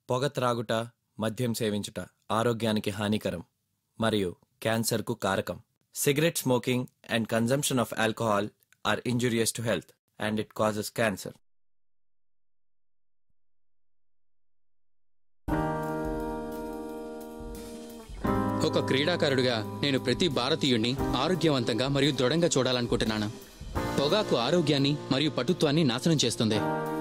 పొగ త్రాగుట మద్యం సేవించుట ఆరోగ్యానికి హానికరం మరియు క్యాన్సర్కు కారకం cigarette smoking and consumption of alcohol are injurious to health and it causes cancer ఒక క్రీడాకారుడిగా నేను ప్రతి భారతీయుణ్ణి ఆరోగ్యవంతంగా మరియు దృఢంగా చూడాలనుకుంటున్నాను పొగాకు ఆరోగ్యాన్ని మరియు పటుత్వాన్ని నాశనం చేస్తుంది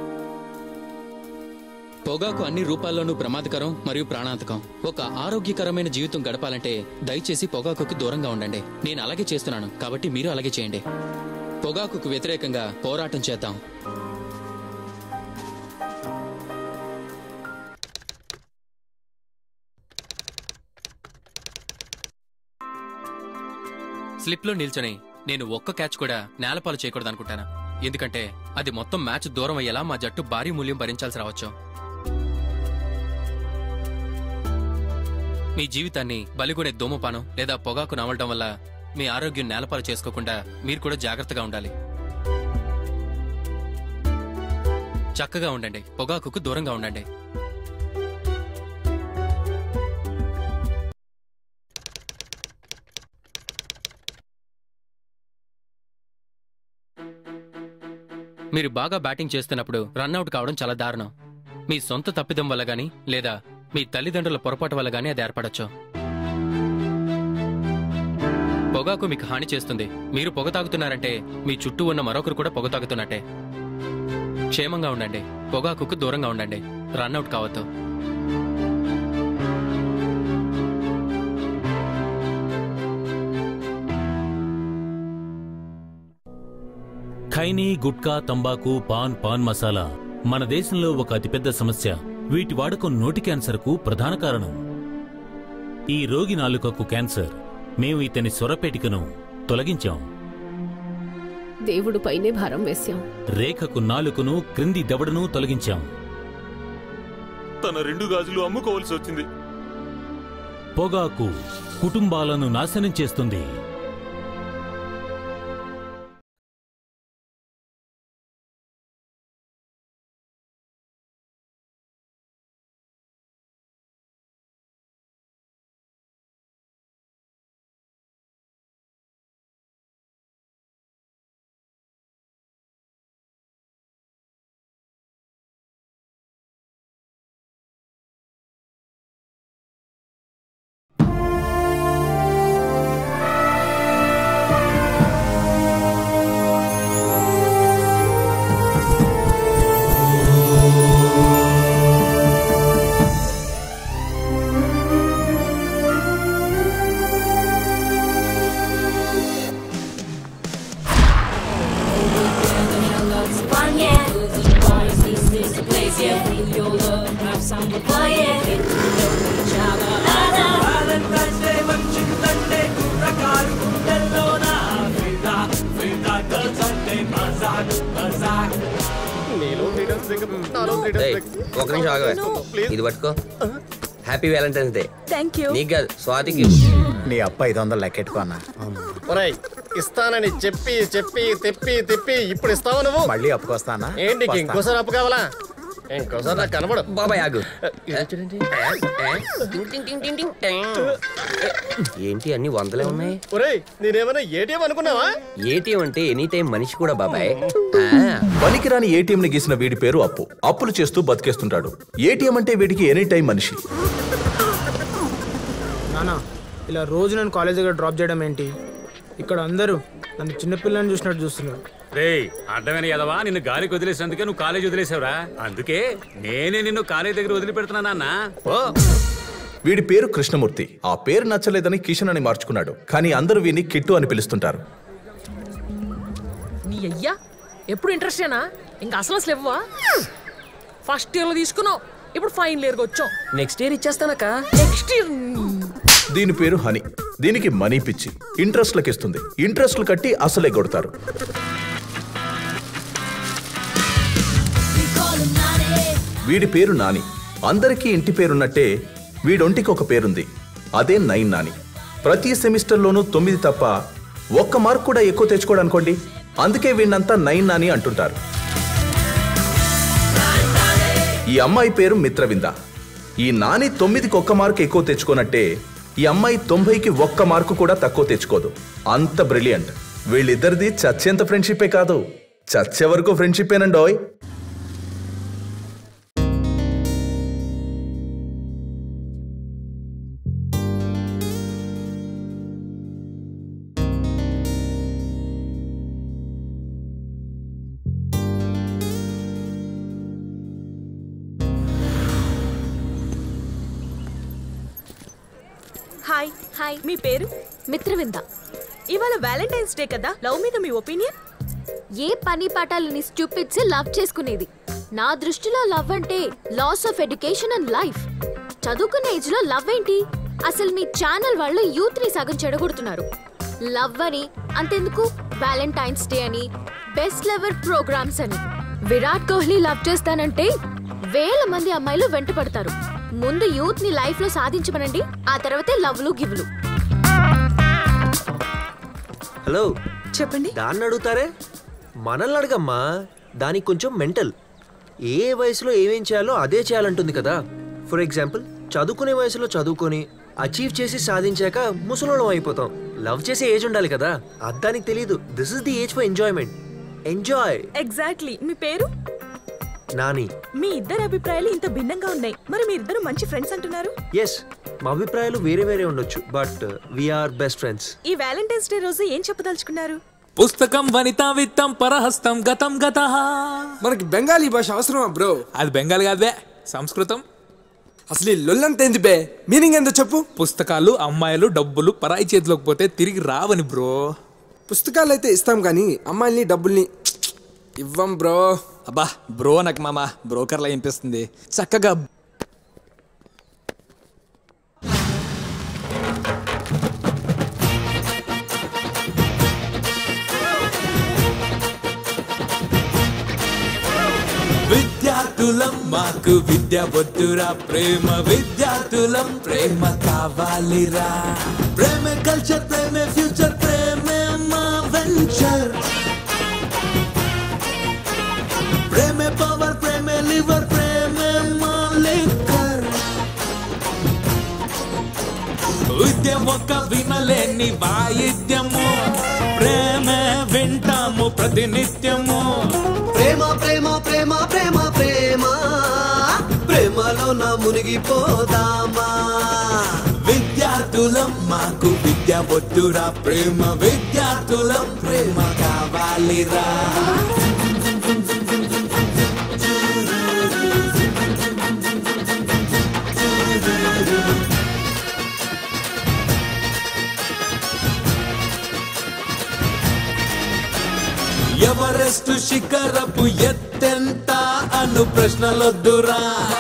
పొగాకు అన్ని రూపాల్లోనూ ప్రమాదకరం మరియు ప్రాణాంతకం ఒక ఆరోగ్యకరమైన జీవితం గడపాలంటే దయచేసి పొగాకుకు దూరంగా ఉండండి నేను అలాగే చేస్తున్నాను కాబట్టి మీరు అలాగే చేయండి పొగాకుకు వ్యతిరేకంగా పోరాటం చేద్దాం స్లిప్లో నిల్చొని నేను ఒక్క క్యాచ్ కూడా నేలపాలు చేయకూడదు అనుకుంటాను ఎందుకంటే అది మొత్తం మ్యాచ్ దూరం అయ్యేలా మా జట్టు భారీ మూల్యం భరించాల్సి రావచ్చు మీ జీవితాన్ని బలిగొనే ధూమపానం లేదా పొగాకు నమలడం వల్ల మీ ఆరోగ్యం నేలపాలు చేసుకోకుండా మీరు కూడా జాగ్రత్తగా ఉండాలి చక్కగా ఉండండి పొగాకుకు దూరంగా ఉండండి మీరు బాగా బ్యాటింగ్ చేస్తున్నప్పుడు రన్అట్ కావడం చాలా దారుణం మీ సొంత తప్పిదం వల్ల గానీ లేదా మీ తల్లిదండ్రుల పొరపాటు వల్ల గానీ అది ఏర్పడచ్చు పొగాకు మీకు హాని చేస్తుంది మీరు పొగ తాగుతున్నారంటే మీ చుట్టూ ఉన్న మరొకరు కూడా పొగ తాగుతున్నట్టే క్షేమంగా ఉండండి పొగాకుకు దూరంగా ఉండండి రన్అట్ కావద్దు ఖైనీ గుట్కా తంబాకు పాన్ పాన్ మసాలా మన దేశంలో ఒక అతిపెద్ద సమస్య వీటి వాడకం నోటి క్యాన్సర్కు ప్రధాన కారణం ఈ రోగి నాలుకకు క్యాన్సర్ మేము ఇతని స్వరపేటికను తొలగించాం దేవుడు పైనే భారం వేశాం రేఖకు నాలుకను క్రింది దవడను తొలగించాం తన రెండు గాజులు అమ్ముకోవాల్సి వచ్చింది పొగాకు కుటుంబాలను నాశనం చేస్తుంది ఏయ్, ఒక నిమిషం ఆగవే ఇది పట్టుకో happy valentine's day thank you నీకు కాదు స్వాతికి నీ అప్ప ఐదు వందలు లెక్కెట్టుకో అన్న ఒరేయ్ ఇస్తానని చెప్పి చెప్పి తిప్పి తిప్పి ఇప్పుడు ఇస్తావా నువ్వు మళ్ళీ అప్పుకొస్తానా ఏంటి నీకు ఇంకోసారి అప్పు కావాలా ఇంకోసారి నాకు కనబడు బాబాయ్ ఆగు చూడండి టింగ్ టింగ్ టింగ్ టింగ్ టింగ్ టింగ్. ఏంటి అన్ని వందలే ఉన్నాయి ఒరేయ్ నేనేమైనా ఏటీఎం అనుకున్నావా ఏటీఎం అంటే ఎనీ టైం మనిషి కూడా బాబాయ్ ఆ, పనికిరాని ఏటీఎం ని గీసిన వీడి పేరు అప్పు అప్పులు చేస్తూ బతికేస్తుంటాడు ఏటీఎం అంటే వీడికి ఎనీ టైం మనిషి నానా ఇలా రోజు నన్ను కాలేజ్ దగ్గర డ్రాప్ చేయడం ఏంటి ఇక్కడ అందరూ నన్ను చిన్నపిల్లని చూసినట్టు చూస్తున్నారు రేయ్ అడ్డమైన ఎదవా నిన్ను గాలికి వదిలేసినందుకే నువ్వు కాలేజ్ వదిలేసావురా అందుకే నేనే నిన్ను కాలేజ్ దగ్గర వదిలిపెడుతున్నానన్నా ఓ వీడి పేరు కృష్ణమూర్తి ఆ పేరు నచ్చలేదని కిషన్ అని మార్చుకున్నాడు కానీ అందరూ వీని కిట్టు అని పిలుస్తుంటారు నీ అయ్యా ఎప్పుడు ఇంట్రెస్టేనా ఇంకా అసలు అసలు ఇవ్వవా ఫస్ట్ ఇయర్ లో తీసుకున్నావు ఇప్పుడు ఫైనల్ ఇయర్ వచ్చాం నెక్స్ట్ ఇయర్ ఇచ్చేస్తానక్క నెక్స్ట్ ఇయర్ దీని పేరు హనీ దీనికి మనీ పిచ్చి ఇంట్రెస్ట్లకు ఇస్తుంది ఇంట్రెస్ట్లు కట్టి అసలే కొడతారు వీడి పేరు నాని అందరికీ ఇంటి పేరున్నట్టే వీడొంటికి ఒక పేరుంది అదే నైన్ నాని ప్రతి సెమిస్టర్లోనూ తొమ్మిది తప్ప ఒక్క మార్క్ కూడా ఎక్కువ తెచ్చుకోడనుకోండి అందుకే వీడినంతా నైన్ నాని అంటుంటారు ఈ అమ్మాయి పేరు మిత్రవింద ఈ నాని తొమ్మిదికి ఒక్క మార్కు ఎక్కువ తెచ్చుకోనట్టే ఈ అమ్మాయి తొంభైకి ఒక్క మార్కు కూడా తక్కువ తెచ్చుకోదు అంత బ్రిలియంట్ వీళ్ళిద్దరిది చచ్చేంత ఫ్రెండ్షిప్పే కాదు చచ్చే వరకు ఫ్రెండ్షిప్పేనండోయ్ హాయ్ హాయ్ మీ పేరు మిత్రవింద ఇవాళ వ్యాలంటైన్స్ డే కదా లవ్ మీద మీ ఒపీనియన్ ఏ పని పాఠాలని స్టూపిడ్స్ లవ్ చేసుకునేది నా దృష్టిలో లవ్ అంటే loss of education and life చదువుకునే ఏజ్ లో లవ్ ఏంటి అసలు మీ ఛానల్ వాళ్ళు యూత్ ని సగం చెడగొడుతున్నారు లవ్ అని అంతెందుకు వ్యాలంటైన్స్ డే అని బెస్ట్ లెవర్ ప్రోగ్రామ్స్ అని విరాట్ కోహ్లీ లవ్ చేస్తానంటే వేల మంది అమ్మాయిలు వెంట పడతారు ముందు యూత్ ని లైఫ్ లో సాధించమనండి ఆ తర్వాతే లవ్లు గివ్లు హలో చెప్పండి దాన్ని అడుగుతారే మనల్ని అడగమ్మా దానికి కొంచెం మెంటల్ ఏ వయసులో ఏమేం చేయాలో అదే చేయాలంటుంది కదా ఫర్ ఎగ్జాంపుల్ చదువుకునే వయసులో చదువుకొని అచీవ్ చేసి సాధించాక ముసలోళం అయిపోతాం లవ్ చేసే ఏజ్ ఉండాలి కదా అద్దానికి తెలియదు this is the age for enjoyment enjoy exactly మీ పేరు నాని మీ ఇద్దరి అభిప్రాయాలు ఇంత భిన్నంగా ఉన్నాయి మరి మీరిద్దరు మంచి ఫ్రెండ్స్ అంటున్నారు ఎస్ మా అభిప్రాయాలు వేరే వేరే ఉండొచ్చు బట్ వీఆర్ బెస్ట్ ఫ్రెండ్స్ ఈ వ్యాలంటైన్స్ డే రోజు ఏం చెప్పదలుచుకున్నారు పుస్తకం వనితా విత్తం పరహస్తం గతం గత మనకి బెంగాలీ భాష అవసరమా బ్రో అది బెంగాల్ కాదే సంస్కృతం అసలు ఈ లొల్లంత ఏంది బే మీనింగ్ ఏందో చెప్పు పుస్తకాలు అమ్మాయిలు డబ్బులు పరాయి చేతిలోకి పోతే తిరిగి రావని బ్రో పుస్తకాలు అయితే ఇస్తాం కానీ అమ్మాయిల్ని డబ్బుల్ని ఇవ్వం బ్రో అబ్బా బ్రో నాకు మామ బ్రోకర్లా వినిపిస్తుంది చక్కగా విద్యార్థులం మాకు విద్య వద్దురా ప్రేమ విద్యార్థులం ప్రేమ కావాలిరా ప్రేమ కల్చర్ ప్రేమే ఫ్యూచర్ ప్రేమే మా వెంచర్ ప్రేమే పవర్ ప్రేమే లివర్ ప్రేమే మా లిక్కర్ విద్య ఒక వినలేని వాయిద్యము ప్రేమే వింటాము ప్రతినిత్యము ప్రేమ ప్రేమ ప్రేమ ప్రేమ ప్రేమ ప్రేమలో నా మునిగిపోదామా విద్యార్థులం మాకు విద్య వద్దురా ప్రేమ విద్యార్థులం ప్రేమ కావాలిరా ఎవరెస్ట్ శిఖరపు ఎత్తెంత అను ప్రశ్నలొద్దురా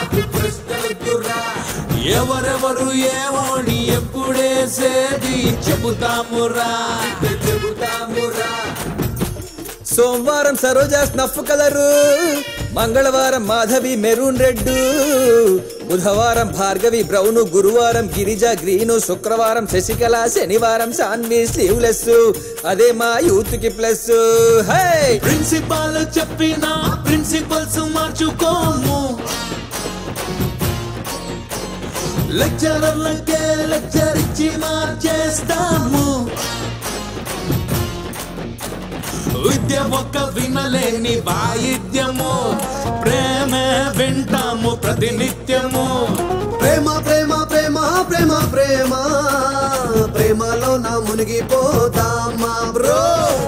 ఎవరెవరు ఏమోని ఎప్పుడేసేది చెబుతామురా చెబుతామురా సోమవారం సరోజా స్నఫ్ కలరు మంగళవారం మాధవి మెరూన్ రెడ్ బుధవారం భార్గవి బ్రౌను గురువారం గిరిజ గ్రీను శుక్రవారం శశికళ శనివారం సాన్వి స్లీవ్లెస్ అదే మా యూత్ కి ప్లస్ హై ప్రిన్సిపాల్ చెప్పిన ప్రిన్సిపల్స్ మార్చుకోము లెక్చరర్లకే లెక్చర్ ఇచ్చి మార్చేస్తాము విద్య ఒక వినలేని వాయిద్యము ప్రేమే వింటాము ప్రతినిత్యము ప్రేమ ప్రేమ ప్రేమ ప్రేమ ప్రేమ ప్రేమలో నా మునిగిపోదామా బ్రో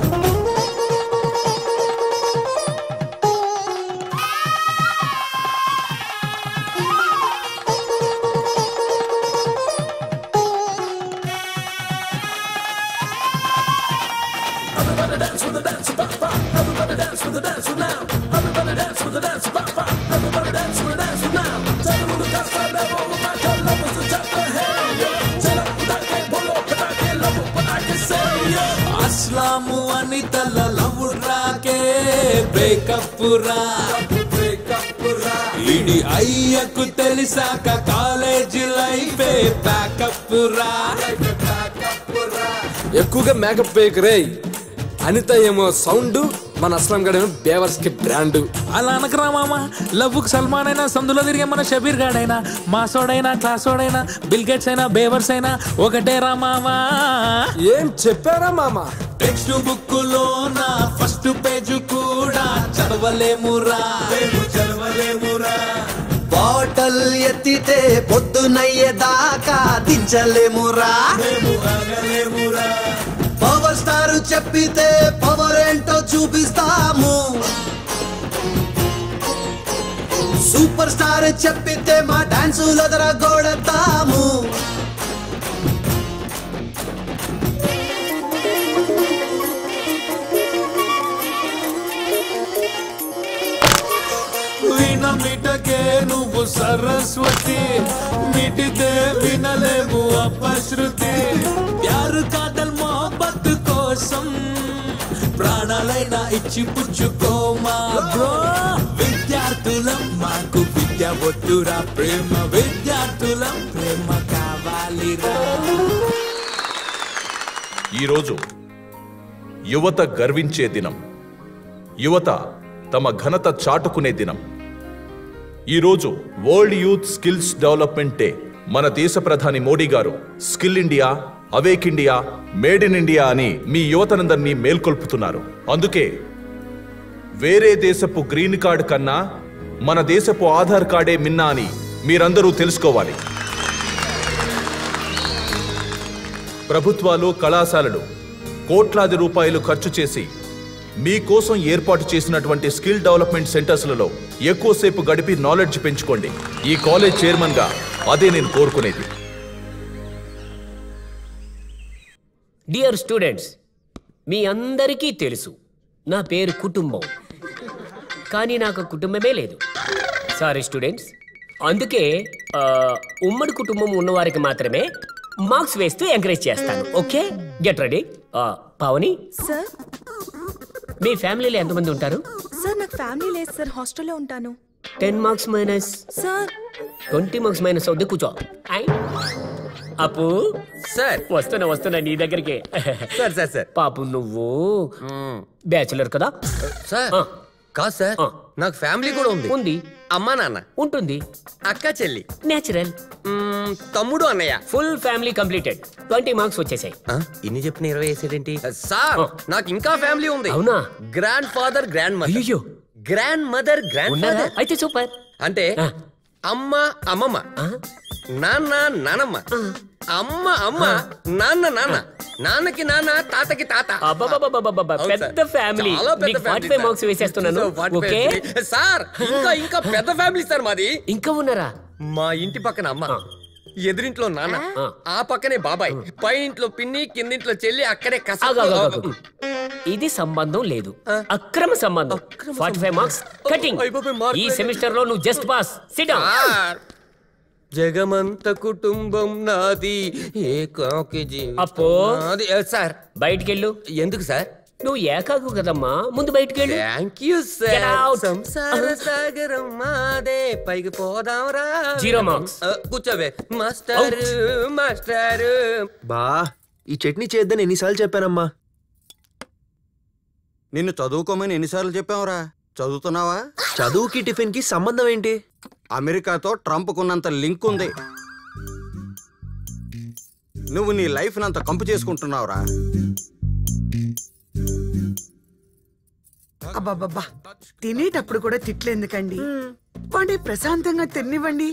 అస్లాము అని తల లవుడ్రాకే బ్రేకప్ రా ఇది అయ్యకు తెలిసాక కాలేజీ లైఫే బ్యాకప్ రా ఎక్కువగా మేకప్ వేయకు రే అనిత ఏమో సౌండ్ మన అస్లాం గడేమో బేవర్స్ కి బ్రాండ్ అలా అనకరా మామ లవ్వుకు సల్మాన్ అయినా సందులో తిరిగే మన షబీర్ గాడైనా మాసోడైనా క్లాసోడైనా బిల్ గేట్స్ అయినా బేవర్స్ అయినా ఒకటే రా మామా ఏం చెప్పారా మామ టెక్స్ట్ బుక్ లో నా ఫస్ట్ పేజ్ కూడా చదవలేమురా చదవలేమురా బాటల్ ఎత్తితే పొద్దునయ్యేదాకా దించలేమురా పవర్ స్టార్ చెప్పితే పవర్ ఏంటో చూపిస్తాము సూపర్ స్టార్ చెప్పితే మా డాన్సులు ఎదరగొడతాము వీణ మిటకే నువ్వు సరస్వతి మిటితే వినలేవు అపశృతి ప్యారు కాదల్ మొహబ్బత్ కోసం ప్రాణాలైనా ఇచ్చి పుచ్చుకోమా బ్రో విద్యార్థులం మాకు విద్య వద్దురా ప్రేమ విద్యార్థులం ప్రేమ కావాలిరా ఈరోజు యువత గర్వించే దినం యువత తమ ఘనత చాటుకునే దినం ఈరోజు world youth skills development day మన దేశ ప్రధాని Modi garu skill India awake India made in India అని మీ యువతనందరినీ మేల్కొల్పుతున్నారు అందుకే వేరే దేశపు గ్రీన్ కార్డ్ కన్నా మన దేశపు ఆధార్ కార్డే మిన్నా అని మీరందరూ తెలుసుకోవాలి ప్రభుత్వాలు కళాశాలలు కోట్లాది రూపాయలు ఖర్చు చేసి మీకోసం ఏర్పాటు చేసినటువంటి స్కిల్ డెవలప్మెంట్ సెంటర్స్లలో ఎక్కువసేపు గడిపి నాలెడ్జ్ పెంచుకోండి ఈ కాలేజ్ చైర్మన్గా అదే నేను కోరుకునేది డియర్ స్టూడెంట్స్ మీ అందరికీ తెలుసు నా పేరు కుటుంబం కానీ నాకు కుటుంబమే లేదు సారీ స్టూడెంట్స్ అందుకే ఆ, ఉమ్మడి కుటుంబం ఉన్నవారికి మాత్రమే మార్క్స్ వేస్తూ ఎంకరేజ్ చేస్తాను okay get ready Pavani sir మీ ఫ్యామిలీలో ఎంతమంది ఉంటారు సార్ నాకు ఫ్యామిలీ లేదు సార్ హాస్టల్లో ఉంటాను ten marks minus sir twenty marks minus అవుద్ది కూర్చో ఐ. అప్పు సార్ వస్తున్నా వస్తున్నా నీ దగ్గరికి సార్ సార్ సార్ పాపు నువ్వు బ్యాచులర్ కదా సార్ కాదు సార్ నాకు ఫ్యామిలీ కూడా ఉంది ఉంది అమ్మా నాన్న ఉంటుంది అక్క చెల్లి నేచురల్ తమ్ముడు అన్నయ్య full family completed twenty marks వచ్చేసాయి ఇన్ని చెప్పిన ఇరవై వేసేదేంటి సార్ నాకు ఇంకా ఫ్యామిలీ ఉంది అవునా గ్రాండ్ ఫాదర్ గ్రాండ్ మదర్ అయ్యో గ్రాండ్ మదర్ గ్రాండ్ ఉన్నారా? ఫాదర్ అయితే సూపర్ అంటే అమ్మ అమ్మమ్మ నాన్న నానమ్మ అమ్మ అమ్మ నాన్న నాన్న నాన్నకి నాన్న తాతకి తాత అబ్బబ్బబ్బబ్బబ్బబ్బ, అవును సార్. పెద్ద ఫ్యామిలీ చాలా పెద్ద నీకు ఫ్యామిలీ 45 మార్క్స్ సార్. వేసేస్తున్నాను సో, 45 ఓకే సార్ ఇంకా ఇంకా పెద్ద ఫ్యామిలీ సార్ మాది ఇంకా ఉన్నారా మా ఇంటి పక్కన అమ్మ ఎదురింట్లో నాన్న ఆ పక్కనే బాబాయ్ పై ఇంట్లో పిన్ని కిందింట్లో చెల్లి అక్కడే కస ఆగు, ఆగు, ఆగు, ఆగు. ఇది సంబంధం లేదు అక్రమ సంబంధం ఫార్టీ ఫైవ్ మార్క్స్ కటింగ్ ఈ సెమిస్టర్ లో నువ్వు జస్ట్ పాస్ సిట్ సార్, జగమంత కుటుంబం నాది ఏకాకి జీవితం అప్పో నాది. ఏ, సార్ బయటికెళ్ళు ఎందుకు సార్ నువ్వు ఏకాకు కదమ్మా ముందు బయటికెళ్ళు thank you Get out. Sir సంసార సాగరం మాదే పైకి పోదాం రా Zero marks. కూర్చోవే మాస్టర్ మాస్టర్ బా ఈ చట్నీ చేద్దని ఎన్నిసార్లు చెప్పానమ్మా నిన్ను చదువుకోమని ఎన్నిసార్లు చెప్పావురా చదువుతున్నావా చదువుకి టిఫిన్ కి సంబంధం ఏంటి అమెరికాతో ట్రంప్ కున్నంత లింక్ ఉంది నువ్వు నీ లైఫ్ అంత కంపు చేసుకుంటున్నావురా అబ్బాబ్బా తినేటప్పుడు కూడా తిట్లు ఎందుకండి వాడి ప్రశాంతంగా తినివ్వండి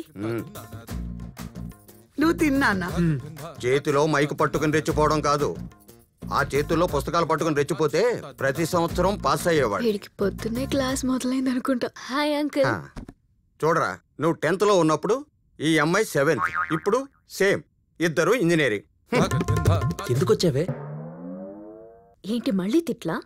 నువ్వు తిన్నానా చేతిలో మైకు పట్టుకుని రెచ్చిపోవడం కాదు ఆ చేతుల్లో పుస్తకాలు పట్టుకుని రెచ్చిపోతే ప్రతి సంవత్సరం పాస్ అయ్యేవాడు వీడికి పొద్దున్నే క్లాస్ మొదలైంది అనుకుంటా హాయ్ అంకుల్ ఆ, చూడరా నువ్వు టెన్త్ లో ఉన్నప్పుడు ఈ అమ్మాయి సెవెంత్ ఇప్పుడు సేమ్ ఇద్దరు ఇంజనీరింగ్ ఎందుకు వచ్చావే ఏంటి మళ్ళీ తిట్లా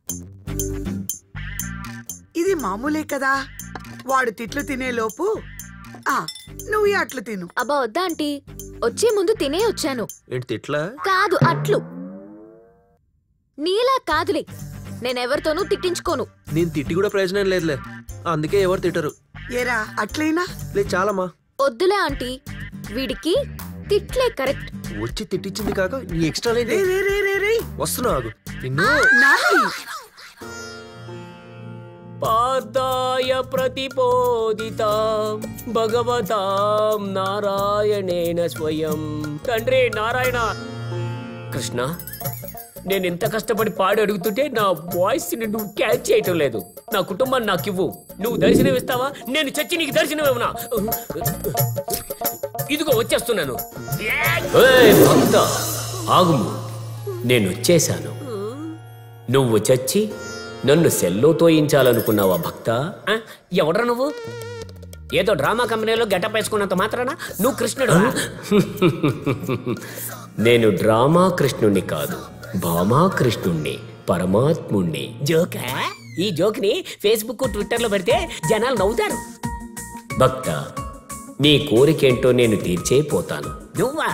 ఇది మామూలే కదా వాడు తిట్లు తినే లోపు ఆ నువ్వు ఈ అట్లు తిను అబ్బా వద్దా ఆంటీ వచ్చే ముందు తినే వచ్చాను ఏంటి తిట్లా కాదు అట్లు నీలా కాదులే నేనెవరితోనూ తిట్టించుకోను నేను తిట్టి కూడా ప్రయోజనం లేదులే అందుకే ఎవరు తిట్టరు ఏరా అట్లయినా లేదు చాలమ్మా వద్దులే ఆంటీ వీడికి తిట్లే కరెక్ట్ వచ్చి తిట్టించింది కాక నీ ఎక్స్ట్రా రే రే రే రే రే వస్తున్నా ఆగు నిన్ను నాని పార్థాయ ప్రతిపోదితాం భగవతాం నారాయణేన స్వయం తండ్రి నారాయణ కృష్ణ నేను ఎంత కష్టపడి పాడి అడుగుతుంటే నా వాయిస్ ని నువ్వు క్యాచ్ చేయటం లేదు నా కుటుంబాన్ని నాకు ఇవ్వు నువ్వు దర్శనం ఇస్తావా నేను చచ్చి నీకు దర్శనం ఇవ్వనా ఇదిగో వచ్చేస్తున్నాను ఏయ్, భక్త ఆగుము నేను వచ్చేశాను నువ్వు చచ్చి నన్ను సెల్లో తోయించాలనుకున్నావా భక్త ఆ, ఎవడ్రా నువ్వు ఏదో డ్రామా కంపెనీలో గెటప్ వేసుకున్నంత మాత్రాన నువ్వు కృష్ణుడు నేను డ్రామా కృష్ణుణ్ణి కాదు భామా కృష్ణుణ్ణి పరమాత్ముణ్ణి జోకా ఈ జోక్ని ఫేస్బుక్ ట్విట్టర్లో పెడితే జనాలు నవ్వుతారు భక్త నీ కోరికేంటో నేను తీర్చే పోతాను నువ్వా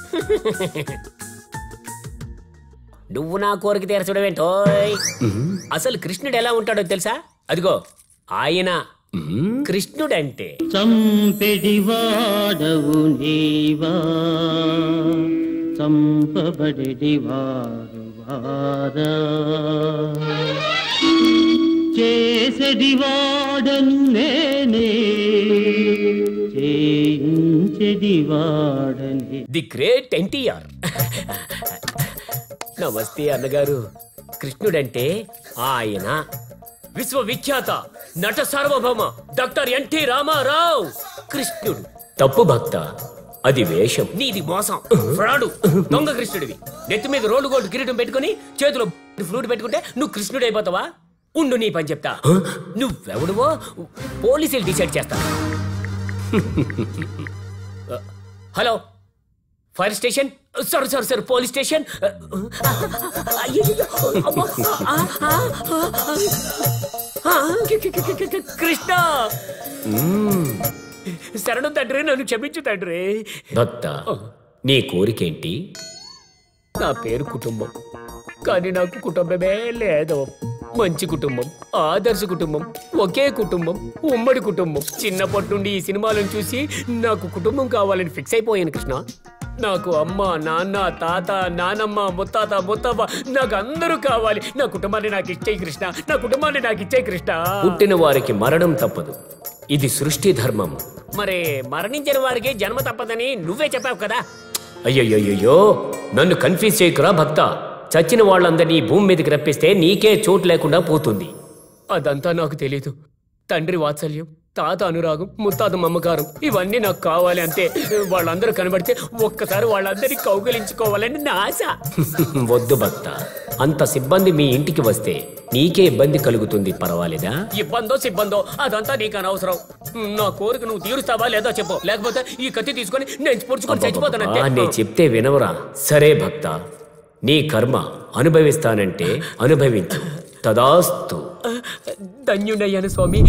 నువ్వు నా కోరిక తీర్చడమేంటో అసలు కృష్ణుడు ఎలా ఉంటాడో తెలుసా అదిగో ఆయన కృష్ణుడంటే చంపెడివాడవు నీవా చంపబడివారు వారా చేసడివాడను నేనే చేయించెడివాడని ది గ్రేట్ ఎన్టీఆర్ నమస్తే అన్నగారు కృష్ణుడంటే ఆయన విశ్వవిఖ్యాత నట సార్వభౌమ డాక్టర్ ఎన్టీ రామారావు కృష్ణుడు తప్పు భక్త అది వేషం నీది మోసం ఫ్రాడు దొంగ కృష్ణుడివి నెత్తి మీద రోడ్డు గోల్డ్ కిరీటం పెట్టుకుని చేతిలో ఫ్లూట్ పెట్టుకుంటే నువ్వు కృష్ణుడు అయిపోతావా ఉండు నీ పని చెప్తా నువ్వెవడువో పోలీసులు డిసైడ్ చేస్తా hello fire station sorry sorry sir police station Krishna శరణం తండ్రి నన్ను క్షమించు తండ్రి భక్త నీ కోరికేంటి నా పేరు కుటుంబం కానీ నాకు కుటుంబమే లేదు మంచి కుటుంబం ఆదర్శ కుటుంబం ఒకే కుటుంబం ఉమ్మడి కుటుంబం చిన్నప్పటి నుండి ఈ సినిమాలను చూసి నాకు కుటుంబం కావాలని ఫిక్స్ అయిపోయాను కృష్ణ నాకు అమ్మ నాన్న తాత నానమ్మ ముత్తాత ముత్తవ్వ నాకు అందరూ కావాలి నా కుటుంబాన్ని నాకు ఇచ్చే కృష్ణ నా కుటుంబాన్ని నాకు ఇచ్చే కృష్ణ పుట్టిన వారికి మరణం తప్పదు ఇది సృష్టి ధర్మం మరి మరణించిన వారికి జన్మ తప్పదని నువ్వే చెప్పావు కదా అయ్యయ్యో నన్ను కన్ఫ్యూజ్ చేయకురా భక్త చచ్చిన వాళ్ళందరినీ ఈ భూమి మీదకి రప్పిస్తే నీకే చోటు లేకుండా పోతుంది అదంతా నాకు తెలీదు తండ్రి వాత్సల్యం తాత అనురాగం ముత్తాత మమకారం ఇవన్నీ నాకు కావాలి అంతే వాళ్ళందరూ కనబడితే ఒక్కసారి వాళ్ళందరినీ కౌగలించుకోవాలని నా ఆశ వద్దు భక్త అంత సిబ్బంది మీ ఇంటికి వస్తే నీకే ఇబ్బంది కలుగుతుంది పర్వాలేదా ఇబ్బందో సిబ్బందో అదంతా నీకు అనవసరం నా కోరిక నువ్వు తీరుస్తావా లేదో చెప్పు లేకపోతే ఈ కత్తి తీసుకొని నేను పొడుచుకొని చచ్చిపోతానంతే అబ్బబ్బబ్బా, నేను చెప్తే వినవరా సరే భక్త నీ కర్మ అనుభవిస్తానంటే అనుభవించు తదాస్తు ధన్యుడయ్యాను స్వామి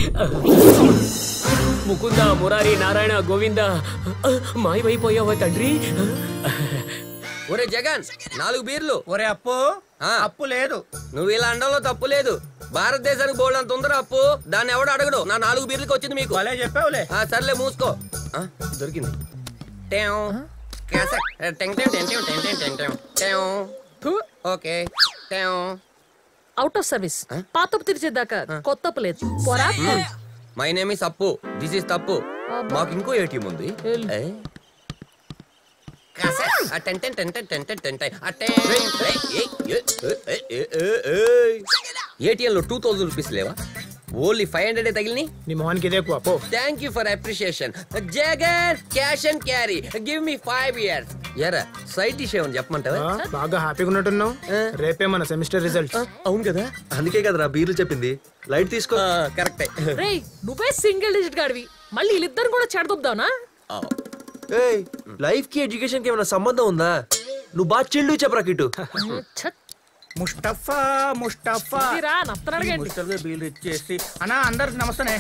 ముకుంద మురారి నారాయణ గోవింద మాయమైపోయావా తండ్రి ఒరే జగన్ నాలుగు బీర్లు ఒరే అప్పు అప్పు లేదు నువ్వు ఇలా అండంలో తప్పు లేదు భారతదేశానికి బోల్డ్ అంత ఉందరా అప్పు దాన్ని ఎవడు అడగడు నా నాలుగు బీర్లకి వచ్చింది మీకు అలే చెప్పావులే ఆ, సర్లే మూసుకో ఆ, దొరికింది టేం. క్యాసెట్. టెంగ్ టెంగ్ టెంగ్ టెంగ్ టెంగ్ టెంగ్ టెంగ్ టెంగ్. ఓకే టెం. అవుట్ ఆఫ్ సర్వీస్ పాతపు తెరిచేదాకా కొత్త అప్పు లేదు పోరా my name is Appu this is తప్పు మాకు ఇంకో ఏటీఎం ఉంది ఏ? క్యాసెట్. ఆ, ten ten ten ten ten ten ten ten. ఆ, టెన్. ఏయ్, ఏయ్, ఏ, ఏ, ఏ, ఏ, ఏ. ATM లో టూ థౌసండ్ రూపీస్ లేవా ఓన్లీ ఫైవ్ హండ్రెడ్ తగిలిని నీ మొహానికి ఇదే ఎక్కువ పో thank you for appreciation Jagan cash and carry give me five years ఎరా సైడ్ డిష్ ఏమని చెప్పమంటావా ఆ, బాగా హ్యాపీగా ఉన్నట్టున్నావు రేపే మన సెమిస్టర్ రిజల్ట్స్ అవును కదా అందుకే కదరా బీర్లు చెప్పింది లైట్ తీసుకో కరెక్టే రేయ్ నువ్వే సింగిల్ డిజిట్ గాడివి మళ్ళీ వీళ్ళిద్దరు కూడా చెడదొబ్దావునా ఏయ్ లైఫ్ కి ఎడ్యుకేషన్ కి ఏమైనా సంబంధం ఉందా నువ్వు బాగా చిల్లు చెప్పరా కిట్టు ముస్తఫా ముస్తఫా ఇదిరా, నత్తను అడగండి. ముస్తఫా బీల్ ఇచ్చేసి అన్నా అందరికి నమస్తేనే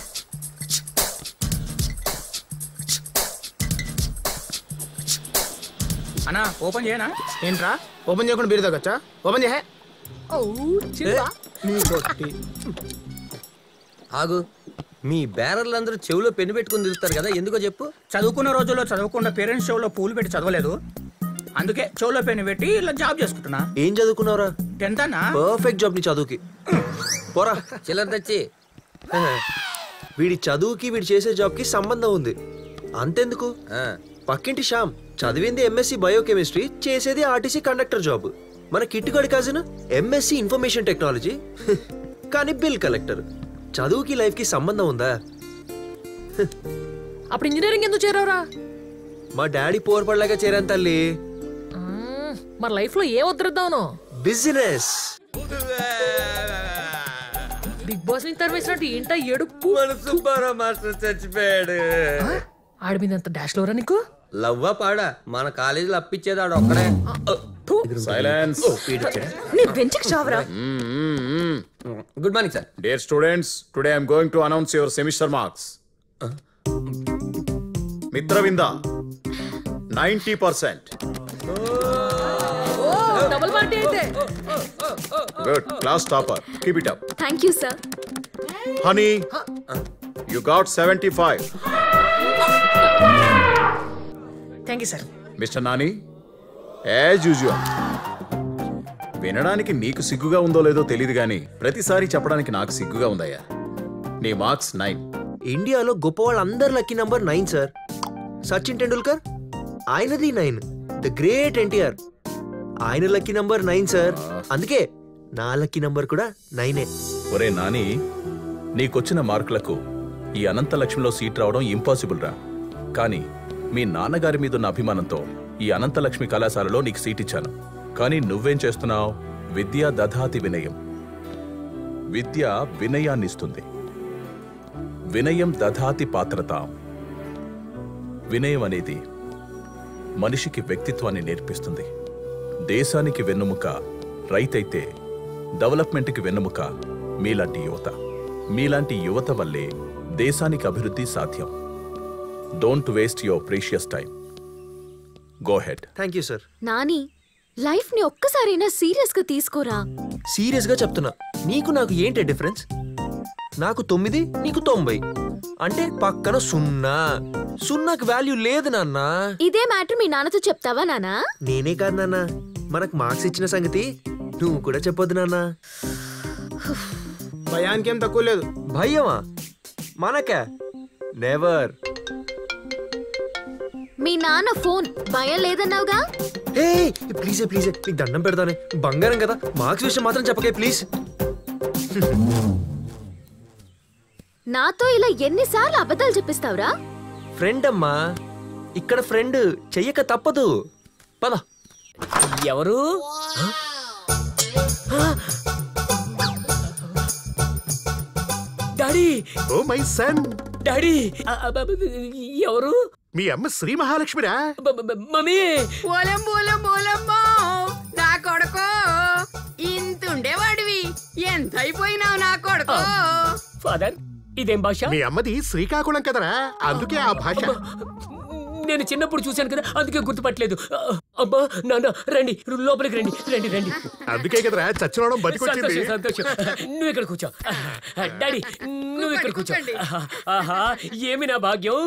అన్నా ఓపెన్ చేయనా ఏంట్రా ఓపెన్ చేయకుండా బీరు తగ్గచ్చా ఓపెన్ చేహే చిల్లా నీ కొట్టి ఆగు మీ బేరర్లందరూ చెవిలో పెన్ను పెట్టుకుని తిరుగుతారు కదా ఎందుకో చెప్పు చదువుకున్న రోజుల్లో చదవకుండా పేరెంట్స్ షోలో పూలు పెట్టి చదవలేదు అందుకే చెవులో పెన్ను పెట్టి ఇలా జాబ్ చేసుకుంటున్నా ఏం చదువుకున్నావురా టెన్త్ అన్నా పర్ఫెక్ట్ జాబ్ నీ చదువుకి పోరా చిల్లర తెచ్చి వీడి చదువుకి వీడి చేసే జాబ్కి సంబంధం ఉంది అంతెందుకు పక్కింటి శ్యామ్ చదివింది ఎంఎస్సి బయోకెమిస్ట్రీ చేసేది ఆర్టీసీ కండక్టర్ జాబ్ మన కిట్టుగడి కజిన్ ఎంఎస్సి ఇన్ఫర్మేషన్ టెక్నాలజీ కానీ బిల్ కలెక్టర్ చదువుకి లైఫ్కి సంబంధం ఉందా అప్పుడు ఇంజనీరింగ్ ఎందుకు చేరావురా మా డాడీ పోర్పడలాగా చేరాను తల్లి మ్మ్, మరి లైఫ్ లో ఏ వద్దరుద్దావును బిజినెస్ బిగ్ బాస్ నుంచి తరివేసినట్టు ఏంటా ఏడుపు సుబ్బారావు మాస్టర్ చచ్చిపోయాడు ఆడి మీద అంత డాష్ లోరా నీకు లవ్వా పాడా మన కాలేజీలో అప్పిచ్చేది ఆడు ఒక్కడే సైలెన్స్ నీ బెంచ్కి చావరా good morning sir dear students today I'm going to announce your semester marks Mitravinda ninety percent double party అయితే good class topper keep it up thank you sir Honey you got seventy five thank you sir mister Nani as usual వినడానికి నీకు సిగ్గుగా ఉందో లేదో తెలియదు కానీ ప్రతిసారి చెప్పడానికి నాకు సిగ్గుగా ఉందయ్యా నీ మార్క్స్ నైన్ ఇండియాలో గొప్ప వాళ్ళందరి lucky number nine sir Sachin Tendulkar ఆయనది నైన్ ద గ్రేట్ ఎన్టీఆర్ ఆయన లక్కీ నంబర్ నైన్ సార్ అందుకే నా లక్కీ నంబర్ కూడా నైనే ఒరే నాని నీకొచ్చిన మార్కులకు ఈ అనంతలక్ష్మిలో సీట్ రావడం ఇంపాసిబుల్ రా కానీ మీ నాన్నగారి మీదున్న అభిమానంతో ఈ అనంతలక్ష్మి కళాశాలలో నీకు సీట్ ఇచ్చాను కానీ నువ్వేం చేస్తున్నావు విద్య దధాతి వినయం విద్య వినయాన్నిస్తుంది వినయం దధాతి పాత్రత వినయం అనేది మనిషికి వ్యక్తిత్వాన్ని నేర్పిస్తుంది దేశానికి వెన్నుముక రైతైతే డెవలప్మెంట్కి వెన్నుముక మీలాంటి యువత మీలాంటి యువత వల్లే దేశానికి అభివృద్ధి సాధ్యం don't waste your precious time go ahead thank you sir Nani life ని ఒక్కసారైనా సీరియస్ గా తీసుకోరా సీరియస్ గా చెప్తున్నా నీకు నాకు ఏంటి డిఫరెన్స్ నాకు తొమ్మిది నీకు తొంభై అంటే పక్కన సున్నా సున్నాకి వాల్యూ లేదు నాన్న ఇదే మ్యాటర్ మీ నాన్నతో చెప్తావా నానా నేనే కాదు నాన్న మనకు మార్క్స్ ఇచ్చిన సంగతి నువ్వు కూడా చెప్పొద్దు నాన్న భయానికి ఏం తక్కువ లేదు భయమా మనకా నెవర్ మీ నాన్న ఫోన్ భయం లేదన్నావుగా ఏ ప్లీజే ప్లీజే నీకు దండం పెడతానే బంగారం కదా మార్క్స్ విషయం మాత్రం చెప్పకే ప్లీజ్ నాతో ఇలా ఎన్నిసార్లు అబద్ధాలు చెప్పిస్తావురా ఫ్రెండ్ అమ్మా ఇక్కడ ఫ్రెండ్ చెయ్యక తప్పదు పద ఎవరు daddy oh my son daddy ఎవరు మీ అమ్మ శ్రీ మహాలక్ష్మిరా మమ్మీ ఓలం బోలం బోలమ్మో నా కొడుకో ఇంత ఉండేవాడివి ఎంత అయిపోయినావు నా కొడుకో ఫాదర్ ఇదేం భాష మీ అమ్మది శ్రీకాకుళం కదరా అందుకే ఆ భాష నేను చిన్నప్పుడు చూశాను కదా అందుకే గుర్తుపట్టలేదు అబ్బా నాన్న రండి లోపలికి రండి రండి రండి అందుకే కదరా చచ్చినవడం బతికొచ్చింది సంతోషం సంతోషం నువ్వు ఇక్కడ కూర్చో డాడీ నువ్వు ఇక్కడ కూర్చో ఆహా ఏమి నా భాగ్యం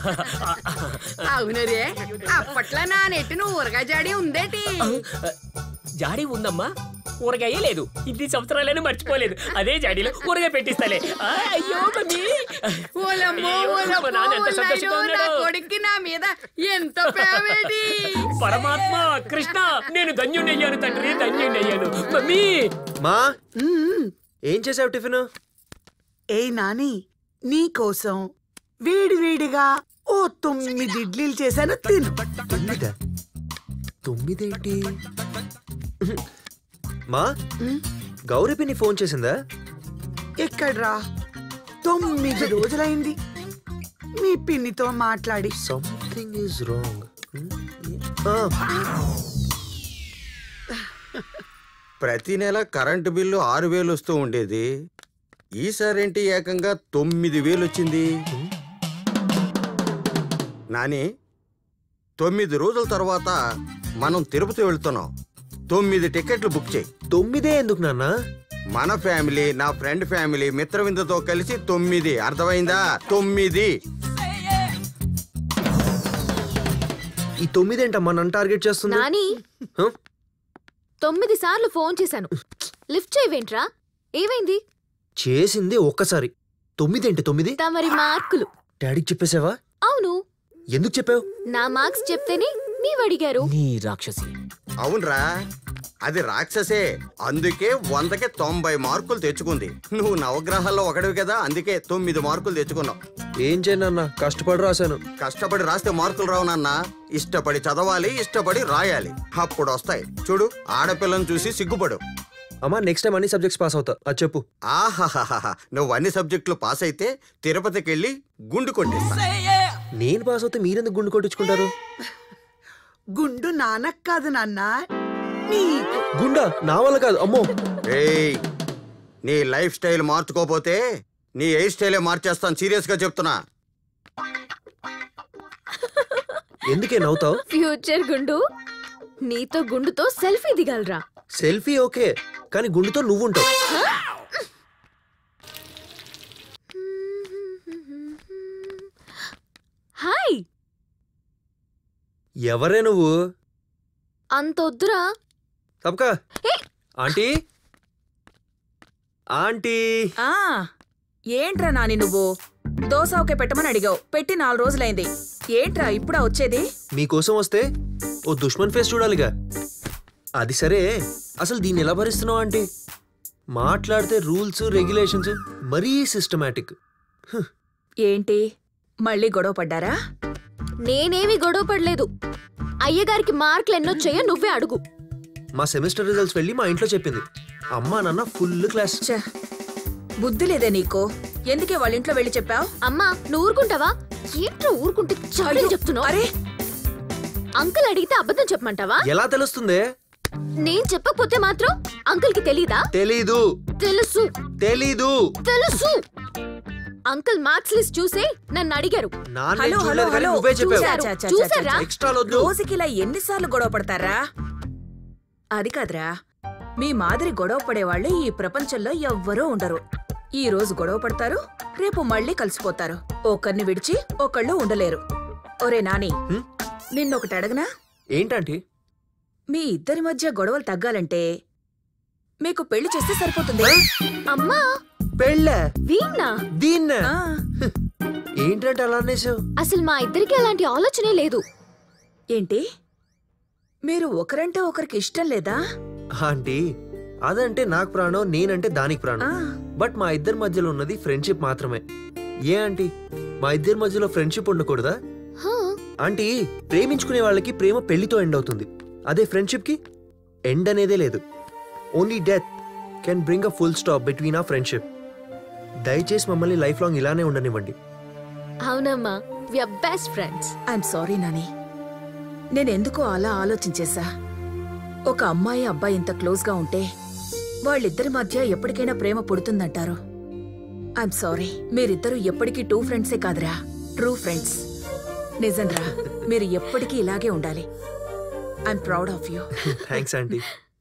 అవును రే అప్పట్లో నా నెట్టు నువ్వు ఊరగా జాడి ఉందేటి జాడీ ఉందమ్మా ఊరగాయే లేదు ఇన్ని సంవత్సరాలైనా మర్చిపోలేదు అదే జాడీలో ఊరగాయ పెట్టిస్తాలే ఆ, అయ్యో మమ్మీ ఓలమ్మో అయ్యో, మా ఓలమ్మో నాన్న ఎంత సంతోషంగా ఓలాయో, నా ఉన్నాడు కొడుక్కి నా మీద ఎంత ప్రేమేటి పరమాత్మ కృష్ణ నేను ధన్యుణ్ణయ్యాను తండ్రి ధన్యుణ్ణయ్యాను మమ్మీ మా ఏం చేసావు టిఫిన్ ఏ నాని నీ కోసం వేడి వేడిగా ఓ తొమ్మిది ఇడ్లీలు చేశాను తిను తొమ్మిదా తొమ్మిదేంటి మా గౌరీ పిన్ని ఫోన్ చేసిందా ఎక్కడ్రా తొమ్మిది రోజులైంది మీ పిన్నితో మాట్లాడి సంథింగ్ ఈజ్ రాంగ్ ప్రతి నెల కరెంటు బిల్లు ఆరు వేలు వస్తూ ఉండేది ఈసారేంటి ఏకంగా తొమ్మిది వేలు వచ్చింది నాని తొమ్మిది రోజుల తర్వాత మనం తిరుపతి వెళ్తున్నాం తొమ్మిది టికెట్లు బుక్ చేయి తొమ్మిదే ఎందుకు నాన్న మన ఫ్యామిలీ నా ఫ్రెండ్ ఫ్యామిలీ మిత్రవిందతో కలిసి తొమ్మిది అర్థమైందా తొమ్మిది ఈ తొమ్మిదేంటమ్మా నన్ను టార్గెట్ చేస్తుంది నాని హ? తొమ్మిది సార్లు ఫోన్ చేశాను లిఫ్ట్ చేయవేంట్రా ఏమైంది చేసింది ఒక్కసారి తొమ్మిది ఏంటి తొమ్మిది తమరి మార్కులు డాడీకి చెప్పేసావా అవును ఎందుకు చెప్పావు నా మార్క్స్ చెప్తేనే నీవు అడిగారు నీ రాక్షసి అవునరా అది రాక్షసే అందుకే వందకి తొంభై మార్కులు తెచ్చుకుంది నువ్వు నవగ్రహాల్లో ఒకటివి కదా అందుకే తొమ్మిది మార్కులు తెచ్చుకున్నావు ఏం చేయనన్నా కష్టపడి రాశాను కష్టపడి రాస్తే మార్కులు రావు నాన్న ఇష్టపడి చదవాలి ఇష్టపడి రాయాలి అప్పుడు వస్తాయి చూడు ఆడపిల్లని చూసి సిగ్గుపడు అమ్మా నెక్స్ట్ టైం అన్ని సబ్జెక్ట్స్ పాస్ అవుతా అది చెప్పు ఆహాహాహా నువ్వు అన్ని సబ్జెక్టులు పాస్ అయితే తిరుపతికి వెళ్ళి గుండు కొట్టేస్తా నేను పాస్ అవుతే మీరెందుకు గుండు కొట్టించుకుంటారు గుండు నానక్ కాదు నాన్న నీకు గుండా నా వల్ల కాదు అమ్మో ఏయ్ నీ లైఫ్ స్టైల్ మార్చుకోపోతే నీ హెయిర్ స్టైలే మార్చేస్తాను సీరియస్ గా చెప్తున్నా ఎందుకే నవ్వుతావు ఫ్యూచర్ గుండు నీతో గుండుతో సెల్ఫీ దిగలరా సెల్ఫీ ఓకే కానీ గుండుతో నువ్వు ఉంటావు హాయ్ ఎవరే నువ్వు అంత వద్దురా తప్పకా ఆంటీ ఆంటీ ఆ ఏంట్రా నాని నువ్వు దోశ ఒకే పెట్టమని అడిగావు పెట్టి నాలుగు రోజులైంది ఏంట్రా ఇప్పుడా వచ్చేది మీకోసం వస్తే ఓ దుష్మన్ ఫేస్ చూడాలిగా అది సరే అసలు దీన్ని ఎలా భరిస్తున్నావు ఆంటీ మాట్లాడితే రూల్స్ రెగ్యులేషన్స్ మరీ సిస్టమేటిక్ ఏంటి మళ్ళీ గొడవ పడ్డారా నేనేమి గొడవ పడలేదు అయ్యగారికి మార్కులు ఎన్నొచ్చాయో నువ్వే అడుగు మా సెమిస్టర్ రిజల్ట్స్ వెళ్ళి మా ఇంట్లో చెప్పింది అమ్మా నాన్న ఫుల్ క్లాస్ బుద్ధి లేదే నీకు ఎందుకే వాళ్ళ ఇంట్లో వెళ్ళి చెప్పావు అమ్మా నువ్వు ఊరుకుంటావా ఏంట్రా ఊరుకుంటే చాలా అయ్యో, చెప్తున్నావు అరే అంకుల్ అడిగితే అబద్ధం చెప్పమంటావా ఎలా తెలుస్తుంది నేను చెప్పకపోతే మాత్రం అంకుల్ కి తెలీదా తెలీదు తెలుసు తెలీదు తెలుసు అంకుల్ మార్క్స్ లిస్ట్ చూసే నన్ను అడిగారు నాన్న హలో ఏం హలో చూడలేదు కానీ హలో నువ్వే చెప్పావు చూసారు, చా, చా, చా, చూసారా? చా. ఎక్స్ట్రా వద్దు రోజుకి ఇలా ఎన్నిసార్లు గొడవ పడతారా అది కాదురా మీ మాదిరి గొడవ పడేవాళ్ళు ఈ ప్రపంచంలో ఎవ్వరూ ఉండరు ఈ రోజు గొడవ పడతారు రేపు మళ్ళీ కలిసిపోతారు ఒకరిని విడిచి ఒకళ్ళు ఉండలేరు ఒరే నాని నిన్నొకటి అడగనా ఏంటంటే మీ ఇద్దరి మధ్య గొడవలు తగ్గాలంటే మీకు పెళ్లి చేస్తే సరిపోతుంది అమ్మా పెళ్ళ వీణ్ణా దీన్న ఏంటంటే అలా అనేసావు అసలు మా ఇద్దరికి అలాంటి ఆలోచనే లేదు ఏంటి మీరు ఒకరంటే ఒకరికి ఇష్టం లేదా ఆంటీ అదంటే నాకు ప్రాణం నేనంటే దానికి ప్రాణం బట్ మా ఇద్దరి మధ్యలో ఉన్నది ఫ్రెండ్షిప్ మాత్రమే ఏ ఆంటీ మా ఇద్దరి మధ్యలో ఫ్రెండ్షిప్ ఉండకూడదా ఆంటీ ప్రేమించుకునే వాళ్ళకి ప్రేమ పెళ్లితో ఎండ్ అవుతుంది అదే ఫ్రెండ్షిప్ కి ఎండ్ అనేదే లేదు only death can bring a full stop between ఆ ఫ్రెండ్షిప్ దయచేసి మమ్మల్ని లైఫ్ లాంగ్ ఇలానే ఉండనివ్వండి అవునమ్మా we're best friends I'm sorry Nani నేనెందుకో అలా ఆలోచించేశా ఒక అమ్మాయి అబ్బాయి ఇంత క్లోజ్ గా ఉంటే వాళ్ళిద్దరి మధ్య ఎప్పటికైనా ప్రేమ పుడుతుందంటారు ఐఎమ్ సారీ మీరిద్దరూ ఎప్పటికీ టూ ఫ్రెండ్సే కాదురా ట్రూ ఫ్రెండ్స్ నిజంరా మీరు ఎప్పటికీ ఇలాగే ఉండాలి I'm proud of you thanks aunty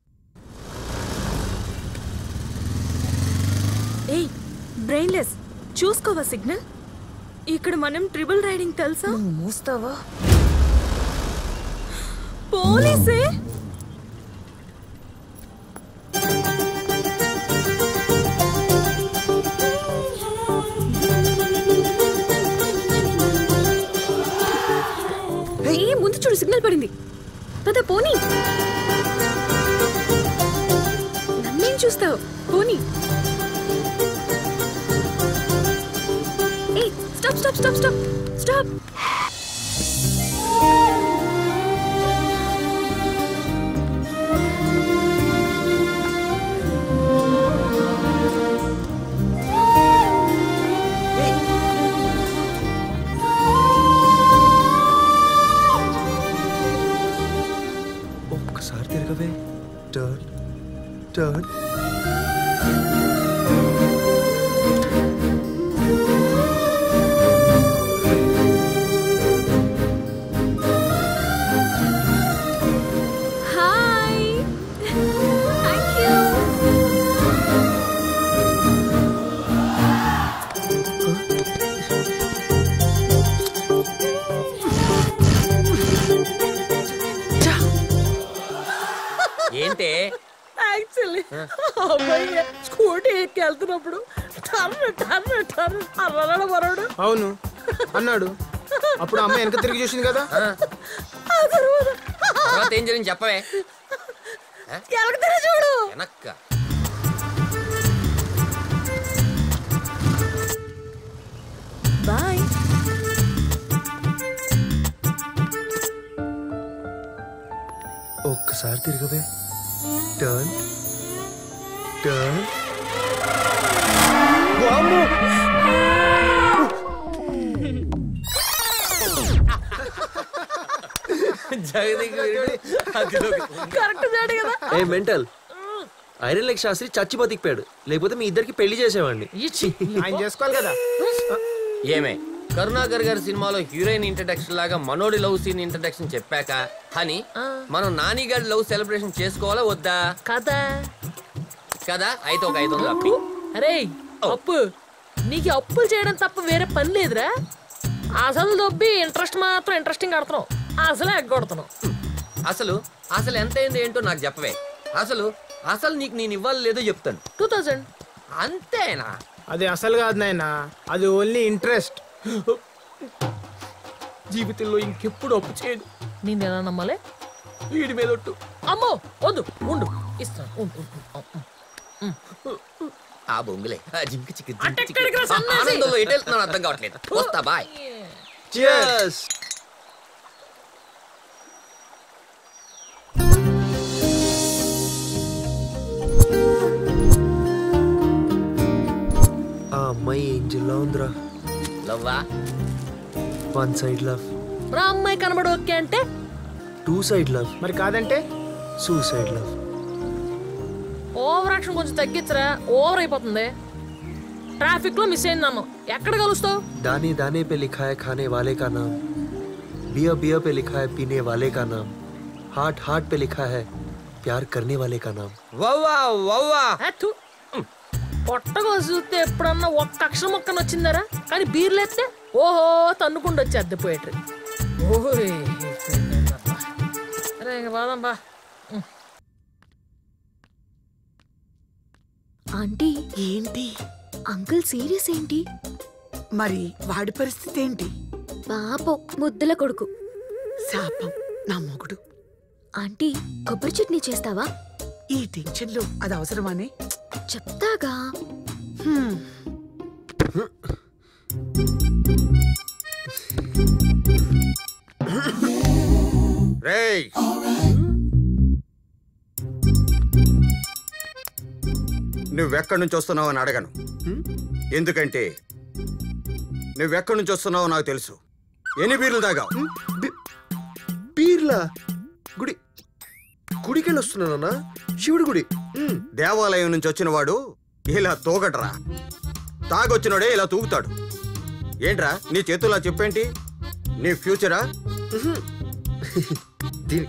ఏయ్ బ్రెయిన్లెస్ చూసుకోవా సిగ్నల్ ఇక్కడ మనం ట్రిపుల్ రైడింగ్ తెలుసా మూస్తావా పోలీసే ఏ ముందు చూడు సిగ్నల్ పడింది పద పోనీ నన్నేం చూస్తావు పోనీ ఏ stop stop stop stop stop ఒక్కసారి తిరగవే turn turn hi thank you ఏంటే యాక్చువల్లీ అమ్మాయి స్కూటీ ఎక్కి వెళ్తున్నప్పుడు టర్న్ టర్న్ టర్న్ అన్నాడు మరోడు అవును అన్నాడు అప్పుడు అమ్మాయి వెనక తిరిగి చూసింది కదా ఆ తర్వాత తర్వాత ఏం జరిగింది చెప్పవే వెనక తిరిగి చూడు వెనక్క బాయ్ ఒక్కసారి తిరగవే టర్న్ టర్న్ జగదీక్ వీరుడు అదిలోకి. కరెక్ట్ చేడు కదా ఏ మెంటల్ ఐరన్ లెగ్ శాస్త్రి చచ్చి బతికిపోయాడు లేకపోతే మీ ఇద్దరికి పెళ్లి చేసేవాడిని ఆయన చేసుకోవాలి కదా ఏమే కరుణాకర్ గారి సినిమాలో హీరోయిన్ ఇంట్రడక్షన్ లాగా మనోడి లవ్ సీన్ ఇంట్రడక్షన్ చెప్పాక హని మనం నాని గారి లవ్ సెలబ్రేషన్ చేసుకోవాలా వద్దా కదా కదా అయితే ఒక ఐదు వందలు అప్పి అరే అప్పు నీకు ఈ అప్పులు చేయడం తప్ప వేరే పని లేదురా అసలు దొబ్బి ఇంట్రెస్ట్ మాత్రం ఇంట్రెస్టింగ్ ఆడుతున్నావు అసలే ఎగ్గొడుతున్నావు అసలు అసలు ఎంత అయింది ఏంటో నాకు చెప్పవే అసలు అసలు నీకు నేను ఇవ్వాలి లేదో చెప్తాను టూ థౌజండ్ అంతేనా అది అసలు కాదు నాయన అది ఓన్లీ ఇంట్రెస్ట్ జీవితంలో ఇంకెప్పుడు అప్పు చేయదు నేను ఎలా నమ్మాలి వీడి మీద ఒట్టు అమ్మో వద్దు ఉండు ఇస్తాను ఉండు, ఉండు, ఉండు. ఆ బొంగులే ఆ జింక చిక్కి అంటే ఎక్కడికి రా సన్నాసి? ఆనందంలో ఎటు వెళ్తున్నాను అర్థం కావట్లేదు వస్తా బాయ్ Cheers! ఆ అమ్మాయి ఏంజిల్లా ఉందిరా లవ్వా వన్ సైడ్ లవ్ రా అమ్మాయి కనబడి ఓకే అంటే టూ సైడ్ లవ్ మరి కాదంటే సూసైడ్ లవ్ ఓవర్ యాక్షన్ కొంచెం తగ్గించరా ఓవర్ అయిపోతుంది ట్రాఫిక్ లో మిస్ అయింది నన్ను ఎక్కడ కలుస్తావు दाने दाने पे लिखा है खाने वाले का नाम बिया बिया पे लिखा है पीने वाले का नाम हार्ट हार्ट पे लिखा है प्यार करने वाले का नाम వవ్వా వవ్వా పొట్టగా చూస్తే ఎప్పుడన్నా ఒక్క అక్షరం మొక్కన వచ్చిందరా కానీ బీర్లు ఎత్తే ఓహో తన్నుకుండా వచ్చి అద్దెపోయేట్రి ఓయ్ అరే ఇంక బాదం బా ఆంటీ ఏంటి అంకుల్ సీరియస్ ఏంటి మరి వాడి పరిస్థితి ఏంటి పాపం ముద్దుల కొడుకు శాపం నా మొగుడు ఆంటీ కొబ్బరి చట్నీ చేస్తావా ఈ టెన్షన్ లో అది అవసరమానే చెప్తాగా హ్మ్. రేయ్ నువ్వెక్కడి నుంచి వస్తున్నావు అని అడగను ఎందుకంటే నువ్వెక్కడి నుంచి వస్తున్నావో నాకు తెలుసు ఎన్ని బీర్లు తాగావు బీర్లా గుడి గుడికెళ్ళి వస్తున్నానన్నా శివుడి గుడి దేవాలయం నుంచి వచ్చిన వాడు ఇలా తూగడరా తాగొచ్చినోడే ఇలా తూగుతాడు ఏంట్రా నీ చేతుల్లో చెప్పేంటి నీ ఫ్యూచరా దీని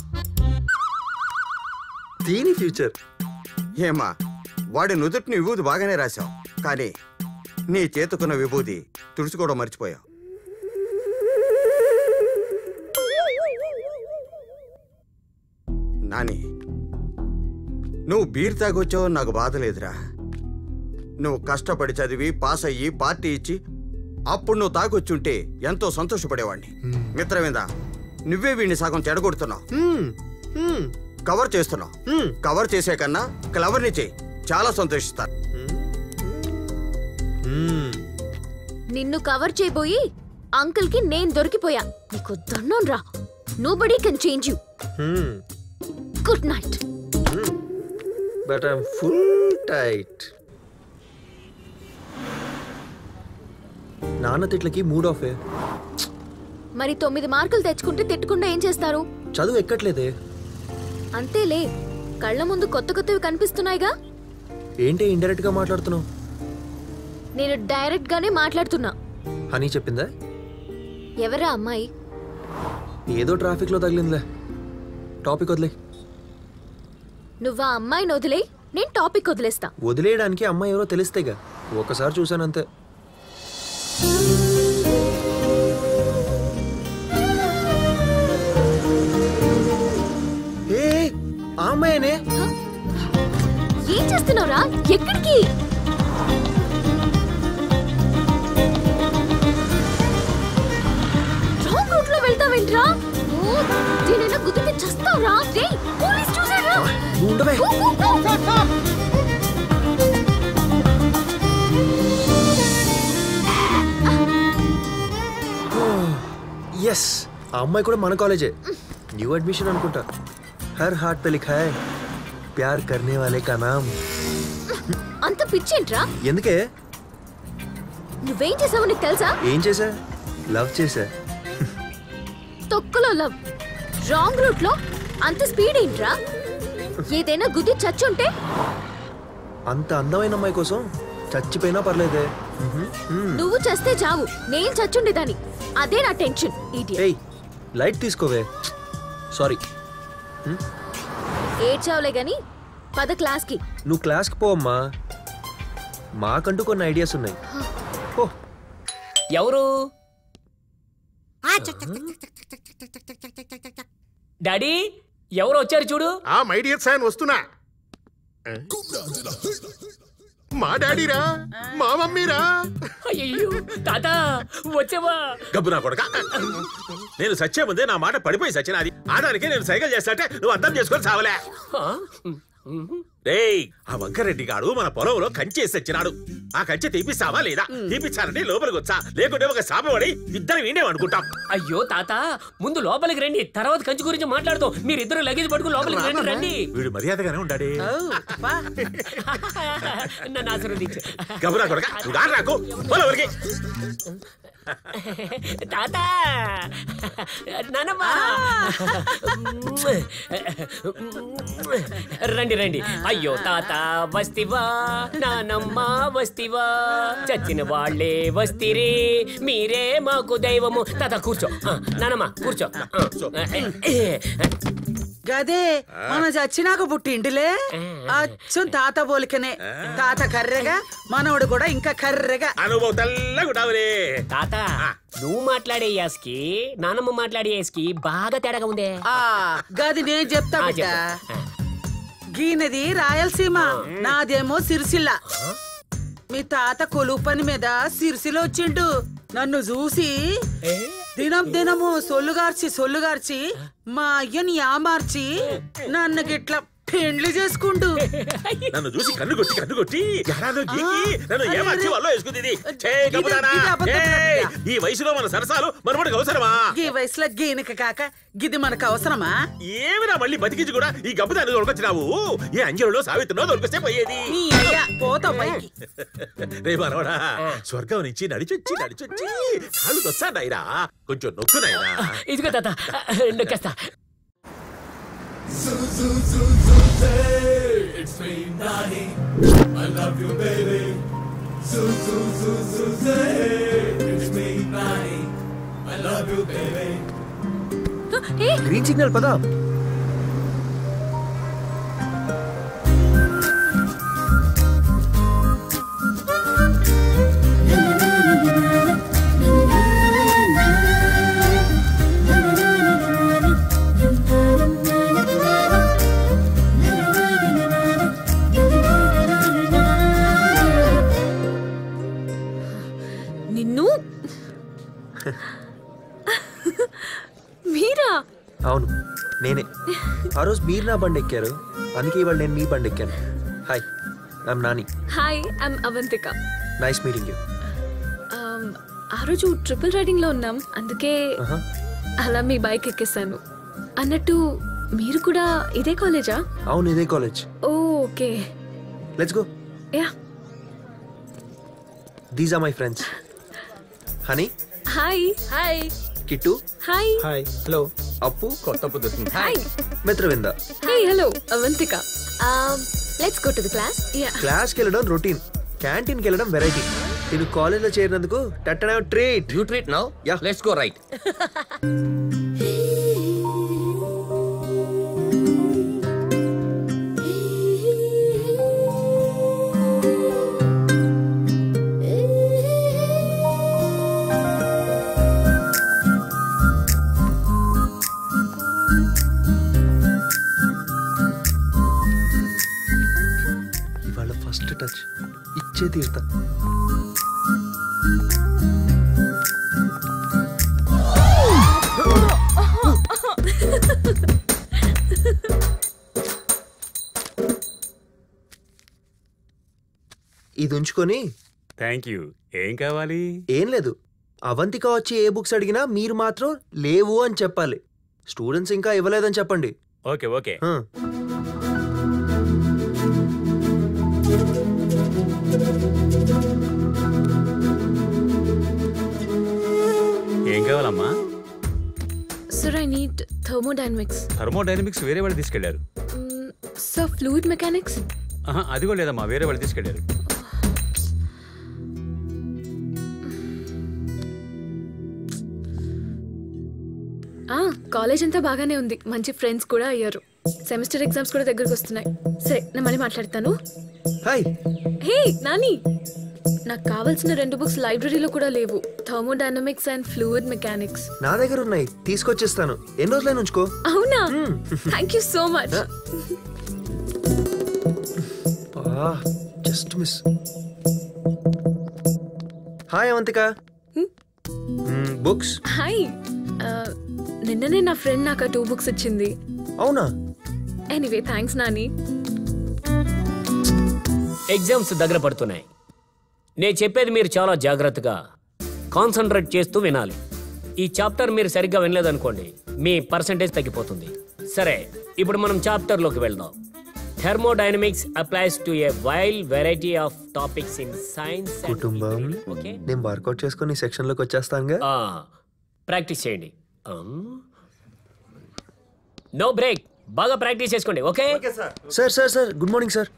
దీని ఫ్యూచర్ ఏమా వాడి నుదుటిని విభూతి బాగానే రాశావు కానీ నీ చేతుకున్న విభూతి తుడుచుకోవడం మర్చిపోయావు నాని నువ్వు బీర్ తాగొచ్చావు నాకు బాధ లేదురా నువ్వు కష్టపడి చదివి పాస్ అయ్యి పార్టీ ఇచ్చి అప్పుడు నువ్వు తాగొచ్చుంటే ఎంతో సంతోషపడేవాడిని మిత్రమేందా నువ్వే వీడిని సగం చెడగొడుతున్నావు కవర్ చేస్తున్నావు కవర్ చేసే కన్నా క్లవర్ని చేయి చాలా సంతోషిస్తాను నిన్ను కవర్ చేయబోయి అంకుల్ కి నేను దొరికిపోయా నీకు దండం రా nobody can change you good night but I'm full tight నాన్న తిట్లకి మూడ్ ఆఫ్ మరి తొమ్మిది మార్కులు తెచ్చుకుంటే తిట్టకుండా ఏం చేస్తారు చదువు ఎక్కట్లేదే అంతేలే కళ్ళ ముందు కొత్త కొత్తవి కనిపిస్తున్నాయిగా ఏంటి ఇండైరెక్ట్ గా మాట్లాడుతున్నావు నేను డైరెక్ట్ గానే మాట్లాడుతున్నా హనీ చెప్పిందా ఎవరా అమ్మాయి ఏదో ట్రాఫిక్ లో తగిలిందిలే టాపిక్ వదిలే నువ్వు ఆ అమ్మాయిని వదిలే నేను టాపిక్ వదిలేస్తా వదిలేయడానికి అమ్మాయి ఎవరో తెలిస్తేగా ఒకసారి చూశానంతే ఏ ఆ అమ్మాయినే వెళ్తున్నావురా ఎక్కడికి రాంగ్ రూట్ లో వెళ్తావేంట్రా ఓ, దీనైనా గుద్దితే చస్తావురా రే పోలీస్ చూసారా ఉండవే గో, గో, గో. ఎస్ ఆ అమ్మాయి కూడా మన కాలేజే న్యూ అడ్మిషన్ అనుకుంటా హర్ హార్ట్ पे लिखा है प्यार करने वाले का नाम అంత పిచ్చేంట్రా ఎందుకే నువ్వేం చేసావో నీకు తెలుసా ఏం చేశా లవ్ చేశా తొక్కులో లవ్ రాంగ్ రూట్ లో అంత స్పీడ్ ఏంట్రా ఏదైనా గుద్ది చచ్చుంటే అంత అందమైన అమ్మాయి కోసం చచ్చిపోయినా పర్లేదే మ్హూ. మ్. నువ్వు చస్తే చావు నేను చచ్చుండేదాన్ని అదే నా టెన్షన్ ఇడియట్ ఏయ్ లైట్ తీసుకోవే సారీ ఏడ్చావులే గాని పద క్లాస్ కి నువ్వు క్లాస్కి పోమ్మా మాకంటూ కొన్ని ఐడియాస్ ఉన్నాయి ఎవరు డాడీ ఎవరు వచ్చారు చూడు ఆ మై డియర్ సాయన్ వస్తున్నా మా డాడీరా మా మమ్మీరా అయ్యో తాత వచ్చావా గబ్బు నా కొడక నేను సత్య ముందే నా మాట పడిపోయి సత్యనాది ఆదానికి నేను సైకిల్ చేస్తాంటే నువ్వు అర్థం చేసుకొని సావలే రేయ్ ఆ వంకరెడ్డి గాడు మన పొలంలో కంచేసి వచ్చినాడు ఆ కంచె తీపిస్తావా లేదా తీపిచ్చారంటే లోపలికి వచ్చా లేకుంటే ఒక శాపపడి ఇద్దరు వీణే అనుకుంటాం అయ్యో తాత ముందు లోపలికి రండి తర్వాత కంచి గురించి మాట్లాడుతాం మీరిద్దరు లగేజ్ పట్టుకుని లోపలికి రండి రండి వీడు మర్యాదగానే ఉండాడే నన్ను ఆశీర్వదించు గబురా కొడక నువ్వు రా నాకు పొలవరికి తాత నానమ్మ రండి రండి అయ్యో తాత వస్తివా నానమ్మ వస్తివా చచ్చిన వాళ్ళే వస్తిరే మీరే మాకు దైవము తాత కూర్చో ఆ, నానమ్మ కూర్చో ఆ, గదే మన చచ్చినాక పుట్టింటిలే అచ్చం తాత పోలికనే తాత కర్రెగా మనవడు కూడా ఇంకా కర్రెగా అనుభవం తెల్లగుంటావురే తాత నువ్వు మాట్లాడే యాస్కి నానమ్మ మాట్లాడే యాస్కి బాగా తేడాగా ఉందే ఆ గది నేను చెప్తా ఆ, బిడ్డ చెప్పు. గీనది రాయలసీమ నాదేమో సిరిసిల్ల మీ తాత కొలువు పని మీద సిరిసిల్ల వచ్చిండు నన్ను చూసి దినం దినము సొల్లుగార్చి సొల్లుగార్చి మా అయ్యని యామార్చి నన్ను గిట్ల పెండ్లి చేసుకుంటూ నన్ను చూసి కన్ను కొట్టి కన్ను కొట్టి ఎడానో గీకి నన్ను అరే, ఏమార్చి అరే. వాళ్ళు వేసుకుంది చే ఇది- గబుదానా ఇది అబద్ధం ఏయ్, కాదురా. ఈ వయసులో మన సరసాలు మనమడికి అవసరమా ఈ వయసులో గీనక కాక గిది మనకు అవసరమా ఏమిరా మళ్ళీ బతికించి కూడా ఈ గబ్బుదాన్ని దొరకొచ్చినావు ఏ అంజలిలో సావిత్రిలో దొరికొస్తే పోయేది నీ అయ్యా పోతావు పైకి రే మనవడా స్వర్గం నుంచి నడిచొచ్చి నడిచొచ్చి కాళ్ళు వస్తాడాయిరా కొంచెం నొక్కు నాయనా ఇదిగో తాత నొక్కేస్తా It's me, Nani. I love you, baby. Zoo, zoo, zoo, zoo, zoo. It's me, Nani. I love you, baby. Green signal పదా నిన్ను మీరా అవును నేనే ఆ రోజు మీరు నా బండి ఎక్కారు అందుకే ఇవాళ నేను మీ బండి ఎక్కాను hi I'm Nani hi I'm Avantika nice meeting you Um, ఆ రోజు ట్రిపుల్ రైడింగ్ లో ఉన్నాం అందుకే అలా మీ బైక్ ఎక్కేసాను అన్నట్టు మీరు కూడా ఇదే కాలేజా అవును ఇదే college oh okay let's go ya these are my friends Honey hi hi Kittu hi hi hello Appu కొత్త పొద్దు hi Mitravinda hey hello Avantika let's go to the class ya క్లాస్కి వెళ్ళడం రొటీన్ క్యాంటీన్కి వెళ్ళడం వెరైటీ నేను కాలేజ్లో చేరినందుకు టట్టన treat you treat now ya let's go right ఇవాళ ఫస్ట్ టచ్ ఇచ్చే తీరుతా ఇది ఉంచుకొని థ్యాంక్ యూ ఏం కావాలి ఏం లేదు అవంతిక వచ్చి ఏ బుక్స్ అడిగినా మీరు మాత్రం లేవు అని చెప్పాలి స్టూడెంట్స్ ఇంకా ఇవ్వలేదని చెప్పండి ఓకే ఓకే ఆ. ఏం కావాలమ్మా sir I need thermodynamics thermodynamics వేరే వాళ్ళు తీసుకెళ్లారు సార్ ఫ్లూయిడ్ మెకానిక్స్ ఆహా, అది కూడా లేదమ్మా వేరే వాళ్ళు తీసుకెళ్లారు కాలేజ్ అంతా బాగానే ఉంది మంచి ఫ్రెండ్స్ కూడా అయ్యారు సెమిస్టర్ ఎగ్జామ్స్ కూడా దగ్గరకు వస్తున్నాయి సరే నేను మళ్ళీ మాట్లాడతాను హాయ్ హే నాని నాకు కావాల్సిన రెండు బుక్స్ లైబ్రరీలో కూడా లేవు థర్మోడైనమిక్స్ అండ్ ఫ్లూయిడ్ మెకానిక్స్ నా దగ్గర ఉన్నాయి తీసుకొచ్చేస్తాను ఎన్ని రోజులైనా ఉంచుకో అవునా thank you so much just miss hi Avantika books hi నిన్ననే నా ఫ్రెండ్ నాకు టూ బుక్స్ ఇచ్చింది అవునా ఎనీవే థ్యాంక్స్ నాని ఎగ్జామ్స్ దగ్గర పడుతున్నాయి నేను చెప్పేది మీరు చాలా జాగ్రత్తగా కాన్సన్ట్రేట్ చేస్తూ వినాలి ఈ చాప్టర్ మీరు సరిగ్గా వినలేదనుకోండి మీ పర్సంటేజ్ తగ్గిపోతుంది సరే ఇప్పుడు మనం చాప్టర్లోకి వెళ్దాం thermodynamics applies to a wide variety of topics in science కుటుంబం నేను వర్కౌట్ చేసుకొని సెక్షన్ లోకి వచ్చేస్తానుగా ప్రాక్టీస్ చేయండి నో బ్రేక్ బాగా ప్రాక్టీస్ చేసుకోండి okay sir sir sir good morning sir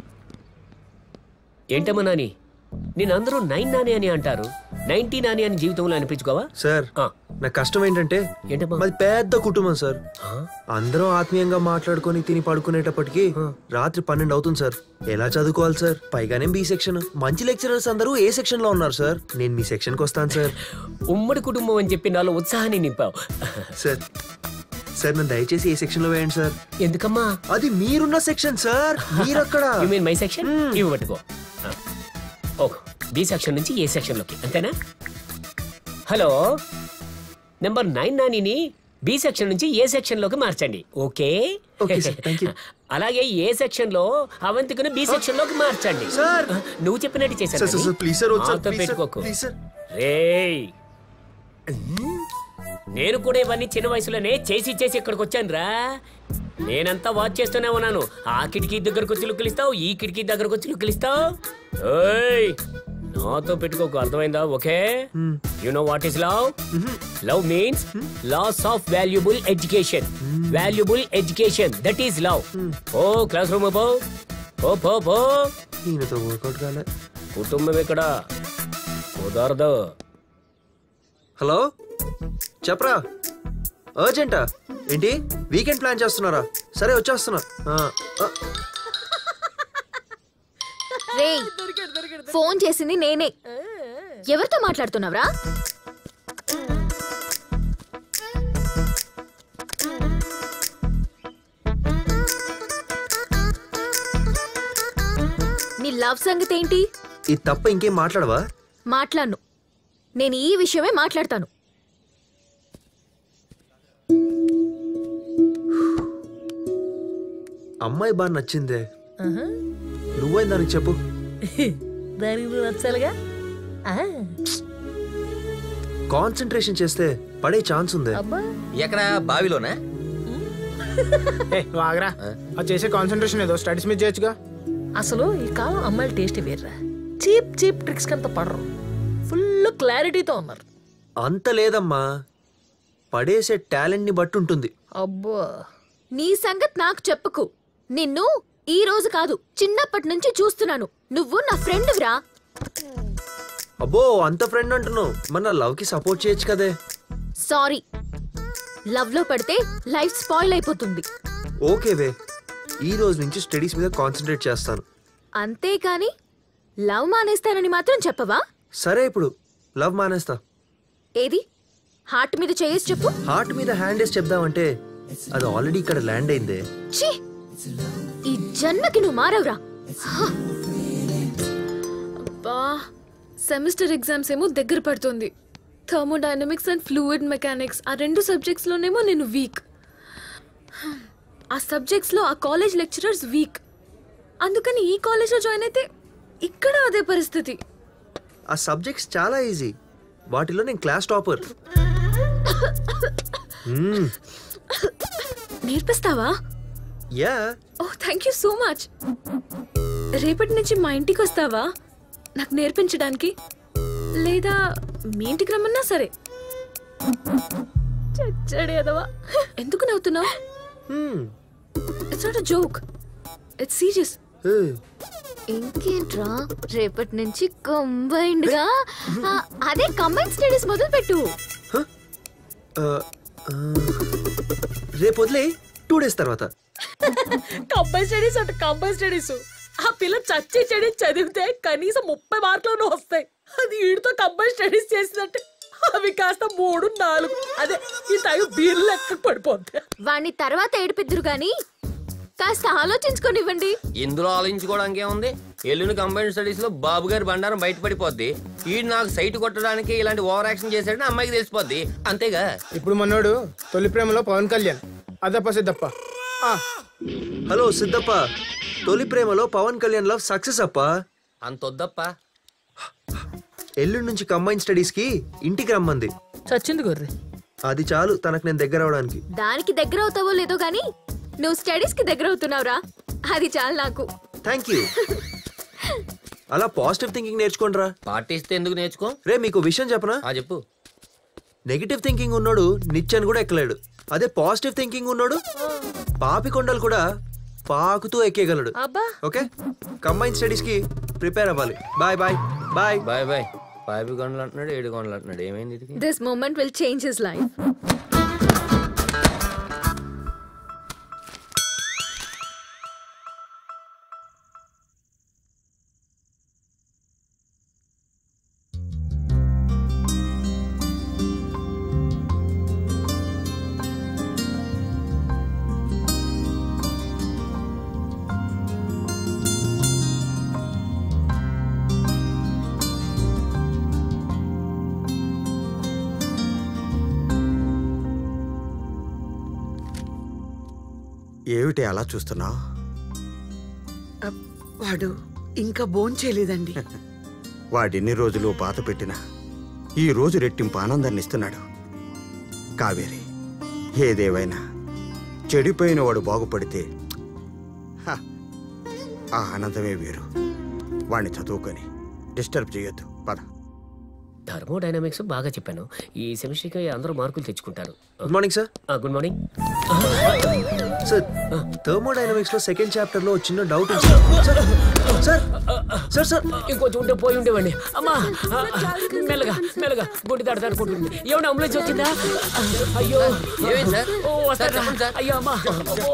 ఏంటమ్మా నాని నేను అందరూ నైన్ నాని అని అంటారు నైన్టీ నాని అని జీవితంలో అనిపించుకోవా సార్ నా కష్టం ఏంటంటే మాది పెద్ద కుటుంబం సార్ అందరం ఆత్మీయంగా మాట్లాడుకొని తిని పడుకునేటప్పటికి రాత్రి పన్నెండు అవుతుంది సార్ ఎలా చదువుకోవాలి సార్ పైగానే బి సెక్షన్ మంచి లెక్చరర్స్ అందరూ ఏ సెక్షన్ లో ఉన్నారు సార్ నేను మీ సెక్షన్ కి వస్తాను సార్ ఉమ్మడి కుటుంబం అని చెప్పి నాలో ఉత్సాహాన్ని నింపావు సార్ సార్ నన్ను దయచేసి ఏ సెక్షన్ లో వేయండి సార్ ఎందుకమ్మా అది మీరున్న సెక్షన్ సార్ మీరక్కడ యు మీన్ మై సెక్షన్ ఇవి పట్టుకో ఓ బి సెక్షన్ నుంచి ఏ సెక్షన్లోకి అంతేనా హలో నెంబర్ నైన్ నానిని బి సెక్షన్ నుంచి ఏ సెక్షన్ లోకి మార్చండి okay Okay, sir. Thank you. అలాగే ఏ సెక్షన్ లో అవంతికను బి సెక్షన్ లోకి మార్చండి సార్ నువ్వు చెప్పినట్టు సార్ సార్ చేశాను సార్ ప్లీజ్ సార్ వద్దు సార్ నాతో ప్లీజ్ సార్ పెట్టుకోకు ప్లీజ్ సార్ రేయ్ నేను కూడా ఇవన్నీ చిన్న వయసులోనే చేసి చేసి ఇక్కడికి వచ్చాను రా నేనంతా వాచ్ చేస్తూనే ఉన్నాను ఆ కిటికీ దగ్గరకు వచ్చి లుక్కులు ఇస్తావు ఈ కిటికీ దగ్గరకు వచ్చి లుక్కులు ఇస్తావు ఓయ్ నాతో పెట్టుకోకు అర్థమైందా okay you know what is love love means loss of valuable education valuable education that is love ఓ క్లాస్ రూమ్ పో పో పో పో ఈయనతో వర్కౌట్ కాలే కుటుంబం ఇక్కడ కుదరదు హలో చెప్పరా అర్జెంటా ఏంటి వీకెండ్ ప్లాన్ చేస్తున్నారా సరే వచ్చేస్తున్నా ఆ, ఆ, రే ఫోన్ చేసింది నేనే ఎవరితో మాట్లాడుతున్నావురా నీ లవ్ సంగతి ఏంటి ఇది తప్ప ఇంకేం మాట్లాడవా మాట్లాడను నేను ఈ విషయమే మాట్లాడతాను అమ్మాయి బాగా నచ్చిందే నువ్వే దానికి చెప్పు దానికి నువ్వు నచ్చాలిగా ఆ, కాన్సన్ట్రేషన్ చేస్తే పడే ఛాన్స్ ఉంది అబ్బా ఎక్కడ బావిలోనా ఏ నువ్వు ఆగరా అది చేసే కాన్సన్ట్రేషన్ ఏదో స్టడీస్ మీద చేయొచ్చుగా అసలు ఈ కాలం అమ్మాయిల టేస్ట్ వేర్రా చీప్ చీప్ ట్రిక్స్ కంత పడరు ఫుల్ క్లారిటీతో ఉన్నారు అంత లేదమ్మా పడేసే టాలెంట్ ని బట్టి ఉంటుంది అబ్బా నీ సంగతి నాకు చెప్పుకు నిన్ను ఈ రోజు కాదు చిన్నప్పటి నుంచి చూస్తున్నాను నువ్వు నా ఫ్రెండ్విరా అబ్బో అంత ఫ్రెండ్ అంటున్నావు మన లవ్ కి సపోర్ట్ చేయొచ్చు కదే సారీ లవ్ లో పడితే లైఫ్ స్పాయిల్ అయిపోతుంది ఓకే వే ఈ రోజు నుంచి స్టడీస్ మీద కాన్సన్ట్రేట్ చేస్తాను అంతేకాని లవ్ మానేస్తానని మాత్రం చెప్పవా సరే ఇప్పుడు లవ్ మానేస్తా ఏది హార్ట్ మీద చేయేసి చెప్పు హార్ట్ మీద హ్యాండ్ వేసి చెప్దామంటే అది ఆల్రెడీ ఇక్కడ ల్యాండ్ అయిందే ఛీ ఈ జన్మకి నువ్వు మారవురా హ! అబ్బా సెమిస్టర్ ఎగ్జామ్స్ ఏమో దగ్గర పడుతుంది థర్మోడైనమిక్స్ అండ్ ఫ్లూయిడ్ మెకానిక్స్ ఆ రెండు సబ్జెక్ట్స్లోనేమో నేను వీక్ ఆ సబ్జెక్ట్స్లో ఆ కాలేజ్ లెక్చరర్స్ వీక్ అందుకని ఈ కాలేజ్లో జాయిన్ అయితే ఇక్కడ అదే పరిస్థితి ఆ సబ్జెక్ట్స్ చాలా ఈజీ వాటిలో నేను క్లాస్ టాపర్ నేర్పిస్తావా ya oh thank you so much రేపటి నుంచి మా ఇంటికి వస్తావా నాకు నేర్పించడానికి లేదా మీ ఇంటికి రమ్మన్నా సరే చచ్చాడు ఎదవా ఎందుకు నవ్వుతున్నావు it's not joke it's serious ఇంకేంట్రా రేపటి నుంచి కంబైన్డ్ గా ఆ, అదే కంబైన్ స్టడీస్ మొదలు పెట్టు రేపు వదిలే టూ డేస్ తర్వాత కంబైన్ స్టడీస్ అంటే కంబైన్ స్టడీస్ ఆ పిల్ల చచ్చి చెడి చదివితే కనీసం ముప్పై మార్కులను వస్తాయి అది వీడితో కంబైన్ స్టడీస్ చేసిందంటే అవి కాస్త మూడు నాలుగు అదే ఈ టైం బీర్లు లెక్క పడిపోతాయి వాణ్ణి తర్వాత ఏడిపిద్దురు గాని కాస్త ఆలోచించుకొనివ్వండి ఇందులో ఆలోచించుకోవడానికి ఏముంది ఎల్లుండి కంబైన్ స్టడీస్ లో బాబు గారి బండారం బయటపడిపోద్ది ఈ నాకు సైట్ కొట్టడానికి ఇలాంటి ఓవర్ యాక్షన్ చేశాడని అమ్మాయికి తెలిసిపోద్ది అంతేగా ఇప్పుడు మనోడు తొలి ప్రేమలో పవన్ కళ్యాణ్ అదప్ప సిద్ధప్ప ఆ, హలో సిద్ధప్ప తొలి ప్రేమలో పవన్ కళ్యాణ్ లవ్ సక్సెస్ అప్ప అంత వద్దప్ప ఎల్లుండి నుంచి కంబైన్ స్టడీస్ కి ఇంటికి రమ్మంది చచ్చింది గొర్రె అది చాలు తనకు నేను దగ్గర అవడానికి దానికి దగ్గర అవుతావో లేదో గాని నువ్వు స్టడీస్ కి దగ్గర అవుతున్నావురా అది చాలు నాకు థ్యాంక్ యూ అలా పాజిటివ్ థింకింగ్ నేర్చుకోండి రా పాటిస్తే ఎందుకు నేర్చుకో రే మీకు విషయం చెప్పనా చెప్పు నెగిటివ్ థింకింగ్ ఉన్నాడు నిచ్చెన్ కూడా ఎక్కలేడు అదే పాజిటివ్ థింకింగ్ ఉన్నాడు పాపి కొండలు కూడా పాకుతూ ఎక్కేయగలడు అబ్బా ఓకే కంబైన్ స్టడీస్ కి ప్రిపేర్ అవ్వాలి bye bye bye bye bye పాపి కొండలు అంటున్నాడు ఏడు కొండలు అంటున్నాడు ఏమైంది ఇది this moment will change his life ఏమిటి అలా చూస్తున్నావు అబ్, వాడు ఇంకా భోంచేయలేదండి వాడిన్ని రోజులు బాధ పెట్టినా ఈ రోజు రెట్టింపు ఆనందాన్ని ఇస్తున్నాడు కావేరి ఏదేవైనా చెడిపోయిన వాడు బాగుపడితే హ, ఆ ఆనందమే వేరు వాణ్ణి చదువుకొని డిస్టర్బ్ చేయొద్దు పద థర్మోడైనమిక్స్ బాగా చెప్పాను ఈ సెమిస్టర్కి అందరూ మార్కులు తెచ్చుకుంటారు good morning sir good morning sir thermodynamics లో సెకండ్ చాప్టర్ లో చిన్న doubt sir sir sir sir ఇంకొంచెం ఉంటే పోయి ఉండేవాడిని అమ్మా ఆ, మెల్లగా మెల్లగా గుండె దాడి దాడుకుంటుంది ఏమన్నా అంబులెన్స్ వచ్చిందా అయ్యో ఏమైంది సార్? ఓ వస్తారా సార్, చెప్పండి సార్. అయ్యో అమ్మా ఓ.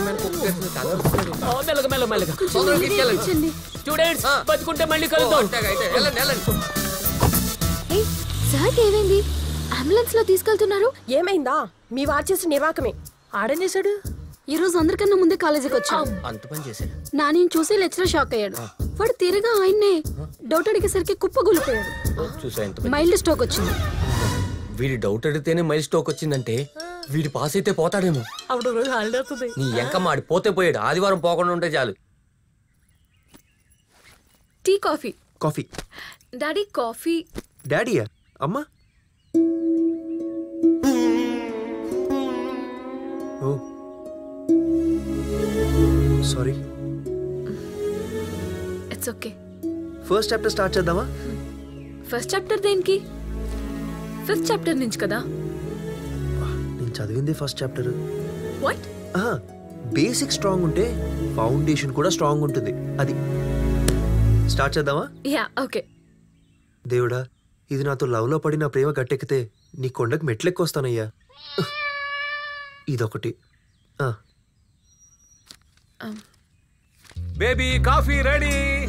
ఓ, మెల్లగా మెల్లగా మెల్లగా తొందరగా తీసుకెళ్ళండి. స్టూడెంట్స్ బతుకుంటే మళ్ళీ కలుద్దాం అయితే వెళ్ళండి వెళ్ళండి ఏయ్, సార్కి ఏమైంది అంబులెన్స్ లో తీసుకెళ్తున్నారు ఏమైందా మీ వారు చేసిన నిర్వాకమే ఆడేం చేశాడు ఈ రోజు అందరికన్నా ముందే కాలేజీకి వచ్చాం అంత పని చేశాడు నాని చూసి లెక్చరర్ షాక్ అయ్యాడు వాడు తిరగా ఆయన్నే డౌట్ అడిగేసరికి కుప్పగొలిపోయాడు చూసా ఎంత పని. మైల్డ్ స్ట్రోక్ వచ్చింది వీడి డౌట్ అడిగితేనే మైల్ స్టోక్ వచ్చిందంటే వీడి పాస్ అయితే పోతాడేమో అప్పుడు రోజు హాలిడే వస్తుంది నీ ఎంకమ్మ ఆడి పోతే పోయాడు ఆదివారం పోకుండా ఉంటే చాలు tea coffee coffee daddy coffee డాడీయా అమ్మా oh sorry it's okay first chapter start చేద్దామా ఫస్ట్ చాప్టర్ దేనికి ఫిఫ్త్ చాప్టర్ నుంచి కదా నేను చదివింది first chapter what basic strong ఉంటే ఫౌండేషన్ కూడా స్ట్రాంగ్ ఉంటుంది అది స్టార్ట్ చేద్దామా యా ఓకే దేవుడా ఇది నాతో లవ్లో పడి నా ప్రేమ గట్టెక్కితే నీ కొండకు మెట్లెక్కొస్తానయ్యా ఇదొకటి ఆ, బేబీ కాఫీ రెడీ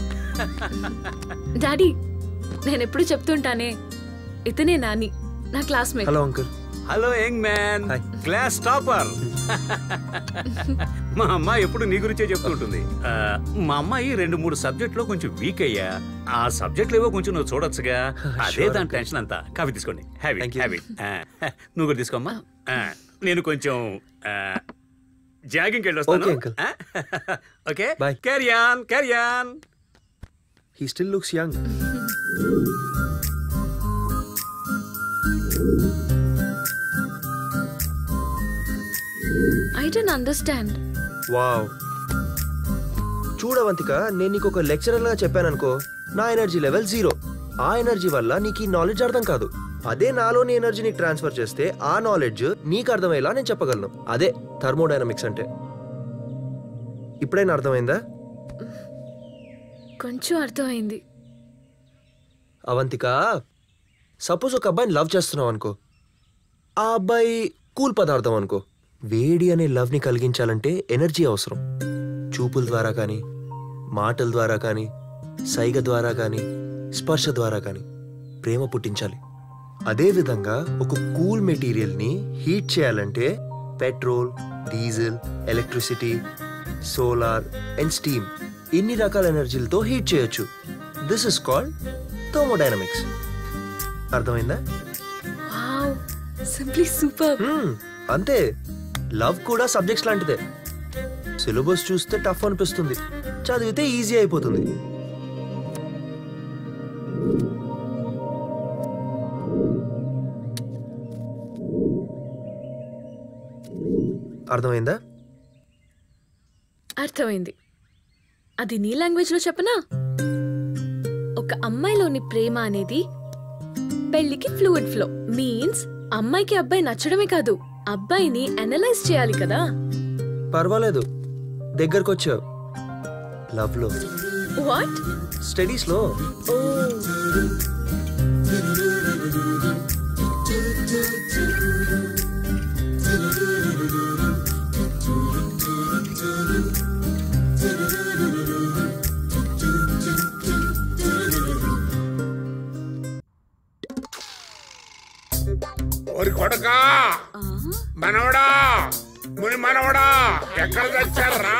డాడీ నేను ఎప్పుడు చెప్తుంటానే ఇతనే నాని నా classmate hello uncle hello young man class topper మా అమ్మాయి ఎప్పుడు నీ గురించే చెప్తూ ఉంటుంది ఆ, మా అమ్మాయి రెండు మూడు సబ్జెక్టులో కొంచెం వీక్ అయ్యా ఆ సబ్జెక్టులు ఏవో కొంచెం నువ్వు చూడొచ్చుగా అదే Sure, దాని టెన్షన్ అంతా కాఫీ తీసుకోండి హ్యావీ హ్యావీ నువ్వు కూడా తీసుకోమ్మా ఆ, నేను కొంచెం జాగింగ్కి వెళ్ళి Okay, వస్తాను uncle. Okay carry on carry on he still looks young I don't understand wow చూడవంతిక నేను నీకు ఒక లెక్చరర్గా చెప్పాననుకో నా ఎనర్జీ లెవెల్ జీరో ఆ ఎనర్జీ వల్ల నీకు ఈ నాలెడ్జ్ అర్థం కాదు అదే నాలోని ఎనర్జీ నీకు ట్రాన్స్ఫర్ చేస్తే ఆ నాలెడ్జ్ నీకు అర్థమయ్యేలా నేను చెప్పగలను అదే థర్మోడైనమిక్స్ అంటే ఇప్పుడైనా అర్థమైందా కొంచెం అర్థమైంది అవంతిక సపోజ్ ఒక అబ్బాయిని లవ్ చేస్తున్నావు అనుకో ఆ అబ్బాయి కూల్ పదార్థం అనుకో వేడి అనే లవ్ని కలిగించాలంటే ఎనర్జీ అవసరం చూపుల ద్వారా కానీ మాటల ద్వారా కానీ సైగ ద్వారా కానీ స్పర్శ ద్వారా కానీ ప్రేమ పుట్టించాలి అదేవిధంగా ఒక కూల్ మెటీరియల్ని హీట్ చేయాలంటే petrol diesel electricity solar and steam ఇన్ని రకాల ఎనర్జీలతో హీట్ చేయొచ్చు దిస్ ఇస్ కాల్డ్ థర్మోడైనమిక్స్ అర్థమైందా వావ్ సింప్లీ సూపర్ అంతే లవ్ కూడా సబ్జెక్ట్స్ లాంటిదే సిలబస్ చూస్తే టఫ్ అనిపిస్తుంది చదివితే ఈజీ అయిపోతుంది అర్థమైందా అర్థమైంది అది నీ లాంగ్వేజ్లో చెప్పనా ఒక అమ్మాయిలోని ప్రేమ అనేది పెళ్లికి ఫ్లూయిడ్ ఫ్లో మీన్స్ అమ్మాయికి అబ్బాయి నచ్చడమే కాదు అబ్బాయిని అనలైజ్ చేయాలి కదా పర్వాలేదు దగ్గరకు వచ్చావు లవ్ లో వాట్ స్టడీస్ లో ఓరి కొడకా మనవడా ముని మనవడా ఎక్కడ తెచ్చారా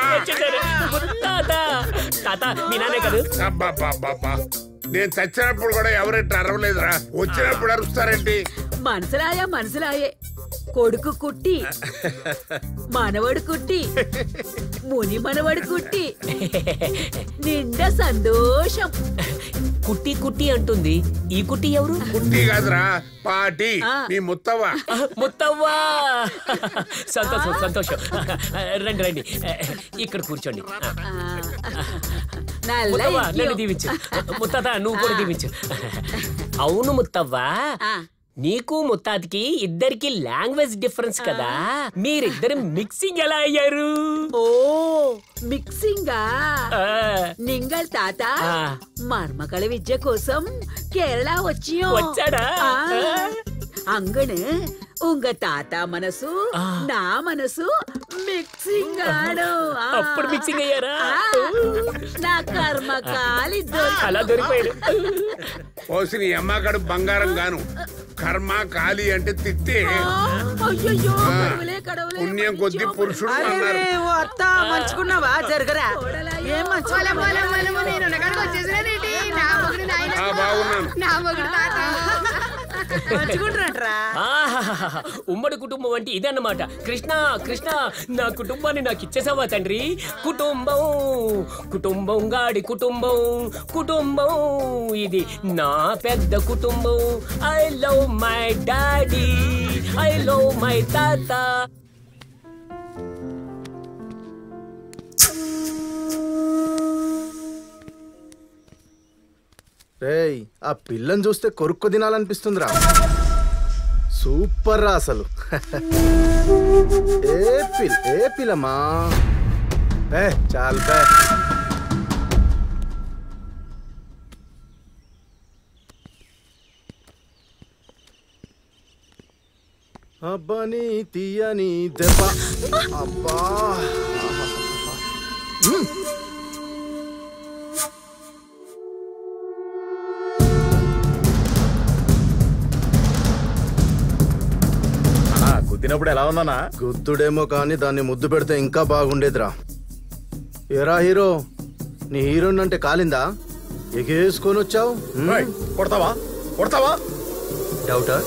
తాత మీ నానే కదా అబ్బబ్బబ్బబ్బా. నేను చచ్చినప్పుడు కూడా ఎవరెట్టి అరవలేదురా వచ్చినప్పుడు అరుస్తారేంటి మనసులాయా మనసులాయే కొడుకు కుట్టి మనవడు కుట్టి ముని మనవడు కుట్టి నిండా సంతోషం కుట్టి కుట్టి అంటుంది ఈ కుట్టి ఎవరు కుట్టి కాదురా పాటి మీ ముత్తవ్వ ముత్తవ్వా సంతోషం సంతోషం రండి రండి ఇక్కడ కూర్చోండి ముత్తవ్వ నన్ను దీవించు ముత్తాత నువ్వు కూడా దీవించు అవును ముత్తవ్వా నీకు ముత్తాతికి ఇద్దరికి లాంగ్వేజ్ డిఫరెన్స్ కదా మీరిద్దరు మిక్సింగ్ ఎలా అయ్యారు ఓ మిక్సింగా నింగల్ తాత ఆ. మర్మకళ విద్య కోసం కేరళ వచ్చియో వచ్చాడా? అంగను ఉంగ తాత మనసు నా మనసు మిక్సింగ్ ఆడు ఆ. అప్పుడు మిక్సింగ్ అయ్యారా ఆ. నా కర్మ కాలి అలా దొరికిపోయాడు పోసి నీ అమ్మగాడు బంగారం గాను కర్మ కాలి అంటే తిట్టే అయ్యయ్యో ఆ. కడవలే కడవలే పుణ్యం కొద్ది పురుషుడు అరే అన్నారు ఓ అత్త మంచుకున్నావా జరగరా ఏం పొలం, పొలం, పొలము, నేను ఉన్నకాడికి వచ్చేసినానేంటి? నా మొగుడు నాయన. ఆ, బాగున్నాను. నా మొగుడు తాత. మంచుకుంటారంటరా ఆహాహాహా. ఉమ్మడి కుటుంబం అంటే ఇదన్నమాట కృష్ణ కృష్ణ నా కుటుంబాన్ని నాకు ఇచ్చేసావా తండ్రి కుటుంబం కుటుంబం గాడి కుటుంబం కుటుంబం ఇది నా పెద్ద కుటుంబం I love my daddy I love my తాత రేయ్ ఆ పిల్లని చూస్తే కొరుక్కు తినాలనిపిస్తుందిరా సూపర్ రా అసలు ఏ పిల్ ఏ పిల్లమ్మా ఏ చాలు బే అబ్బని తీయని దెబ్బ అబ్బా మ్మ్. పుట్టినప్పుడు ఎలా ఉందన్నా గుద్దుడేమో కానీ దాన్ని ముద్దు పెడితే ఇంకా బాగుండేదిరా ఏరా హీరో నీ హీరోయిన్ అంటే కాలిందా ఎగేసుకొని వచ్చావు కొడతావా కొడతావా డౌటా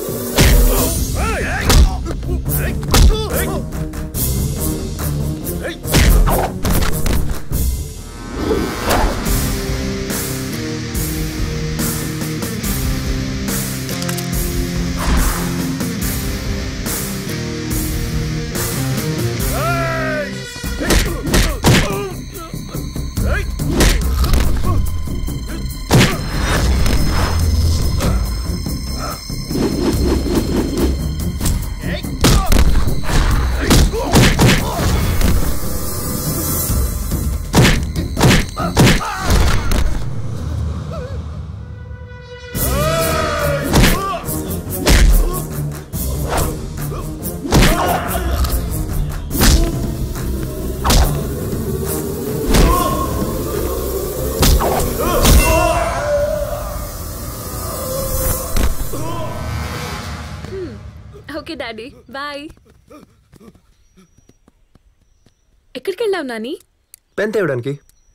ఓకే డాడీ బాయ్ ఎక్కడికి వెళ్ళావు నాని పెన్ తేవడానికి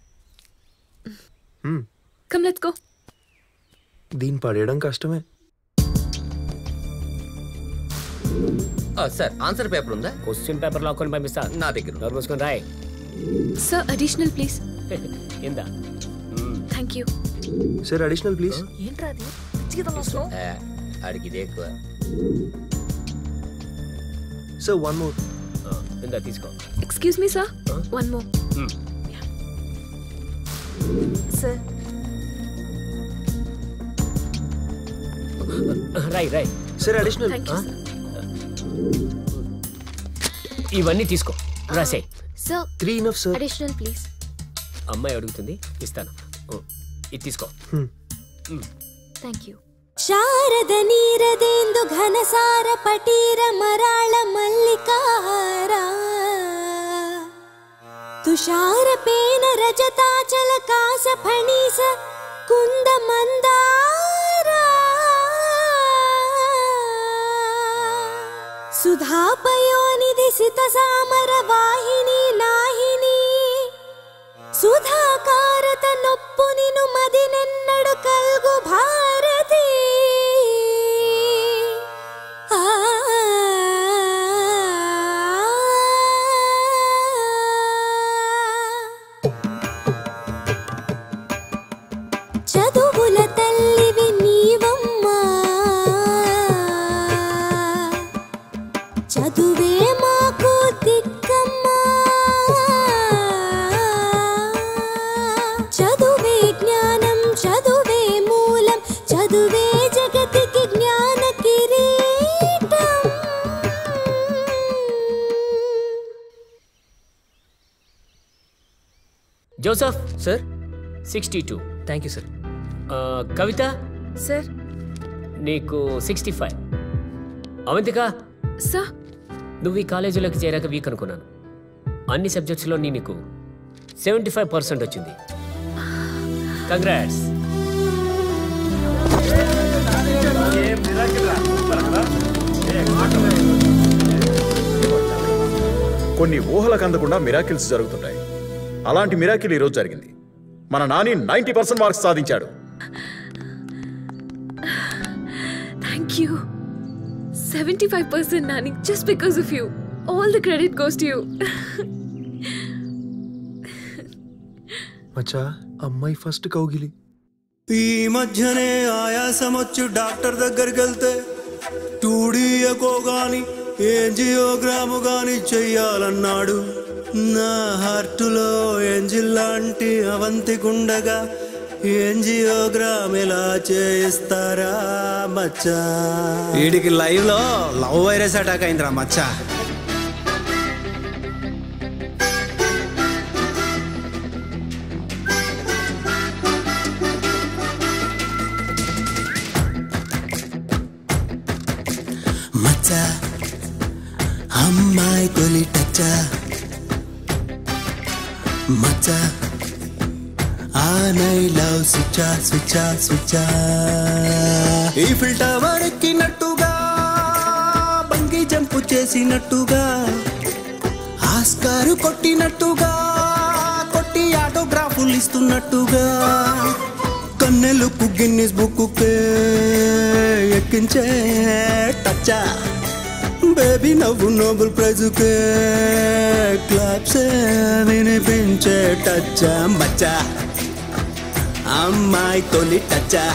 కమ్ లెట్స్ గో దీన్ని పడేయడం కష్టమే సార్ ఆన్సర్ పేపర్ ఉందా క్వశ్చన్ పేపర్ లాక్కొని పంపిస్తా నా దగ్గర డోర్ మూసుకొని రాయ్ సార్ అడిషనల్ ప్లీజ్ ఇందా thank you sir additional please ఏంట్రా అది ఏ, ఆడికి ఇదే ఎక్కువ సార్ వన్ మోర్ ఇందా తీసుకో excuse me sir one more sir రాయ్ రాయ్ sir additional thank you sir ఇవన్నీ తీసుకో రాసే sir three enough sir additional please అమ్మాయి అడుగుతుంది ఇస్తాను ఓ, ఇది తీసుకో థ్యాంక్ యూ ಶಾರದ ನೀರದೆಂದು ಘನಸಾರ ಪಟೀರ ಮರಾಳ ಮಲ್ಲಿಕಾರ ತುಷಾರ ಪೇನ ರಜತಾಚಲ ಕಾಸ ಫಣೀಸ ಕುಂದ ಮಂದಾರ ಸುಧಾಪಯೋನಿಧಿ ಸಿತ ಸಾಮರ ವಾಹಿನಿ ನಾಹಿನಿ ಸುಧಾಕಾರತ ನೊಪ್ಪು ನಿನು ಮದಿನೆನ್ನಡು ಕಲ್ಗು ಭಾರತಿ ಆ చదువుల తల్లివి నీవమ్మా చదువే మాకు దిక్కమ్మా చదువే జ్ఞానం చదువే మూలం చదువే జగతికి జ్ఞాన కిరీటం Joseph sir sixty two thank you sir Kavitha sir నీకు సిక్స్టీ ఫైవ్ అవంతిక సార్ నువ్వు ఈ కాలేజీలోకి చేరాక వీక్ అనుకున్నాను అన్ని సబ్జెక్ట్స్లో నీ నీకు సెవెంటీ ఫైవ్ పర్సెంట్ వచ్చింది కంగ్రాట్స్ కొన్ని ఊహలకు అందకుండా మిరాకిల్స్ జరుగుతుంటాయి అలాంటి మిరాకిల్ ఈరోజు జరిగింది మన నాని నైంటీ పర్సెంట్ మార్క్స్ సాధించాడు thank you seventy five percent Nani just because of you all the credit goes to you మచ్చా అమ్మాయి ఫస్ట్ కౌగిలి ఈ మధ్యనే ఆయాసమొచ్చు డాక్టర్ దగ్గరికి వెళ్తే టూడీయకో గాని ఏంజియోగ్రాము గాని చెయ్యాలన్నాడు నా హార్టులో ఏంజిల్ లాంటి అవంతి గుండగా ఏంజియోగ్రామ్ ఎలా చేయిస్తారా మచ్చా వీడికి లైవ్ లో లవ్ వైరస్ అటాక్ అయిందిరా మచ్చా మచ్చా అమ్మాయి తొలి టచ్చా మచ్చా ఆ నై లవ్ స్విచా స్విచా స్విచా ఈ ఫిల్టర్ ఎక్కినట్టుగా బంగి జంపు చేసినట్టుగా ఆస్కారు కొట్టినట్టుగా కొట్టి ఆటోగ్రాఫులు ఇస్తున్నట్టుగా కన్నెలకు గిన్నిస్ బుక్ ఎక్కించే టచ్చా బేబీ నవ్వు నోబెల్ ప్రైజుకే క్లాప్స్ వినిపించే టచ్చా మచ్చా అమ్మాయి తొలి టచ్చా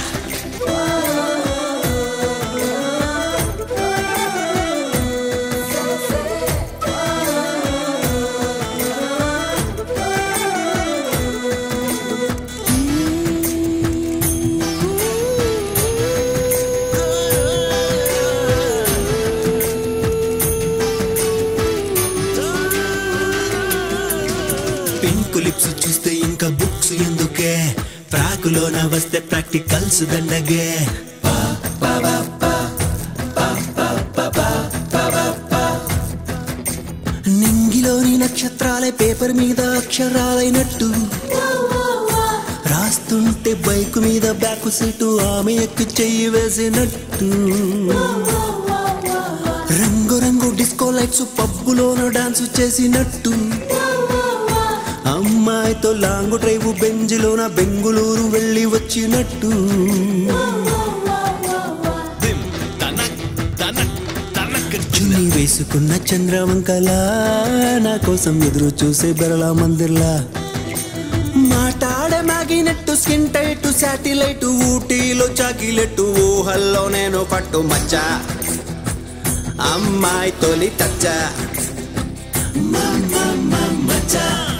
పింక్ లిప్స్ చూస్తే ఇంకా బుక్స్ ఎందుకే ఫ్రాకులోన వస్తే ప్రాక్టికల్స్ దండగే పా, పా, పా, పా, పా, పా, పా, పా, పా, పా, పా. నింగిలోని నక్షత్రాలే పేపర్ మీద అక్షరాలైనట్టు రాస్తుంటే బైక్ మీద బ్యాక్ సీటు ఆమె ఎక్కి చెయ్యి వేసినట్టు రంగు రంగు డిస్కో లైట్స్ పబ్బులోన డాన్స్ చేసినట్టు అమ్మాయితో లాంగ్ డ్రైవ్ బెంజిలోన బెంగుళూరు వెళ్ళి వచ్చినట్టు చున్నీ వేసుకున్న చంద్రవంకలా నా కోసం ఎదురు చూసే బెరళా మందిర్లా మాట్లాడే మాగినట్టు స్కిన్ టైట్ శాటిలైట్ ఊటీలో చాకిలెట్టు ఊహల్లో నేను పట్టు మచ్చ అమ్మాయి తొలి టచ్చ మచ్చ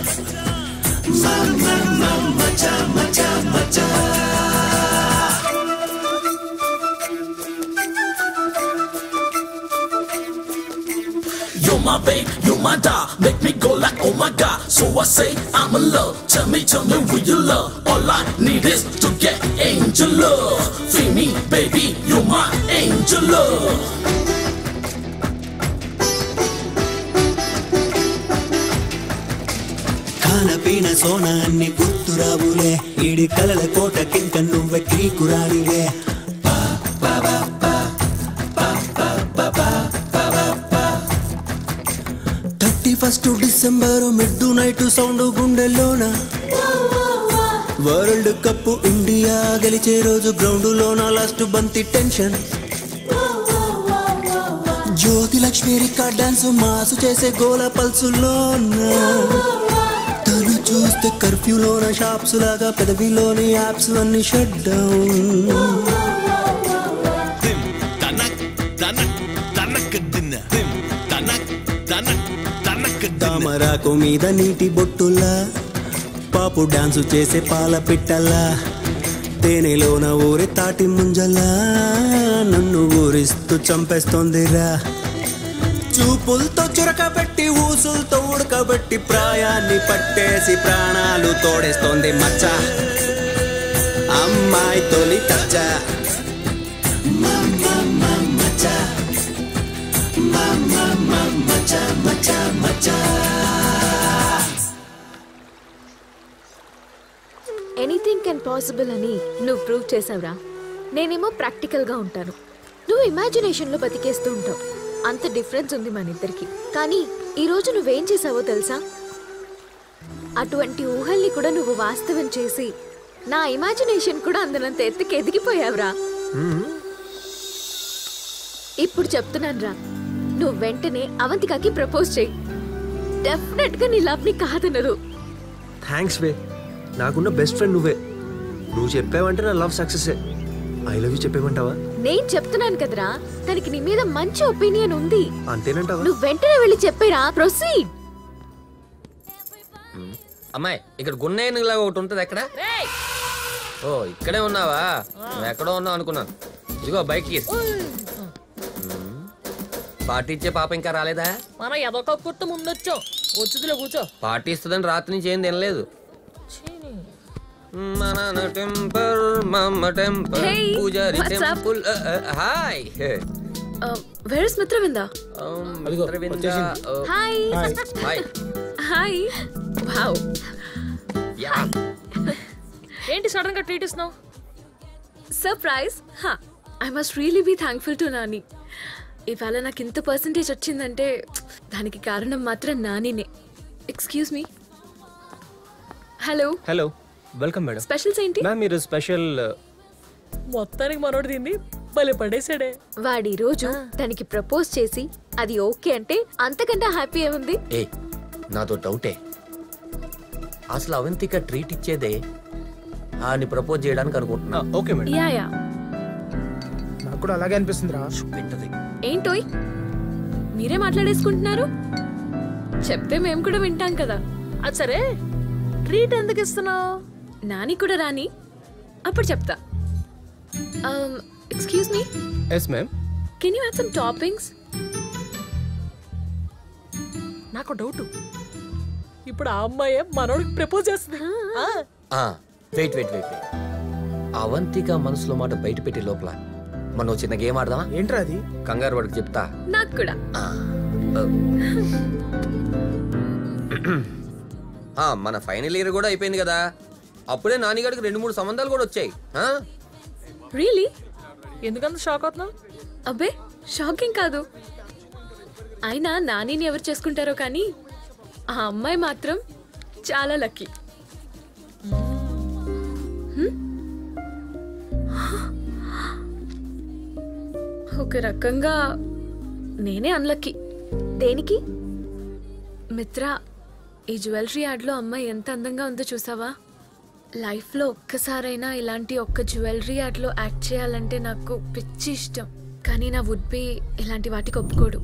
మచ్చ మచ్చ మచ్చ You're my babe, you're my doll, make me go like oh my god. So I say I'm in love. Tell me, tell me who you love. All I need is to get angel love. Feel me, baby, you're my angel love. కాలపీన సోన అన్ని గుర్తురావులే ఈడి కలల కోట కింక నువ్వే కీకురాడివే thirty first December midnight sound గుండెల్లోన world cup India గెలిచే రోజు గ్రౌండ్ లోన లాస్ట్ బంతి tension Jyothi Lakshmi record dance mass చేసే గోల పల్సులోన తను చూస్తే కర్ఫ్యూలోన షాప్స్ లాగా పెదవిలోని యాప్స్ అన్ని షట్ డౌన్ తామరాకు మీద నీటి బొట్టులా పాపు డాన్సు చేసే పాల పిట్టలా తేనెలోన ఊరి తాటి ముంజలా నన్ను ఊరిస్తూ చంపేస్తోందిరా చూపులతో చురకబెట్టి ఊసులతో ఉడకబెట్టి ప్రాయాన్ని పట్టేసి ప్రాణాలు తోడేస్తోంది మచ్చ అమ్మాయి తొలి టచ్చ మచ్చ మచ్చ మచ్చ మచ్చ ఎనీథింగ్ కెన్ పాసిబుల్ అని నువ్వు ప్రూవ్ చేసావురా నేనేమో ప్రాక్టికల్గా ఉంటాను నువ్వు ఇమాజినేషన్లో బతికేస్తూ ఉంటావు అంత డిఫరెన్స్ ఉంది మన ఇద్దరికి కానీ ఈరోజు నువ్వేం చేసావో తెలుసా అటువంటి ఊహల్ని కూడా నువ్వు వాస్తవం చేసి నా ఇమాజినేషన్ కూడా అందనంత ఎత్తుకి ఎదిగిపోయావురా ఇప్పుడు చెప్తున్నాను రా నువ్వు వెంటనే అవంతికకి ప్రపోజ్ చేయి డెఫినెట్ గా నీ లవ్ ని కాదనరు థ్యాంక్స్ వే నాకున్న బెస్ట్ ఫ్రెండ్ నువ్వే నువ్వు చెప్పావంటే నా love success I love you చెప్పేమంటావా నేను చెప్తున్నాను కదరా తనకి నీ మీద మంచి ఒపీనియన్ ఉంది అంతేనంటావా నువ్వు వెంటనే వెళ్ళి చెప్పేరా ప్రొసీడ్ అమ్మాయి ఇక్కడ గున్నేనుగులాగా ఒకటి ఉంటుంది ఎక్కడ ఓ ఇక్కడే ఉన్నావా నువ్వు ఎక్కడో ఉన్నావు అనుకున్నాను ఇదిగో బైక్ కీస్ పార్టీ ఇచ్చే పాప ఇంకా రాలేదా మనం ఎదొక కుర్త ముందొచ్చాం వచ్చుదిలో కూర్చో పార్టీ ఇస్తుందని రాత్రి నుంచి ఏం తినలేదు మన టెంపర్ మమ్మ టెంపర్ Hey, పూజారి what's up? Temple hi where is Mitravinda hi hi hi wow ఏంటి సడన్ గా ట్రీట్ ఇస్తున్నావు సర్ప్రైజ్ హా I must really be thankful to Nani ఇవాళ నాకు ఇంత పర్సంటేజ్ వచ్చిందంటే దానికి కారణం మాత్రం నానినే excuse me hello hello welcome madam specials ఏంటి మ్యామ్ మీరు స్పెషల్ మొత్తానికి మనోడు దీన్ని భలే పడేసాడే వాడి రోజు తనకి ప్రపోజ్ చేసి అది ఓకే అంటే అంతకంటే హ్యాపీ ఏముంది ఏ నాతో డౌటే అసలు అవంతిక ట్రీట్ ఇచ్చేదే ఆని ప్రపోజ్ చేయడానికి అనుకుంటున్నా ఓకే యా యా నాకు కూడా అలాగే అనిపిస్తుంది రా ఏంటోయ్ మీరే మాట్లాడేసుకుంటున్నారు చెప్తే మేము కూడా వింటాం కదా అది సరే ట్రీట్ ఎందుకు ఇస్తున్నావు నాని కూడా రాని అప్పుడు చెప్తా excuse me yes ma'am can you have some toppings నాకు డౌట్ ఇప్పుడు ఆ అమ్మాయి మనోడికి ప్రపోజ్ చేస్తుంది ఆ. Wait wait wait wait Avantika మనసులో మాట బయట పెట్టే లోపల మనం చిన్న గేమ్ ఆడదామా ఏంట్రా అది కంగారు వాడికి చెప్తా నాకు కూడా ఆ, మన ఫైనల్ ఇయర్ కూడా అయిపోయింది కదా అప్పుడే నానిగాడికి రెండు మూడు సంబంధాలు కూడా వచ్చాయి ఆ? రియలీ ఎందుకంత షాక్ అవుతున్నావు అబ్బే షాకింగ్ కాదు అయినా నానిని ఎవరు చేసుకుంటారో కానీ ఆ అమ్మాయి మాత్రం చాలా లక్కీ ఒక రకంగా నేనే అన్లక్కీ దేనికి మిత్ర ఈ జ్యువెలరీ యాడ్లో అమ్మాయి ఎంత అందంగా ఉందో చూసావా లైఫ్లో ఒక్కసారైనా ఇలాంటి ఒక్క జ్యువెలరీ యాడ్లో యాక్ట్ చేయాలంటే నాకు పిచ్చి ఇష్టం కానీ నా వుడ్ బి ఇలాంటి వాటికి ఒప్పుకోడు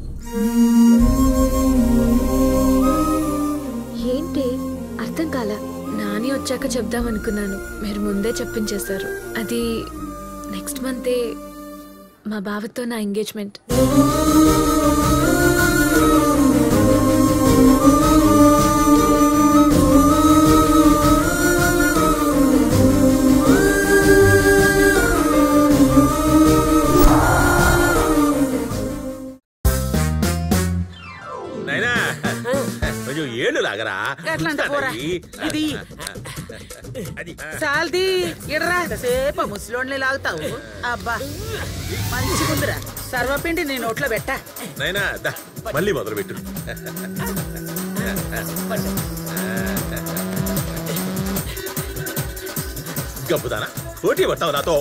ఏంటి అర్థం కాల నాని వచ్చాక చెప్దాం అనుకున్నాను మీరు ముందే చెప్పించేశారు అది నెక్స్ట్ మంతే మా బావతో నా ఎంగేజ్మెంట్ నైనా కొంచెం ఏళ్ళు లాగరా ఎట్లంటే పోరా. ఇది సాల్ది ఇడరా సేపు ముసలోడ్ని లాగుతావు అబ్బా మంచిగుందిరా సర్వపిండి నీ నోట్లో పెట్టా నైనా దా, మళ్ళీ మొదలు పెట్టు గబ్బుదానా పోటీ పట్టావు నాతో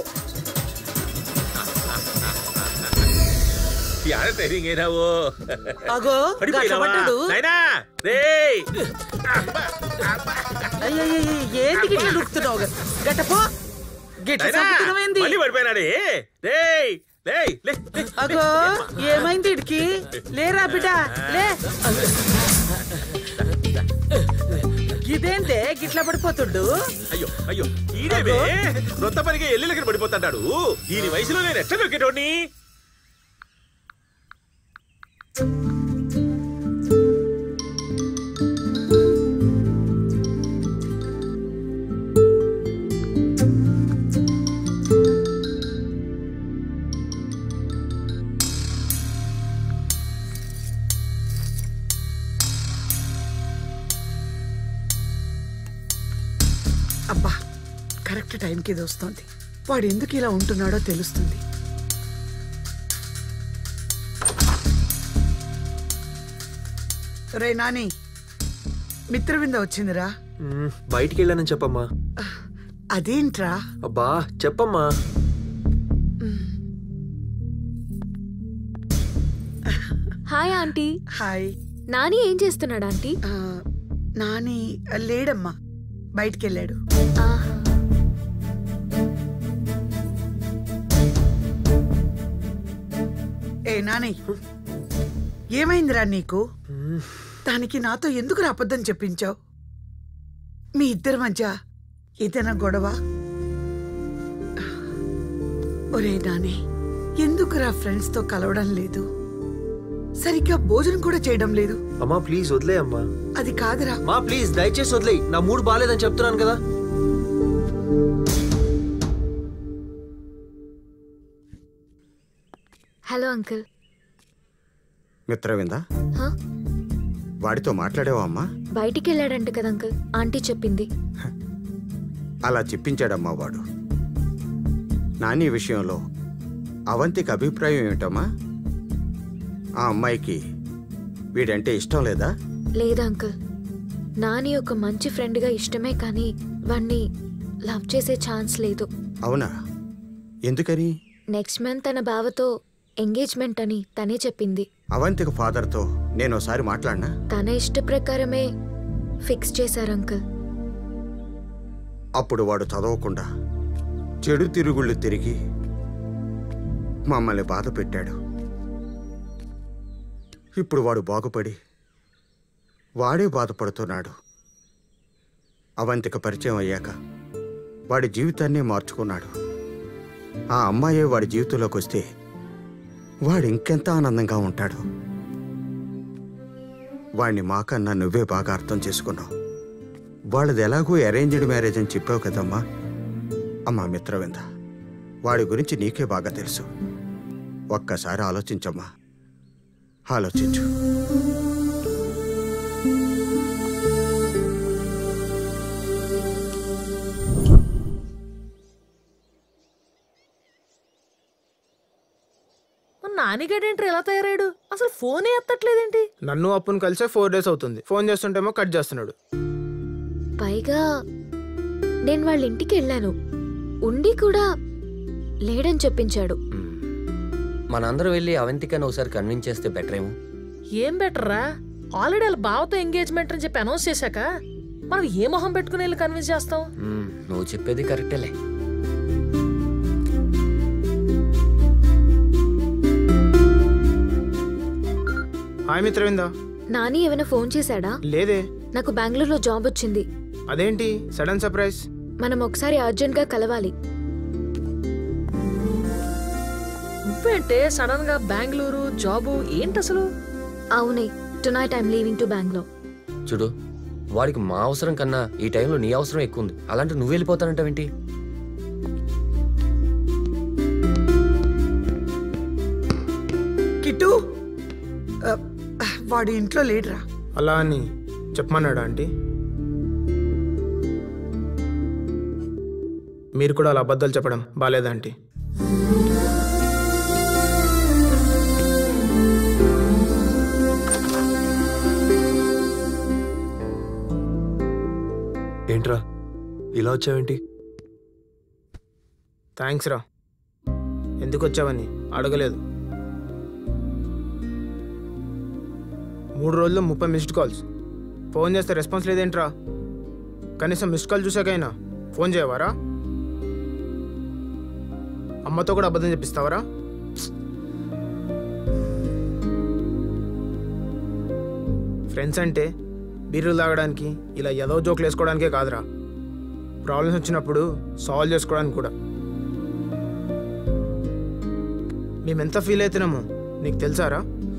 యాడ తెరింగేనావు అగో పడిపోయినావా? గట్లపడ్డాడు. నైనా రేయ్ అయ్యయ్యయ్య, ఏంది గిట్ల డుక్కుతున్నావు గట్టపో గిట్ల నైనా, చంపుతున్నావేంది మళ్ళీ పడిపోయినాడే రేయ్ రేయ్ లే లే, లే. అగో ఏమైంది ఇడికి లేరా బిడ్డ లే ఇదేంటే గిట్ల పడిపోతుండు అయ్యో అయ్యో ఈడేవే రొంత పనిగా ఎల్లి దగ్గర పడిపోతాడు ఈయన వయసులో నేను ఎట్లా దొరికేటోడిని అబ్బా కరెక్ట్ టైంకి ఇది వస్తుంది వాడు ఎందుకు ఇలా ఉంటున్నాడో తెలుస్తుంది రే నాని మిత్రవింద వచ్చిందిరా మ్మ్, బయటికి వెళ్ళానని చెప్పమ్మా అదేంట్రా అబ్బా చెప్పమ్మా హాయ్ ఆంటీ హాయ్ నాని ఏం చేస్తున్నాడు ఆంటీ నాని లేడమ్మా బయటికి వెళ్ళాడు ఏ నాని ఏమైందిరా నీకు దానికి నాతో ఎందుకు అబద్ధం చెప్పించావు మీ ఇద్దరి మధ్య ఏదైనా గొడవ ఒరే నాని ఎందుకురా ఫ్రెండ్స్ తో కలవడం లేదు సరిగ్గా భోజనం కూడా చేయడం లేదు అమ్మా ప్లీజ్ వదిలే అమ్మా అది కాదురా మా ప్లీజ్ దయచేసి వదిలేయి నా మూడు బాగాలేదని చెప్తున్నాను కదా హలో అంకుల్ మిత్రవిందా హా? వాడితో మాట్లాడావా అమ్మా బయటికి వెళ్ళాడంట కదా అంకుల్ ఆంటీ చెప్పింది అలా చెప్పించాడమ్మా వాడు నాని విషయంలో అవంతికి అభిప్రాయం ఏమిటమ్మా ఆ అమ్మాయికి వీడంటే ఇష్టం లేదా లేదు అంకుల్ నాని ఒక మంచి ఫ్రెండ్గా ఇష్టమే కానీ వాణ్ణి లవ్ చేసే ఛాన్స్ లేదు అవునా ఎందుకని నెక్స్ట్ మంత్ తన బావతో ఎంగేజ్మెంట్ అని తనే చెప్పింది అవంతిక ఫాదర్తో నేను ఒకసారి మాట్లాడినా తన ఇష్ట ప్రకారమే ఫిక్స్ చేశారు అంకుల్ అప్పుడు వాడు చదవకుండా చెడు తిరుగుళ్ళు తిరిగి మమ్మల్ని బాధ పెట్టాడు ఇప్పుడు వాడు బాగుపడి వాడే బాధపడుతున్నాడు అవంతిక పరిచయం అయ్యాక వాడి జీవితాన్నే మార్చుకున్నాడు ఆ అమ్మాయే వాడి జీవితంలోకి వస్తే వాడు ఇంకెంత ఆనందంగా ఉంటాడు వాడిని మాకన్నా నువ్వే బాగా అర్థం చేసుకున్నావు వాళ్ళది ఎలాగో అరేంజ్డ్ మ్యారేజ్ అని చెప్పావు కదమ్మా అమ్మా మిత్రవింద వాడి గురించి నీకే బాగా తెలుసు ఒక్కసారి ఆలోచించమ్మా ఆలోచించు మన నానిగాడేంటి ఎలా తయారయ్యాడు అసలు ఫోనే ఎత్తట్లేదేంటి నన్ను అప్పును కలిసే ఫోర్ డేస్ అవుతుంది ఫోన్ చేస్తుంటేమో కట్ చేస్తున్నాడు పైగా నేను వాళ్ళ ఇంటికి వెళ్ళాను ఉండి కూడా లేడని చెప్పించాడు మనందరం వెళ్ళి అవంతికని ఒకసారి కన్విన్స్ చేస్తే బెటర్ ఏమో ఏం బెటర్ రా ఆల్రెడీ వాళ్ళ బావతో ఎంగేజ్మెంట్ అని చెప్పి అనౌన్స్ చేశాక మనం ఏ మొహం పెట్టుకుని వెళ్ళి కన్విన్స్ చేస్తాం మ్మ్, నువ్వు చెప్పేది కరెక్టేలే హాయ్ మిత్రవిందా నాని ఏమైనా ఫోన్ చేశాడా లేదే నాకు బెంగళూరులో జాబ్ వచ్చింది అదేంటి సడన్ సర్ప్రైజ్ మనం ఒకసారి అర్జెంట్ గా కలవాలి నువ్వేంటే సడన్ గా బెంగళూరు జాబు ఏంటి అసలు అవునే tonight I'm leaving to Bengaluru చూడు వాడికి మా అవసరం కన్నా ఈ టైంలో నీ అవసరం ఎక్కువ ఉంది అలాంటి నువ్వు వెళ్ళిపోతానంటావేంటి కిట్టు ఆ, వాడు ఇంట్లో లేడురా అలా అని చెప్పమన్నాడా ఆంటీ మీరు కూడా అలా అబద్ధాలు చెప్పడం బాలేదా ఆంటీ ఏంట్రా ఇలా వచ్చావేంటి థ్యాంక్స్ రా ఎందుకు వచ్చావని అడగలేదు మూడు రోజుల్లో ముప్పై మిస్డ్ కాల్స్ ఫోన్ చేస్తే రెస్పాన్స్ లేదేంట్రా కనీసం మిస్డ్ కాల్ చూసాకైనా ఫోన్ చేయవారా అమ్మతో కూడా అబద్ధం చెప్పిస్తావరా ఫ్రెండ్స్ అంటే బీర్లు తాగడానికి ఇలా ఏదో జోకులు వేసుకోవడానికే కాదురా ప్రాబ్లమ్స్ వచ్చినప్పుడు సాల్వ్ చేసుకోవడానికి కూడా మేమెంత ఫీల్ అవుతున్నామో నీకు తెలుసారా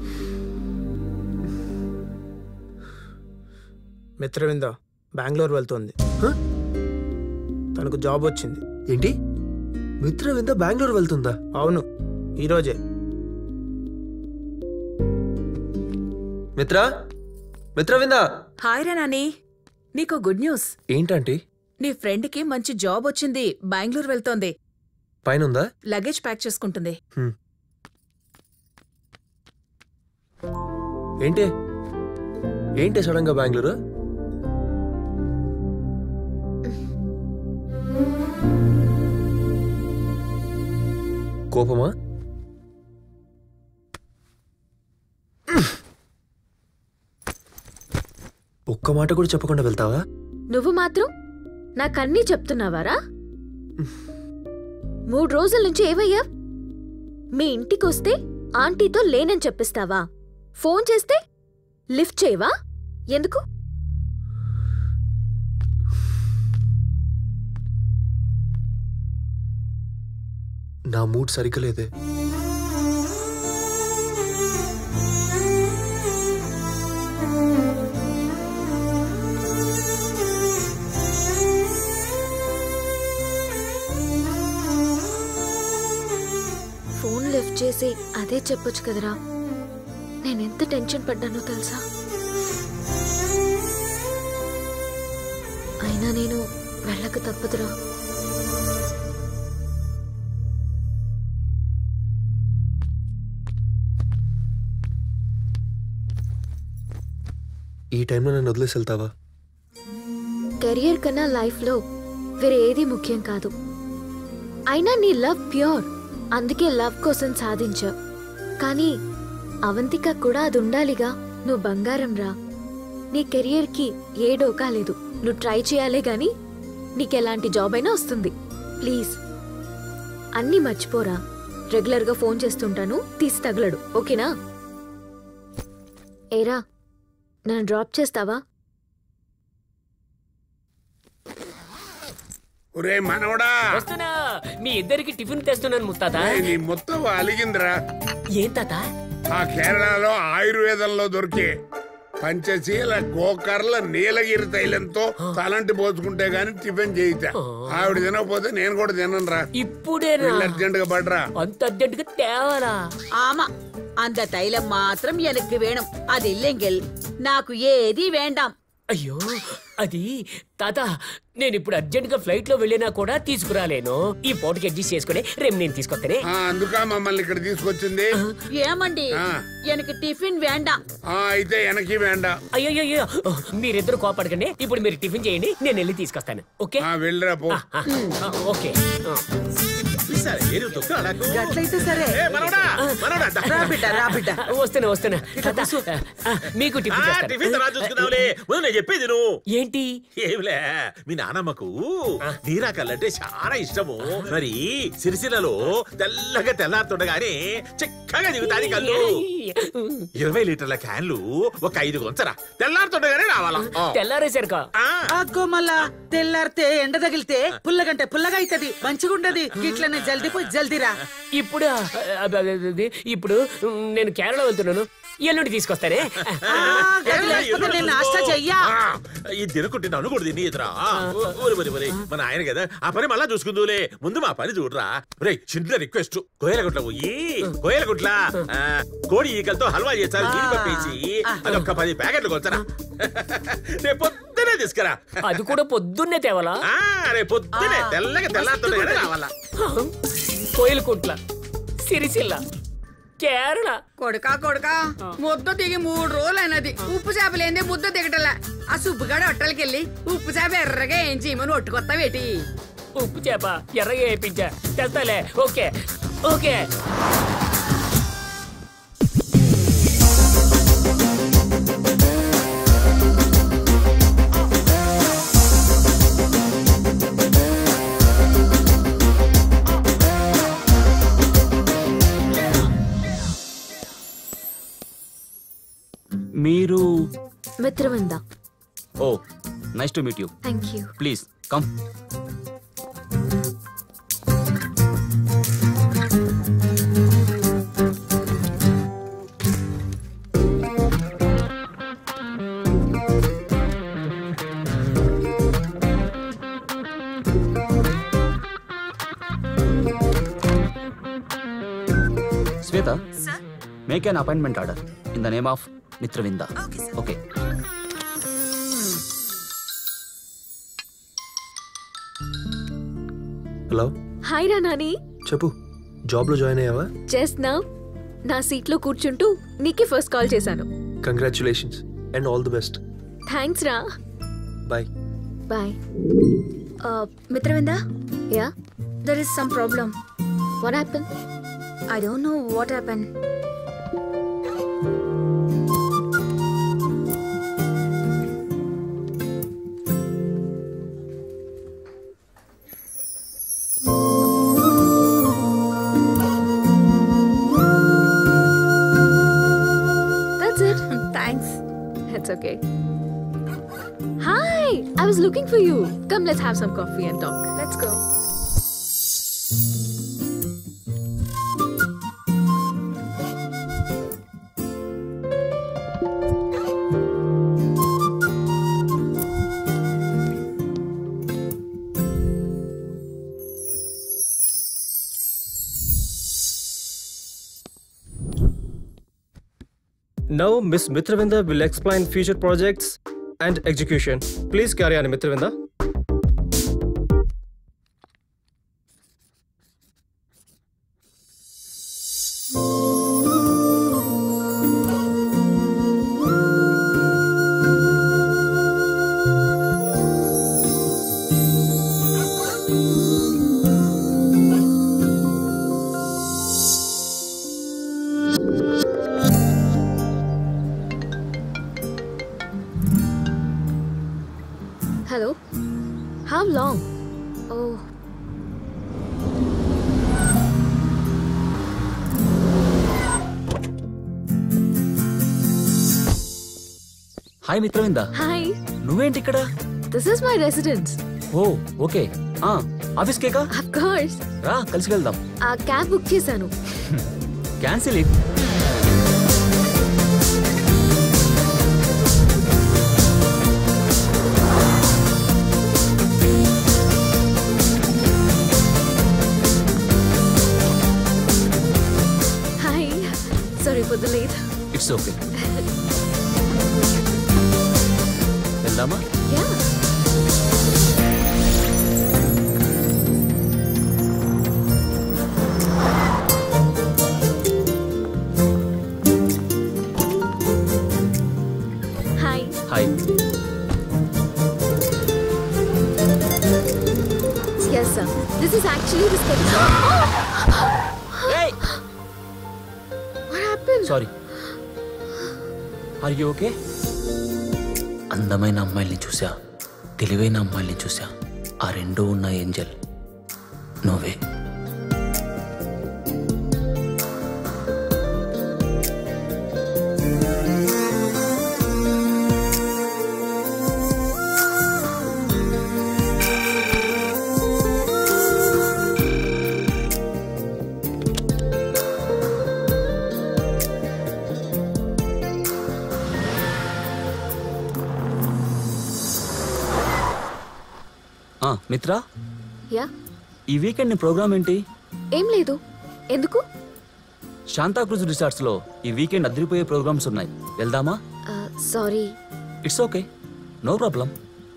మిత్రవింద బెంగళూరు వెళ్తుంది తనకు జాబ్ వచ్చింది ఏంటి మిత్రవింద బెంగళూరు వెళ్తుందా అవును ఈరోజే మిత్ర మిత్రవింద హాయ్ రా నాని నీకు గుడ్ న్యూస్ ఏంటంటే నీ ఫ్రెండ్కి మంచి జాబ్ వచ్చింది బెంగళూరు వెళ్తోంది పైన ఉందా లగేజ్ ప్యాక్ చేసుకుంటుంది హ్మ్. ఏంటి ఏంటి సడన్ గా బెంగళూరు కోపమా ఒక్క మాట కూడా చెప్పకుండా వెళ్తావా నువ్వు మాత్రం నాకన్నీ చెప్తున్నావారా మూడు రోజుల నుంచి ఏమయ్యా మీ ఇంటికొస్తే ఆంటీతో లేనని చెప్పిస్తావా ఫోన్ చేస్తే లిఫ్ట్ చేయవా ఎందుకు నా మూడ్ సరిగ్గా లేదే ఫోన్ లిఫ్ట్ చేసి అదే చెప్పొచ్చు కదరా నేనెంత టెన్షన్ పడ్డానో తెలుసా అయినా నేను వెళ్ళక తప్పదురా ఈ టైంలో నన్ను వదిలేసి వెళ్తావా కెరియర్ కన్నా లైఫ్లో వేరే ఏది ముఖ్యం కాదు అయినా నీ లవ్ ప్యూర్ అందుకే లవ్ కోసం సాధించావు కానీ అవంతిక కూడా అది ఉండాలిగా నువ్వు బంగారం రా నీ కెరియర్కి ఏ డోకా లేదు నువ్వు ట్రై చేయాలే గాని నీకెలాంటి జాబ్ అయినా వస్తుంది ప్లీజ్ అన్నీ మర్చిపోరా రెగ్యులర్గా ఫోన్ చేస్తుంటాను తీసి తగలడు ఓకేనా ఏరా నన్ను డ్రాప్ చేస్తావా ఒరే మనవడా వస్తున్నా మీ ఇద్దరికి టిఫిన్ తెస్తున్నాను ముత్తాత ఏయ్, నీ మొత్తం అలిగిందిరా ఏం తాత ఆ కేరళలో ఆయుర్వేదంలో దొరికే పంచశీల గోకర్ల నీలగిరి తైలంతో తలంటి పోసుకుంటే గాని టిఫిన్ చేయితా ఆవిడ తినకపోతే నేను కూడా తినను రా ఇప్పుడేనా అర్జెంట్ గా పడరా అంత అర్జెంటుగా తేవాలా ஆமா அந்த தைலம் மாத்திரம் எனக்கு வேணும் அது இல்லைங்கள் నాకు ఏది వేண்டாం అయ్యో అది తాత నేను ఇప్పుడు అర్జెంట్ గా ఫ్లైట్ లో వెళ్ళినా కూడా తీసుకురాలేను ఈ పూటకి అడ్జస్ట్ చేసుకుని రేపు నేను తీసుకొస్తానే ఆ, అందుకా మమ్మల్ని ఇక్కడ తీసుకొచ్చింది ఏమండి ఆ. எனக்கு டிஃபின் வேண்டாம் ఆ, అయితే వెనక్కి వేండా అయ్యో మీరిద్దరు కోపడకండి ఇప్పుడు మీరు టిఫిన్ చేయండి నేను వెళ్ళి తీసుకొస్తాను ఓకే వెళ్ళరా పో ఆ, ఆ, ఓకే ఆ. గట్లయితే సరే రా బిడ్డ రా బిడ్డ వస్తున్నా వస్తున్నా తాత, ఆ, మీకు టిఫిన్ ఆ, చేస్తాను. టిఫిన్ తర్వాత చూసుకుందాంలే ముందు నేను చెప్పేది నువ్వు ఏంటి ఏమిలే మీ నానమ్మకు నీరా కళ్ళంటే చాలా ఇష్టము మరి సిరిసిల్లలో తెల్లగా తెల్లారుతుండగానే చిక్కగా దిగుతాది కళ్ళు ఇరవై లీటర్ల క్యాన్లు ఒక ఐదు కొంచరా తెల్లారుతుండగానే రావాలా ఆ. తెల్లారేసరికా అగ్గో మళ్ళా తెల్లారితే ఎండ తగిలితే పుల్లగంటే పుల్లగా అయితది మంచిగుండది గిట్లనే జల్దీ పోయి జల్దీరా ఇప్పుడు అబ్బ, అబ్బ, అబ్బ, ఇప్పుడు నేను కేరళ వెళ్తున్నాను ఎల్లుండి తీసుకొస్తానే గది లేకపోతే నేను నాష్టా చెయ్యా ఆ, ఈ తినుకుంటే నన్ను కూడా తిని ఎదురా ఒరి ఒరి ఒరి మన ఆయన కదా ఆ పని మళ్ళా చూసుకుందులే ముందు మా పని చూడరా రే చిన్న రిక్వెస్ట్ కోయలగుట్ల పోయి కోయలగుట్ల ఆ, కోడి ఈకలతో హల్వా చేస్తారు దీని పంపించి అదొక్క పది ప్యాకెట్లు కొత్తరా రేపు పొద్దునే తీసుకురా అది కూడా పొద్దున్నే తేవాలా ఆ, రేపు పొద్దునే తెల్లగా తెల్లారుతుండగానే రావాలా కోయిలకుంట్ల సిరిసిల్ల కేరళ కొడుకా కొడుకా ముద్ద దిగి మూడు రోజులు అయినది ఉప్పు చేపలేందే ముద్ద దిగటలా ఆ సుబ్బుగాడు హోటల్కెళ్ళి ఉప్పు చేప ఎర్రగా ఏం చేయమని ఒట్టుకొత్తావేటి ఉప్పు చేప ఎర్రగా వేయించా తెస్తాలే ఓకే ఓకే మీరు Mitravinda oh nice to meet you thank you please come Shweta make an appointment order in the name of Mitravinda okay hello hi రా నాని చెప్పు జాబ్లో జాయిన్ అయ్యావా జస్ట్ నా నా సీట్లో కూర్చుంటూ నీకే ఫస్ట్ కాల్ చేశాను congratulations and all the best thanks రా bye bye Uh, Mitravinda, ya there is some problem. What happen I don't know what happened. That's it. Thanks. It's okay. Hi, I was looking for you. Come, let's have some coffee and talk. Let's go. Now, Miss Mitravinda will explain future projects and execution. Please carry on, Mitravinda. Hi Mitravinda hi నువ్వేంటి ఇక్కడ this is my residence oh okay ఆ office కేకా of course రా కలిసి వెళ్దాం ఆ cab book చేశాను cancel it hi sorry for the late it's okay వెళ్దామా ya hi hi yes sir this is actually the schedule hey what happened sorry are you okay అందమైన అమ్మాయిల్ని చూసా తెలివైన అమ్మాయిల్ని చూసా ఆ రెండూ ఉన్న ఏంజల్ నువ్వే ఆ, మిత్రా యా ఈ వీకెండ్ నీ ప్రోగ్రామ్ ఏంటి ఏం లేదు ఎందుకు శాంతాక్రూజ్ రిసార్ట్స్ లో ఈ వీకెండ్ అదిరిపోయే ప్రోగ్రామ్స్ ఉన్నాయి వెళ్దామా sorry it's okay no problem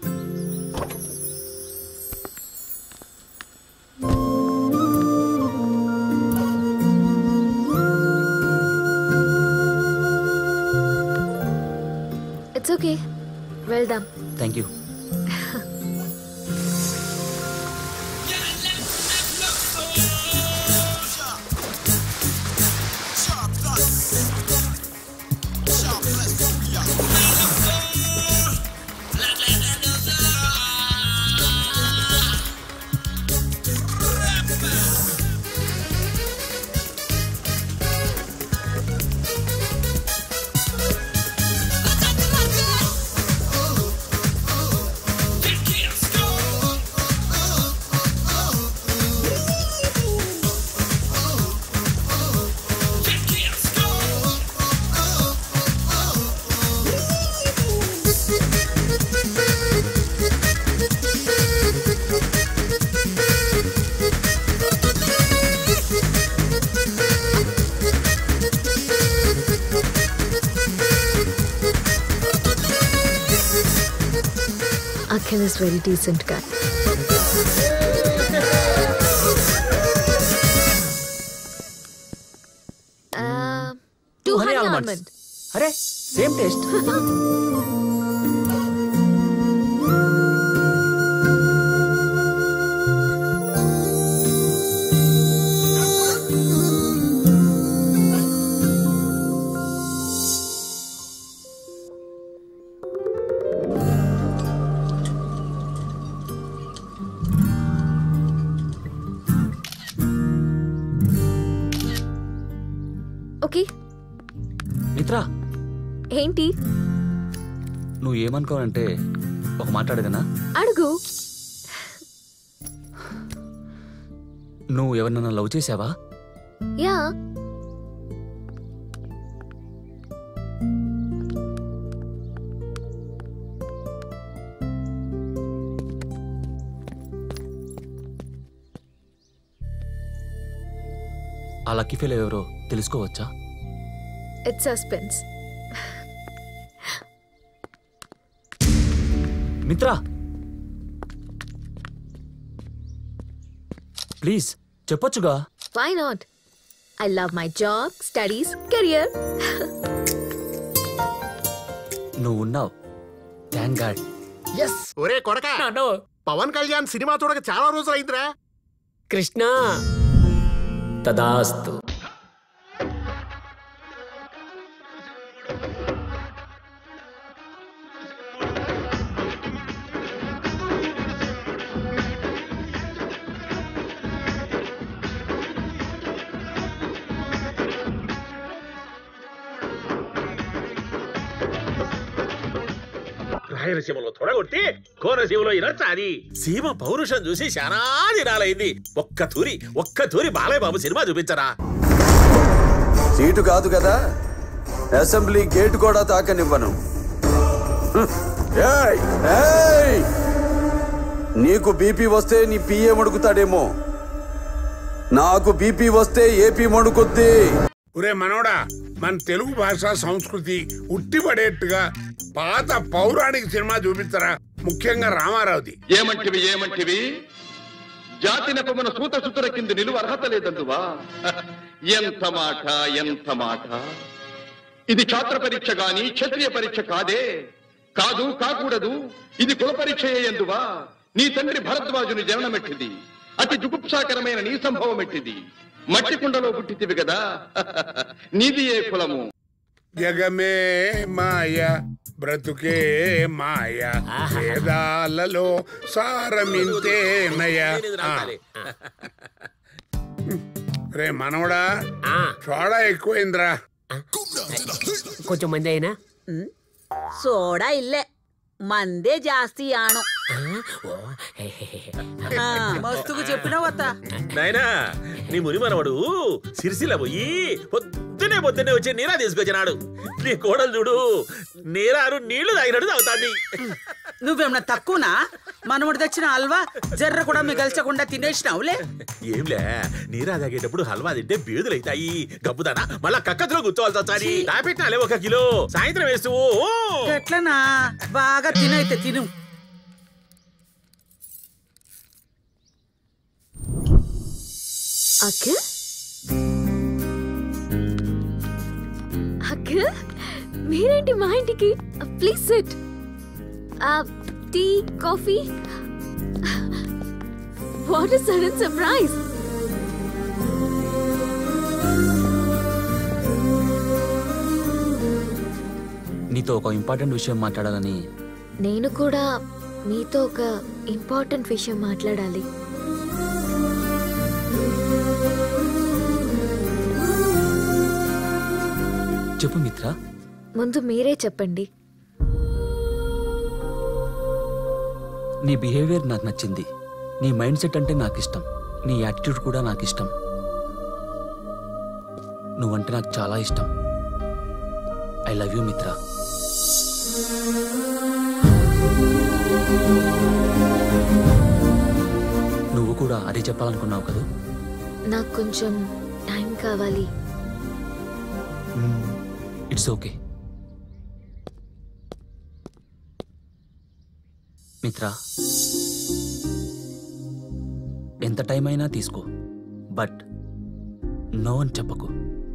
it's okay వెళ్దాం thank you Akhil is very decent guy. Uh, two honey almond. అరే సేమ్ టేస్ట్ ఓకే మిత్రా ఏంటి నువ్వు ఏమనుకోనంటే ఒక మాట్లాడేదనా అడుగు నువ్వు ఎవరినైనా లవ్ చేసావా యా ఆ లక్కీ ఫెయిల్ ఎవరో తెలుసుకోవచ్చా ఇట్స్ సస్పెన్స్ మిత్రా ప్లీజ్ చెప్పొచ్చుగా why not I love my job studies career నువ్వు ఉన్నావు థ్యాంక్ గాడ్ ఎస్ ఒరే కొడక పవన్ కళ్యాణ్ సినిమా చూడక చాలా రోజులైందిరా కృష్ణ తదాస్తు రాయలసీమలో తొడగొట్టి కోనసీమలో ఇనర్చాది సీమ పౌరుషం చూసి శానా దినాలైంది ఒక్క తూరి ఒక్క తూరి బాలయ్య బాబు సినిమా చూపించరా సీటు కాదు కదా అసెంబ్లీ గేట్ కూడా తాకనివ్వను హ్మ్. ఏయ్! ఏయ్! నీకు బీపీ వస్తే నీ పిఏ మడుకుతాడేమో నాకు బీపీ వస్తే ఏపీ మడుకుద్ది ఒరే మనోడా మన తెలుగు భాష సంస్కృతి ఉట్టిపడేట్టుగా పాత పౌరాణిక సినిమా చూపించరా ముఖ్యంగా రామారావుది ఏమంటివి ఏమంటివి జాతి నెపమున సూత సుతుల కింద నిలువ అర్హత లేదందువా ఎంత మాట ఎంత మాట ఇది ఛాత్ర పరీక్ష గాని క్షత్రియ పరీక్ష కాదే కాదు కాకూడదు ఇది కుల పరీక్ష ఎందువా నీ తండ్రి భరద్వాజుని జననమెట్టిది అతి జుగుప్సాకరమైన నీ సంభవం ఎట్టిది మట్టి కుండలో పుట్టితివి కదా నీది ఏ కులము జగమే మాయ బ్రతుకే మాయ వేదాలలో సారమింతేనయ ఆ. రే మనవడా సోడా ఎక్కువైందిరా కొంచెం మంది అయినా సోడా ఇల్లే మందే జాస్తి ఆణం మస్తుకు చెప్పినావత్త నాయనా నీ ముని మనవడు సిరిసిల్ల పోయి పొద్దునే పొద్దున్నే వచ్చి నీరా తీసుకొచ్చినాడు నీ కోడలు చూడు నీరారు నీళ్లు తాగినట్టు తాగుతాంది నువ్వేమన్నా తక్కువనా మనముడు తెచ్చిన హల్వా జర్ర కూడా మిగల్చకుండా తినేసినావులే ఏంలే నీరా తాగేటప్పుడు హల్వా తింటే బేదులైతాయి గబ్బుదానా మళ్ళా కక్కతో కూర్చోవాల్సి వచ్చాది తాపెట్టినాలే ఒక కిలో సాయంత్రం వేస్తూ ఎట్లనా బాగా తినైతే తిను అఖిల్ అఖిల్ మీరేంటి మా ఇంటికి please sit tea coffee what is sudden surprise నీతో ఒక ఇంపార్టెంట్ విషయం మాట్లాడాలని నేను కూడా మీతో ఒక ఇంపార్టెంట్ విషయం మాట్లాడాలి చెప్పు మిత్ర ముందు మీరే చెప్పండి నీ బిహేవియర్ నాకు నచ్చింది నీ మైండ్ సెట్ అంటే నాకు ఇష్టం నీ యాటిట్యూడ్ కూడా నాకు ఇష్టం నువ్వంటే నాకు చాలా ఇష్టం ఐ లవ్ యూ మిత్ర నువ్వు కూడా అదే చెప్పాలనుకున్నావు కదా నాకు కొంచెం టైం కావాలి ఇట్స్ ఓకే మిత్ర ఎంత టైం అయినా తీసుకో బట్ నో అని చెప్పకు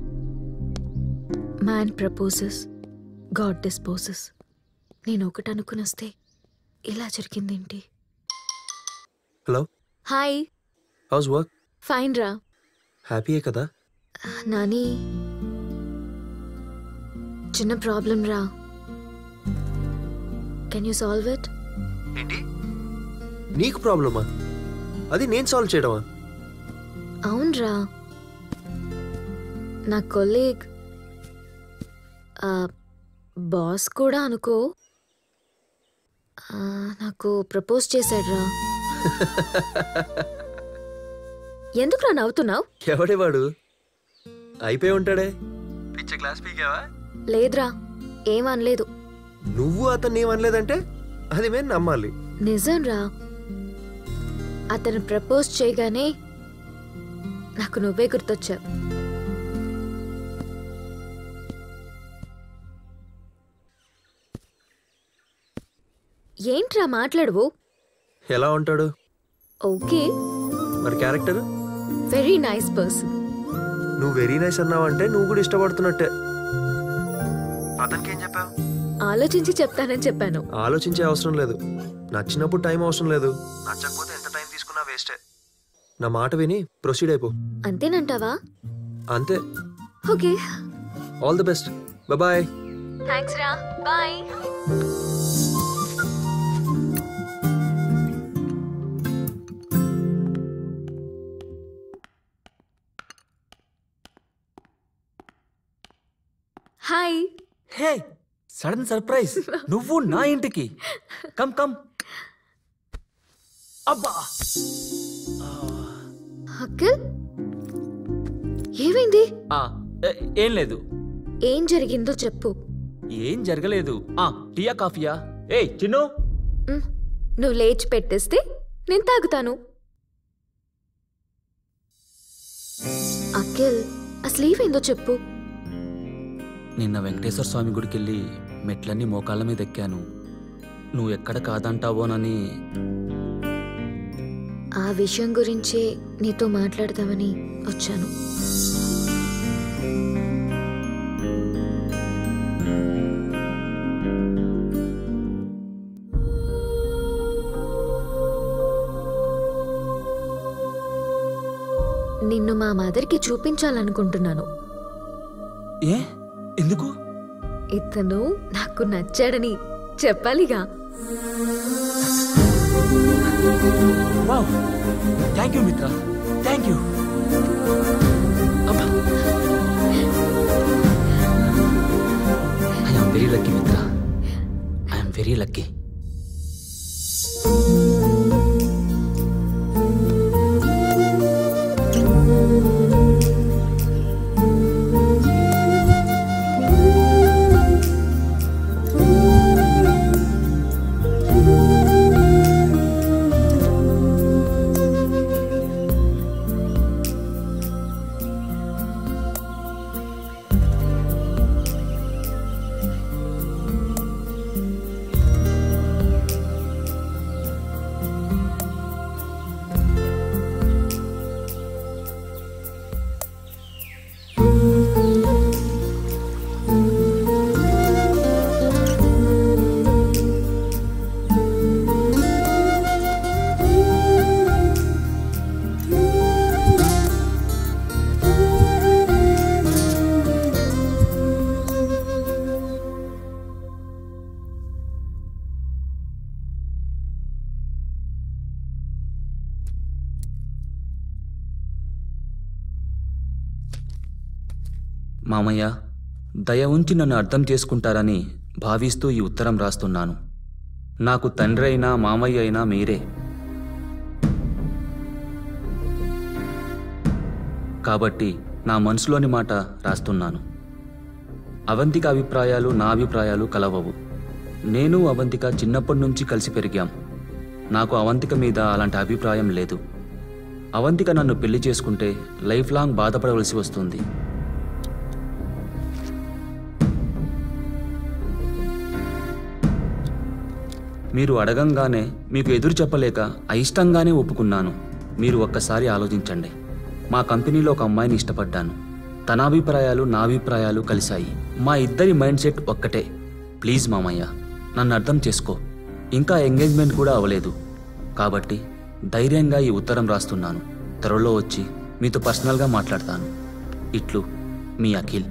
మ్యాన్ ప్రపోజెస్ గాడ్ డిస్పోజెస్ నేను ఒకటి అనుకుని వస్తే ఇలా జరిగిందేంటి hello hi house work fine రా హ్యాపీయే కదా నాని చిన్న ప్రాబ్లం రా కెన్ యూ సాల్వ్ ఇట్ ఏంటి నీకు ప్రాబ్లమా అది నేను సాల్వ్ చేయడమా అవునరా నా కొలీగ్ బాస్ కూడా అనుకో ఆ, నాకు ప్రపోజ్ చేశాడ్రా ఎందుకురా నవ్వుతున్నావు ఎవడే వాడు అయిపోయి ఉంటాడే పిచ్చ క్లాస్ పీకావా లేదురా ఏమనలేదు నువ్వు అతన్ని ఏమనలేదంటే అది మేము నమ్మాలి నిజం రా అతను ప్రపోజ్ చేయగానే నాకు నువ్వే గుర్తొచ్చావు ఏంట్రా మాట్లాడవు ఎలా ఉంటాడు ఓకే మరి క్యారెక్టర్ వెరీ నైస్ పర్సన్ నువ్వు వెరీ నైస్ అన్నావంటే నువ్వు కూడా ఇష్టపడుతున్నట్టే అతనికి ఏం చెప్పావు ఆలోచించి చెప్తానని చెప్పాను ఆలోచించే అవసరం లేదు నచ్చినప్పుడు టైం అవసరం లేదు నచ్చకపోతే ఎంత టైం తీసుకున్నా వేస్టే నా మాట విని ప్రొసీడ్ అయిపో అంతేనంటావా అంతే okay all the best bye thanks రా bye hi hey sudden surprise నువ్వు నా ఇంటికి కమ్ కమ్ అబ్బా అఖిల్ ఏమైంది ఆ, ఏ- ఏం లేదు ఏం జరిగిందో చెప్పు ఏం జరగలేదు ఆ టీయా కాఫీయా ఏయ్ చిన్ను మ్, నువ్వు లేచి పెట్టేస్తే నేను తాగుతాను అఖిల్ అసలు ఏమైందో చెప్పు నిన్న వెంకటేశ్వర స్వామి గుడికి వెళ్ళి మెట్లన్నీ మోకాళ్ళ మీద ఎక్కాను నువ్వు ఎక్కడ కాదంటావోనని ఆ విషయం గురించే నీతో మాట్లాడదామని వచ్చాను నిన్ను మా మదర్కి చూపించాలనుకుంటున్నాను ఏ ఎందుకు ఇతను నాకు నచ్చాడని చెప్పాలిగా wow thank you Mitra thank you I am very lucky Mitra I am very lucky మామయ్య దయ ఉంచి నన్ను అర్థం చేసుకుంటారని భావిస్తూ ఈ ఉత్తరం రాస్తున్నాను నాకు తండ్రి అయినా మామయ్య అయినా మీరే కాబట్టి నా మనసులోని మాట రాస్తున్నాను అవంతిక అభిప్రాయాలు నా అభిప్రాయాలు కలవవు నేను అవంతిక చిన్నప్పటి నుంచి కలిసి పెరిగాం నాకు అవంతిక మీద అలాంటి అభిప్రాయం లేదు అవంతిక నన్ను పెళ్లి చేసుకుంటే లైఫ్ లాంగ్ బాధపడవలసి వస్తుంది మీరు అడగంగానే మీకు ఎదురు చెప్పలేక అయిష్టంగానే ఒప్పుకున్నాను మీరు ఒక్కసారి ఆలోచించండి మా కంపెనీలో ఒక అమ్మాయిని ఇష్టపడ్డాను తన అభిప్రాయాలు నా అభిప్రాయాలు కలిశాయి మా ఇద్దరి మైండ్ సెట్ ఒక్కటే ప్లీజ్ మామయ్య నన్ను అర్థం చేసుకో ఇంకా ఎంగేజ్మెంట్ కూడా అవ్వలేదు కాబట్టి ధైర్యంగా ఈ ఉత్తరం రాస్తున్నాను త్వరలో వచ్చి మీతో పర్సనల్గా మాట్లాడతాను ఇట్లు మీ అఖిల్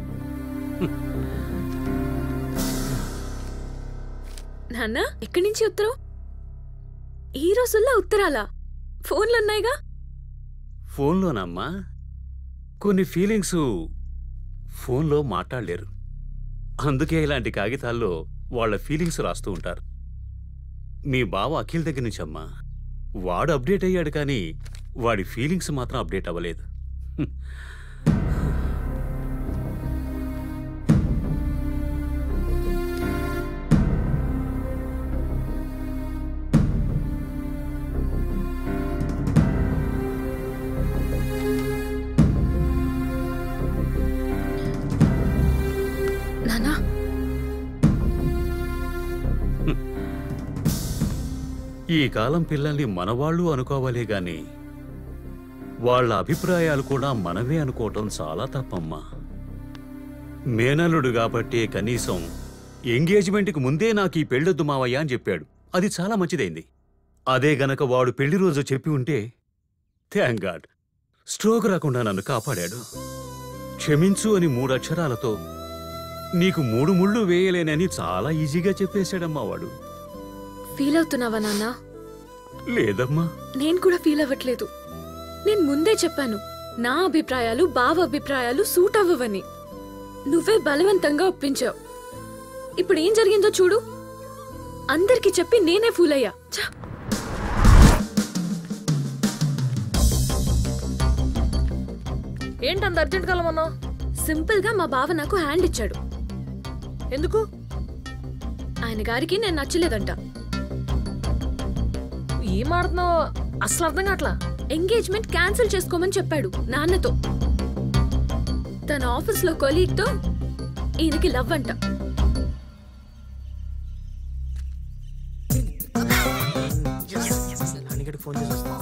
నాన్న ఎక్కడి నుంచి ఉత్తరం ఈ రోజుల్లో ఉత్తరాలా ఫోన్లు ఉన్నాయిగా ఫోన్లోనమ్మా కొన్ని ఫీలింగ్స్ ఫోన్లో మాట్లాడలేరు అందుకే ఇలాంటి కాగితాల్లో వాళ్ళ ఫీలింగ్స్ రాస్తూ ఉంటారు మీ బావ అఖిల్ దగ్గర నుంచి అమ్మా వాడు అప్డేట్ అయ్యాడు కానీ వాడి ఫీలింగ్స్ మాత్రం అప్డేట్ అవ్వలేదు నానా ఈ కాలం పిల్లల్ని మనవాళ్ళు అనుకోవాలే గాని వాళ్ళ అభిప్రాయాలు కూడా మనవే అనుకోవటం చాలా తప్పమ్మా మేనల్లుడు కాబట్టి కనీసం ఎంగేజ్మెంట్కి ముందే నాకు ఈ పెళ్ళొద్దు మావయ్య అని చెప్పాడు అది చాలా మంచిదైంది అదే గనక వాడు పెళ్లి రోజు చెప్పి ఉంటే థ్యాంక్ గాడ్ స్ట్రోక్ రాకుండా నన్ను కాపాడాడు క్షమించు అని మూడు అక్షరాలతో నీకు మూడు ముళ్ళు వేయలేనని చాలా ఈజీగా చెప్పేశాడమ్మా వాడు ఫీల్ అవుతున్నావా నాన్న లేదమ్మా నేను కూడా ఫీల్ అవ్వట్లేదు నేను ముందే చెప్పాను నా అభిప్రాయాలు బావ అభిప్రాయాలు సూట్ అవ్వవని నువ్వే బలవంతంగా ఒప్పించావు ఇప్పుడు ఏం జరిగిందో చూడు అందరికీ చెప్పి నేనే ఫూల్ అయ్యా ఛ! ఏంటంత అర్జెంట్ కలమన్నా సింపుల్ గా మా బావ నాకు హ్యాండ్ ఇచ్చాడు ఎందుకు ఆయన గారికి నేను నచ్చలేదంట ఏం ఆడుతున్నావు అసలు అర్థం కావట్లా ఎంగేజ్మెంట్ క్యాన్సిల్ చేసుకోమని చెప్పాడు నాన్నతో తన ఆఫీస్ లో కొలీగ్ తో ఈయనకి లవ్ అంట అనిగడికి ఫోన్ చేసి వస్తా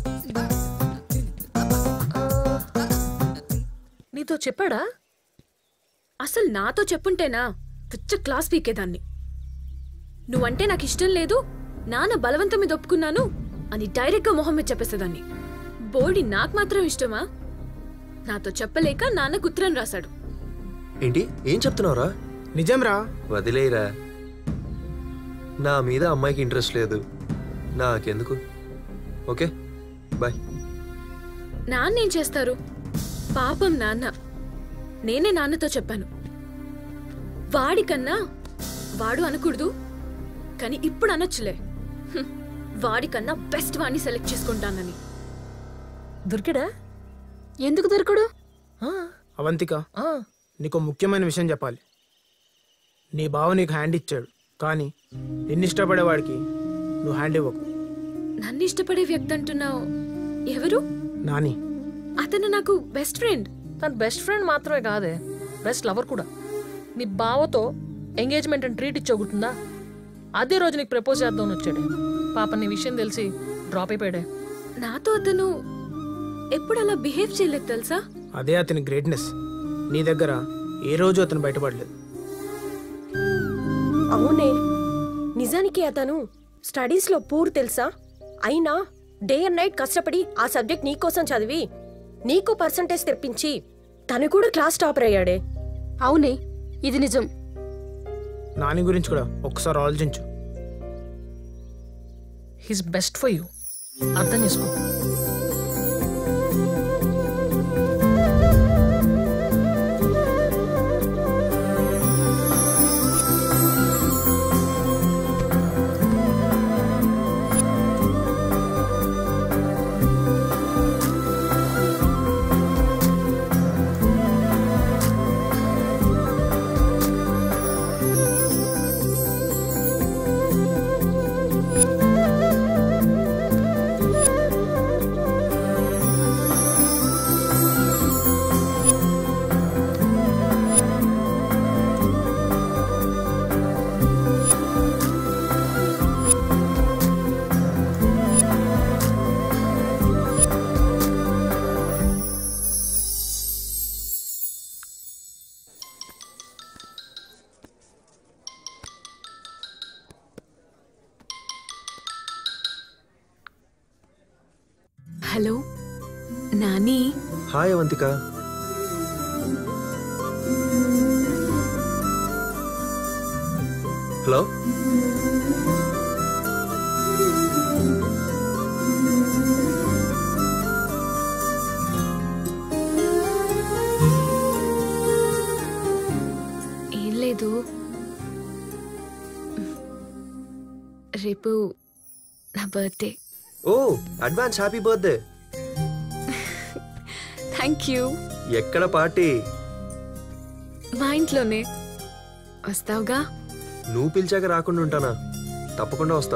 నీతో చెప్పాడా అసలు నాతో చెప్పుంటేనా పిచ్చ క్లాస్ పీకేదాన్ని నువ్వంటే నాకు ఇష్టం లేదు నాన్న బలవంతం మీద ఒప్పుకున్నాను అని డైరెక్ట్ గా మొహం మీద చెప్పేసేదాన్ని బోడి నాకు మాత్రం ఇష్టమా నాతో చెప్పలేక నాన్నకు ఉత్తరం రాశాడు ఏంటి ఏం చెప్తున్నావురా నిజంరా వదిలేరా నా మీద అమ్మాయికి ఇంట్రెస్ట్ లేదు నాకెందుకు ఓకే బాయ్ నాన్న ఏం చేస్తారు పాపం నాన్న నేనే నాన్నతో చెప్పాను వాడికన్నా వాడు అనకూడదు కానీ ఇప్పుడు అనొచ్చులే హ్మ్. వాడికన్నా బెస్ట్ వాడిని సెలెక్ట్ చేసుకుంటానని దొరికాడా ఎందుకు దొరకడు అవంతిక నీకు ముఖ్యమైన విషయం చెప్పాలి నీ బావ నీకు హ్యాండ్ ఇచ్చాడు కానీ నిన్ను ఇష్టపడేవాడికి నువ్వు హ్యాండ్ ఇవ్వకు నన్ను ఇష్టపడే వ్యక్తి అంటున్నావు ఎవరు నాని అతను నాకు బెస్ట్ ఫ్రెండ్ తన బెస్ట్ ఫ్రెండ్ మాత్రమే కాదే బెస్ట్ లవర్ కూడా నీ బావతో ఎంగేజ్మెంట్ అని ట్రీట్ ఇచ్చే గుర్తుందా అదే రోజు నీకు ప్రపోజ్ చేద్దామని వచ్చాడే పాప నీ విషయం తెలిసి డ్రాప్ అయిపోయాడే నాతో అతను ఎప్పుడు అలా బిహేవ్ చేయలేదు తెలుసా అదే అతని గ్రేట్నెస్ నీ దగ్గర ఏ రోజు అతను బయటపడలేదు అవునే నిజానికి అతను స్టడీస్లో పూర్ తెలుసా అయినా డే అండ్ నైట్ కష్టపడి ఆ సబ్జెక్ట్ నీకోసం చదివి నీకు పర్సంటేజ్ తెప్పించి తను కూడా క్లాస్ టాపర్ అయ్యాడే అవునే ఇది నిజం నాని గురించి కూడా ఒక్కసారి ఆలోచించు హీస్ బెస్ట్ ఫర్ యూ అర్థం చేసుకో hello Nani hi Avantika hello ఏం లేదు రేపు నా బర్త్డే ఓ advance happy birthday thank you ఎక్కడ పార్టీ మా ఇంట్లోనే వస్తావుగా నువ్వు పిలిచాక రాకుండా ఉంటానా తప్పకుండా వస్తా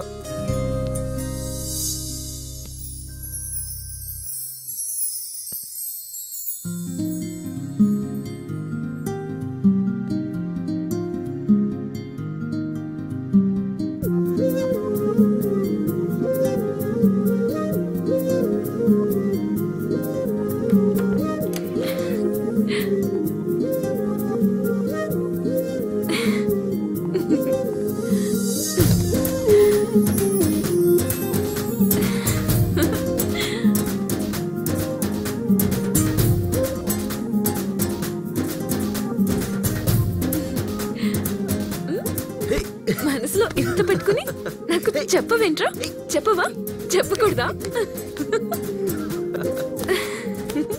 మనసులో ఇంత పెట్టుకుని నాకు చెప్పవేంట్రా చెప్పవా చెప్పకూడదా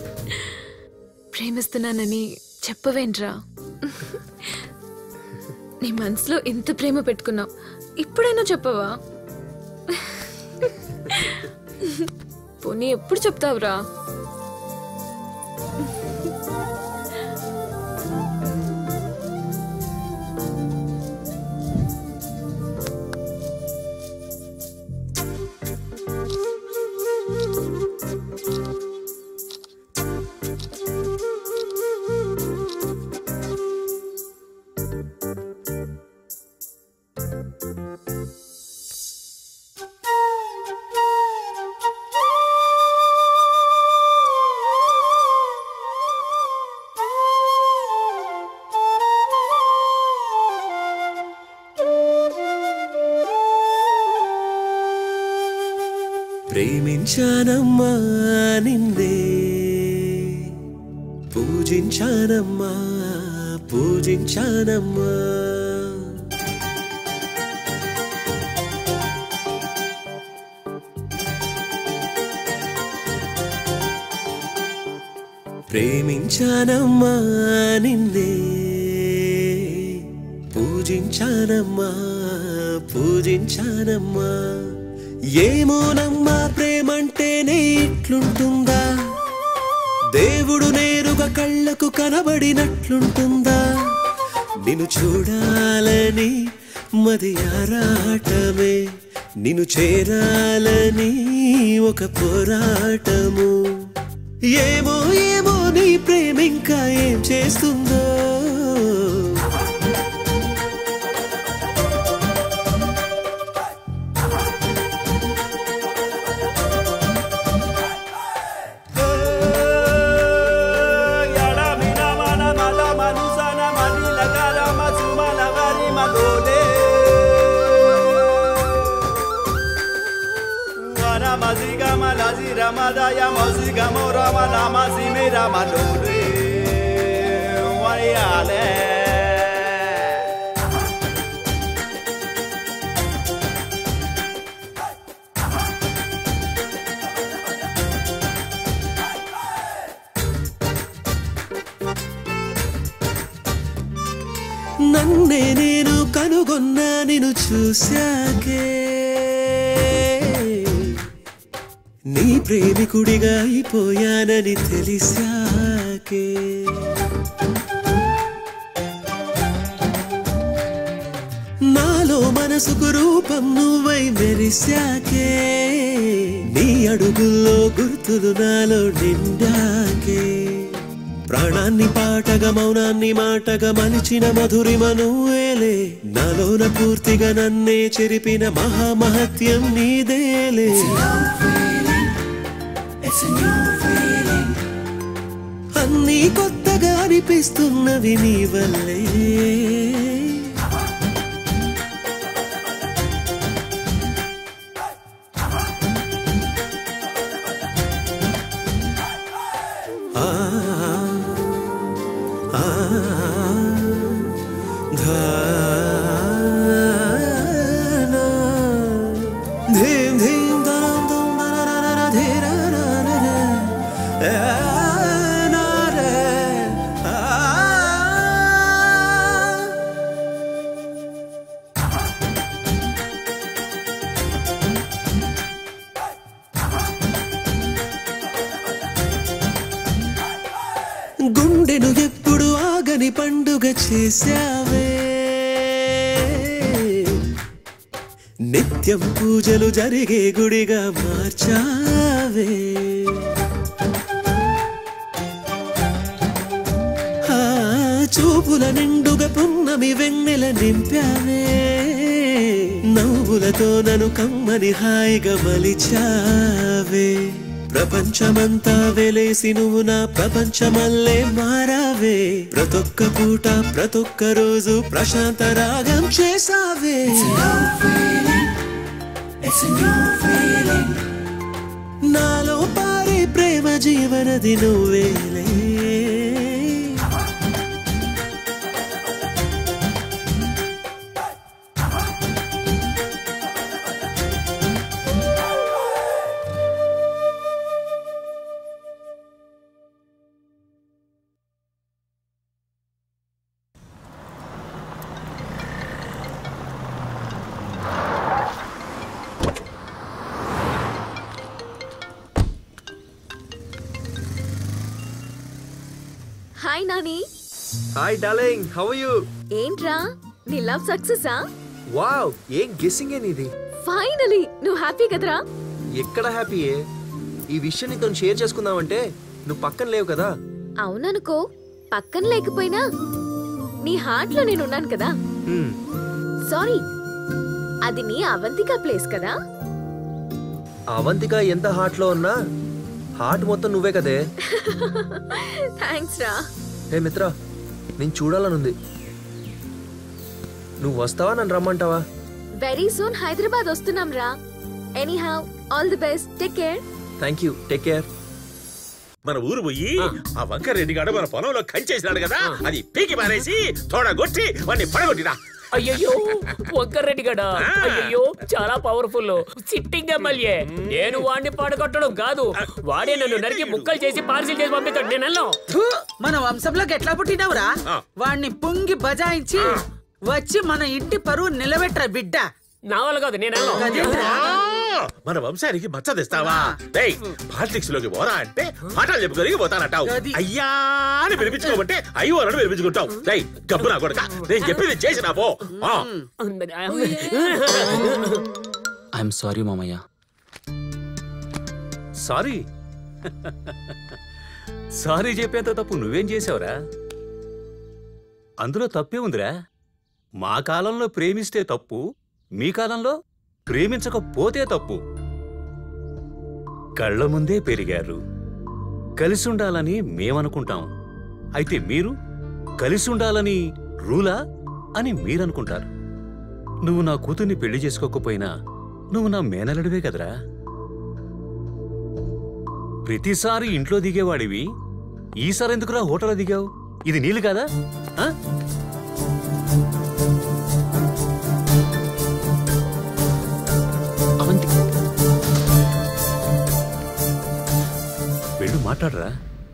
ప్రేమిస్తున్నానని చెప్పవేంట్రా నీ మనసులో ఎంత ప్రేమ పెట్టుకున్నావు ఇప్పుడైనా చెప్పవా పోనీ ఎప్పుడు చెప్తావురా ప్రేమించానమ్మా నిన్నే పూజించానమ్మా పూజించానమ్మా ప్రేమించానమ్మా నిన్నే పూజించానమ్మా పూజించానమ్మా ఏమోనమ్మా ప్రేమంటేనే ఇట్లుంటుందా దేవుడు నేరుగా కళ్ళకు కనబడినట్లుంటుందా నిన్ను చూడాలని మది ఆరాటమే నిన్ను చేరాలని ఒక పోరాటము ఏమో ఏమో నీ ప్రేమ ఇంకా ఏం చేస్తుందో Ramadaya Mozika Morama Lama Simira Madore Wayale నన్నే నేను కనుగొన్నా నేను చూశాకే నీ ప్రేమికుడిగా అయిపోయానని తెలిసాకే నాలో మనసుకు రూపం నువ్వై మెరిశాకే నీ అడుగుల్లో గుర్తులు నాలో నిండాకే ప్రాణాన్ని పాటగా మౌనాన్ని మాటగా మలిచిన మధురిమ నువ్వేలే నాలోన పూర్తిగా నన్నే చెరిపిన మహామహత్యం నీదేలే అన్నీ కొత్తగా అనిపిస్తున్నవి నీ వల్లే ఆ ఆ ధానా ధీం ధీం దరం దం దరరర ధీరరరర. ఆ నా రే. ఆ గుండెను ఎప్పుడు ఆగని పండుగ చేశావే నిత్యం పూజలు జరిగే గుడిగా మార్చావే ఆ చూపుల నిండుగా పున్నమి వెన్నెల నింపావే నవ్వులతో నన్ను కమ్మని హాయిగా మలిచావే ప్రపంచమంతా వెలేసి నువ్వు నా ప్రపంచమల్లే మారావే ప్రతొక్క పూట ప్రతొక్క రోజు ప్రశాంత రాగం చేసావే నాలో పారే ప్రేమ జీవనది నువ్వేలే hi Nani hi darling how you ఏంట్రా నీ లవ్ సక్సెసా వావ్ ఏం గెస్సింగ్ ఏ నీది ఫైనలీ నువ్వు హ్యాపీ కదరా ఎక్కడ హ్యాపీయే ఈ విషయం నీతో షేర్ చేసుకుందామంటే నువ్వు పక్కన లేవు కదా అవుననుకో పక్కన లేకపోయినా నీ హార్ట్ లో నేను ఉన్నాను కదా హ్మ్, సారీ అది నీ అవంతిక ప్లేస్ కదా అవంతిక ఎంత హార్ట్ లో ఉన్నా హార్ట్ మొత్తం నువ్వే కదే థ్యాంక్స్ రా హే మిత్ర నేను చూడాలనుంది నువ్వు వస్తావా నన్ను రమ్మంటావా వెరీ సూన్ హైదరాబాద్ వస్తున్నాం రా anyhow all the best take care thank you take care మన ఊరు పోయి ఆ వంకర రెడ్డి గాడు మన పొలంలో కంచేసినాడు కదా అది పీకి పారేసి తోడగొట్టి వాడిని పడగొట్టినా అయ్యయ్యో వంకర్రెడ్డి గడా అయ్యయ్యో చాలా పవర్ఫుల్ సిట్టింగ్ ఎమ్మెల్యే నేను వాడిని పడగొట్టడం కాదు వాడే నన్ను నరికి ముక్కలు చేసి పార్సిల్ చేసి పంపిస్తాడు నేను వెళ్ళను థూ, మన వంశంలోకి ఎట్లా పుట్టినవురా వాణ్ణి పొంగి బజాయించి వచ్చి మన ఇంటి పరువు నిలబెట్టరా బిడ్డ నా వల్ల కాదు నేను వెళ్ళను అదేంట్రా? ఆ, మన వంశానికి మచ్చ తెస్తావా డేయ్ పాలిటిక్స్ లోకి పోరా అంటే పాఠాలు చెప్పుకొని పోతానంటావు అయ్యా అని వినిపించుకోమంటే అయ్యో అని వినిపించుకుంటావు డేయ్ గబ్బు నా కొడక నేను చెప్పింది చేసినా పో ఆ. ఐఎమ్ సారీ మామయ్య సారీ సారీ చెప్పేంత తప్పు నువ్వేం చేసావురా అందులో తప్పే ఉందిరా మా కాలంలో ప్రేమిస్తే తప్పు మీ కాలంలో ప్రేమించకపోతే తప్పు కళ్ళ ముందే పెరిగారు కలిసి ఉండాలని మేమనుకుంటాం అయితే మీరు కలిసి ఉండాలని రూలా అని మీరనుకుంటారు నువ్వు నా కూతుర్ని పెళ్లి చేసుకోకపోయినా నువ్వు నా మేనలుడివే కదరా ప్రతిసారి ఇంట్లో దిగేవాడివి ఈసారి ఎందుకురా హోటల్ దిగావు ఇది నీళ్ళు కాదా ఆ? వెళ్ళు మాట్లాడరా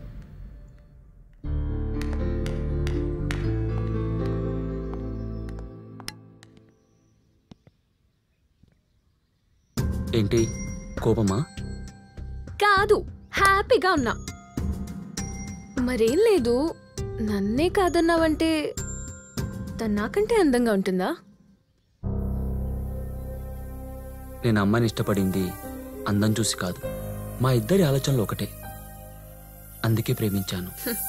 ఏంటి కోపమా కాదు హ్యాపీగా ఉన్నా మరేం లేదు నన్నే కాదన్నావంటే తను నాకంటే అందంగా ఉంటుందా నేను అమ్మాయిని ఇష్టపడింది అందం చూసి కాదు మా ఇద్దరి ఆలోచనలు ఒకటే అందుకే ప్రేమించాను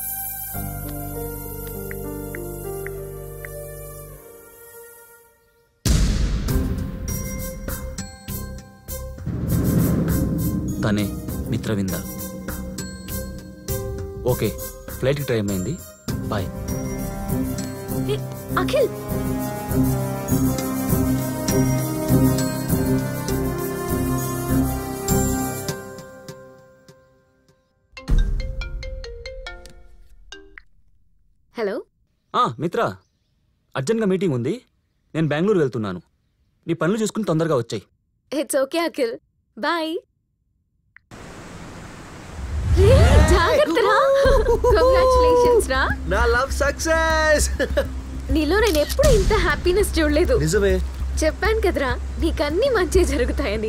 తనే మిత్రవింద ఓకే ఫ్లైట్కి టైం అయింది బాయ్ హే, అఖిల్ హలో ఆ, మిత్ర అర్జెంట్గా మీటింగ్ ఉంది నేను బెంగళూరు వెళ్తున్నాను నీ పనులు చూసుకుని తొందరగా వచ్చాయి ఇట్స్ ఓకే అఖిల్ బాయ్ జాగ్రత్త రా కంగ్రాచులేషన్స్ రా నా లవ్ సక్సెస్ నీలో నేను ఎప్పుడు ఇంత హ్యాపీనెస్ చూడలేదు నిజమే చెప్పాను కదరా నీకన్నీ మంచి జరుగుతాయని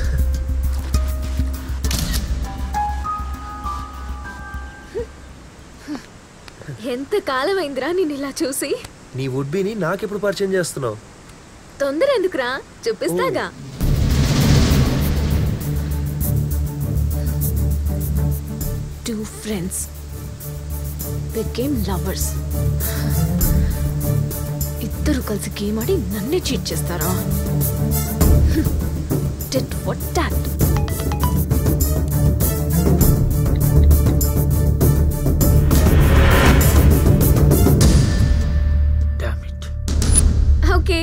ఎంత కాలం అయిందిరా నేను ఇలా చూసి నీ వుడ్ బీని నాకెప్పుడు పరిచయం చేస్తున్నావు తొందర ఎందుకురా చూపిస్తాగా టూ ఫ్రెండ్స్ బికేమ్ లవర్స్ ఇద్దరు కలిసి గేమ్ ఆడి నన్నే చీట్ చేస్తారా డెట్ what that okay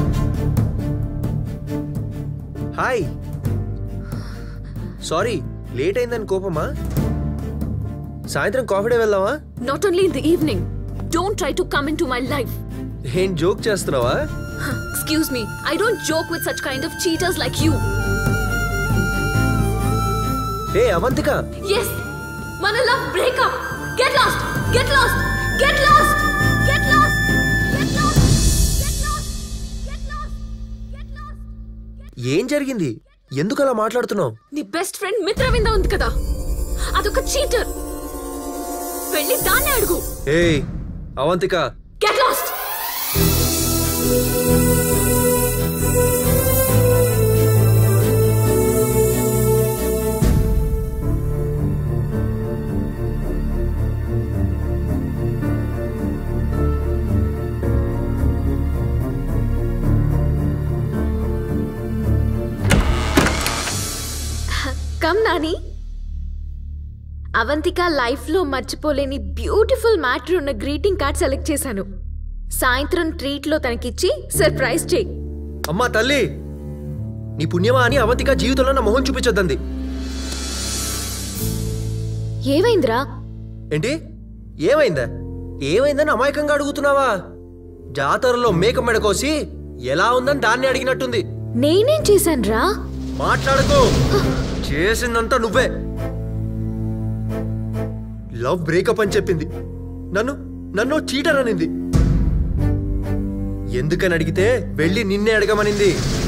hi sorry late అయిందని కోపమా సాయంత్రం కాఫీ డే వెళ్దామా not only in the evening don't try to come in to my life ఏం జోక్ చేస్తున్నావా excuse me I don't joke with such kind of cheaters like you ఏ Avantika yes మన love breakup get lost get lost get lost get last ఏం జరిగింది ఎందుకు అలా మాట్లాడుతున్నావు నీ బెస్ట్ ఫ్రెండ్ మిత్రవింద ఉంది కదా అదొక చీటర్ వెళ్ళి దాన్ని అడుగు ఏయ్ Avantika get lost come Nani Avantika లైఫ్లో మర్చిపోలేని బ్యూటిఫుల్ మ్యాటర్ ఉన్న గ్రీటింగ్ కార్డ్ సెలెక్ట్ చేశాను సాయంత్రం ట్రీట్లో తనకిచ్చి సర్ప్రైజ్ చేయి అమ్మా తల్లి నీ పుణ్యమా అని అవంతిక జీవితంలో నా మొహం చూపించొద్దంది ఏమైందిరా ఏంటి ఏమైందా ఏమైందని అమాయకంగా అడుగుతున్నావా జాతరలో మేక మెడ కోసి ఎలా ఉందని దాన్ని అడిగినట్టుంది నేనేం చేశానురా మాట్లాడకు చేసిందంతా నువ్వే లవ్ బ్రేకప్ అని చెప్పింది నన్ను నన్ను చీటర్ అనింది ఎందుకని అడిగితే వెళ్ళి నిన్నే అడగమనింది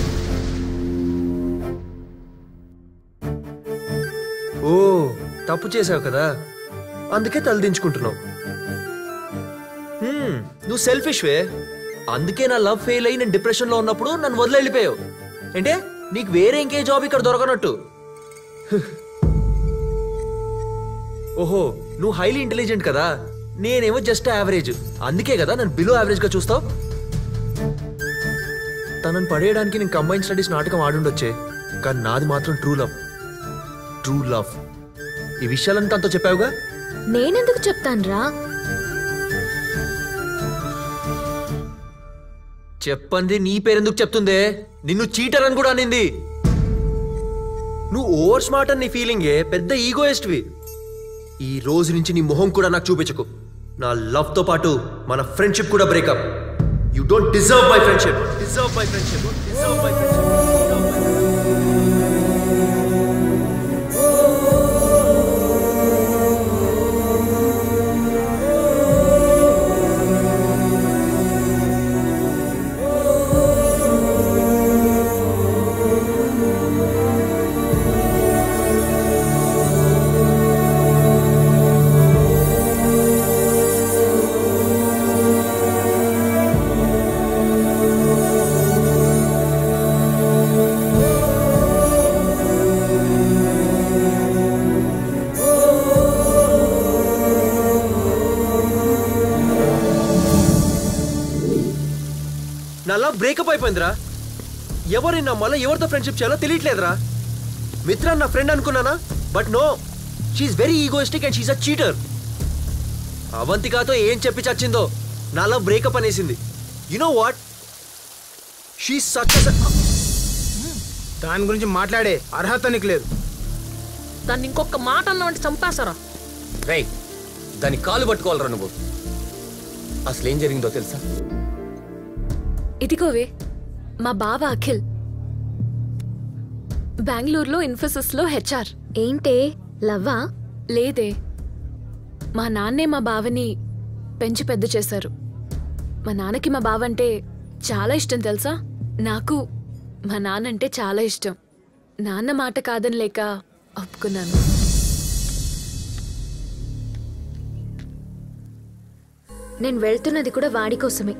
ఓ తప్పు చేసావు కదా అందుకే తలదించుకుంటున్నావు హ్మ్, నువ్వు సెల్ఫిష్ వే అందుకే నా లవ్ ఫెయిల్ అయ్యి నేను డిప్రెషన్ లో ఉన్నప్పుడు నన్ను వదిలి వెళ్ళిపోయావు అంటే నీకు వేరే ఇంకే జాబ్ ఇక్కడ దొరకనట్టు ఓహో నువ్వు హైలీ ఇంటెలిజెంట్ కదా నేనేమో జస్ట్ యావరేజ్ అందుకే కదా నన్ను బిలో యావరేజ్ గా చూస్తావు తనని పడేయడానికి నేను కంబైన్ స్టడీస్ నాటకం ఆడుండొచ్చే కానీ నాది మాత్రం ట్రూ లవ్ ట్రూ లవ్ ఈ విషయాలంతా తనతో చెప్పావుగా నేనెందుకు చెప్తానురా చెప్పంది నీ పేరెందుకు చెప్తుందే నిన్ను చీటర్ అని కూడా అనింది నువ్వు ఓవర్ స్మార్ట్ అని నీ ఫీలింగే పెద్ద ఈగోయిస్ట్వి ఈ రోజు నుంచి నీ మొహం కూడా నాకు చూపించకు నా లవ్ తో పాటు మన ఫ్రెండ్షిప్ కూడా breakup you don't deserve my friendship deserve my friendship deserve my నా లవ్ బ్రేకప్ అయిపోయిందిరా ఎవరి నా మళ్ళీ ఎవరితో ఫ్రెండ్షిప్ చేయాలో తెలియట్లేదురా మిత్ర నా ఫ్రెండ్ అనుకున్నానా but no she's very egoistic and she's a cheater అవంతికాతో ఏం చెప్పి చచ్చిందో నా లవ్ బ్రేకప్ అనేసింది you know what she such దాని గురించి మాట్లాడే అర్హత నీకు లేదు దాన్ని ఇంకొక మాట అన్నావంటే చంపేస్తారా రేయ్ దాని కాలు పట్టుకోవాలరా నువ్వు అసలు ఏం జరిగిందో తెలుసా ఇదిగోవే మా బావ అఖిల్ బెంగళూరులో ఇన్ఫోసిస్ లో హెచ్ఆర్ ఏంటే లవ్వా లేదే మా నాన్నే మా బావని పెంచి పెద్ద చేశారు మా నాన్నకి మా బావ అంటే చాలా ఇష్టం తెలుసా నాకు మా నాన్న అంటే చాలా ఇష్టం నాన్న మాట కాదని లేక ఒప్పుకున్నాను నేను వెళ్తున్నది కూడా వాడి కోసమే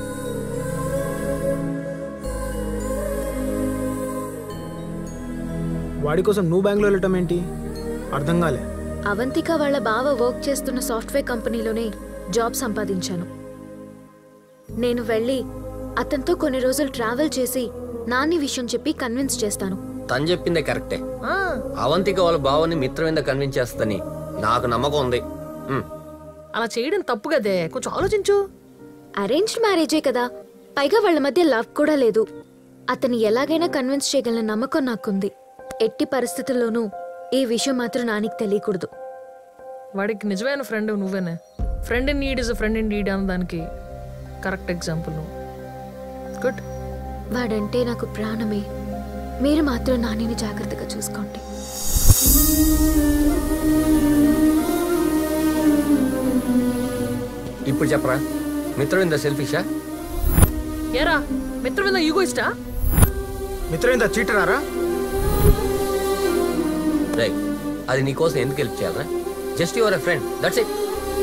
వాడి కోసం నువ్వు బెంగళూరు వెళ్ళటం ఏంటి అర్థం కాలే అవంతిక వాళ్ళ బావ వర్క్ చేస్తున్న సాఫ్ట్వేర్ కంపెనీలోనే జాబ్ సంపాదించాను నేను వెళ్ళి అతనితో కొన్ని రోజులు ట్రావెల్ చేసి నాని విషయం చెప్పి కన్విన్స్ చేస్తాను తను చెప్పిందే కరెక్టే అవంతిక వాళ్ళ బావని మిత్రవింద కన్విన్స్ చేస్తని నాకు నమ్మకం ఉంది ఉమ్. అలా చేయడం తప్పు కదే కొంచెం ఆలోచించు అరేంజ్డ్ మ్యారేజే కదా పైగా వాళ్ళ మధ్య లవ్ కూడా లేదు అతన్ని ఎలాగైనా కన్విన్స్ చేయగలన నమ్మకం నాకుంది ఎట్టి పరిస్థితుల్లోనూ ఈ విషయం మాత్రం నానికి తెలియకూడదు వాడికి నిజమైన ఫ్రెండ్ నువ్వేనే friend in need is friend in need అన్న దానికి కరెక్ట్ ఎగ్జాంపుల్ నువ్వు గుడ్ వాడంటే నాకు ప్రాణమే మీరు మాత్రం నానిని జాగ్రత్తగా చూసుకోండి ఇప్పుడు చెప్పరా మిత్రవింద సెల్ఫిషా ఏరా మిత్రవింద ఈగో ఇష్టా మిత్రవింద చీటరారా రై అది నీకోసం ఎందుకు హెల్ప్ చేయాలరా just your a friend that's it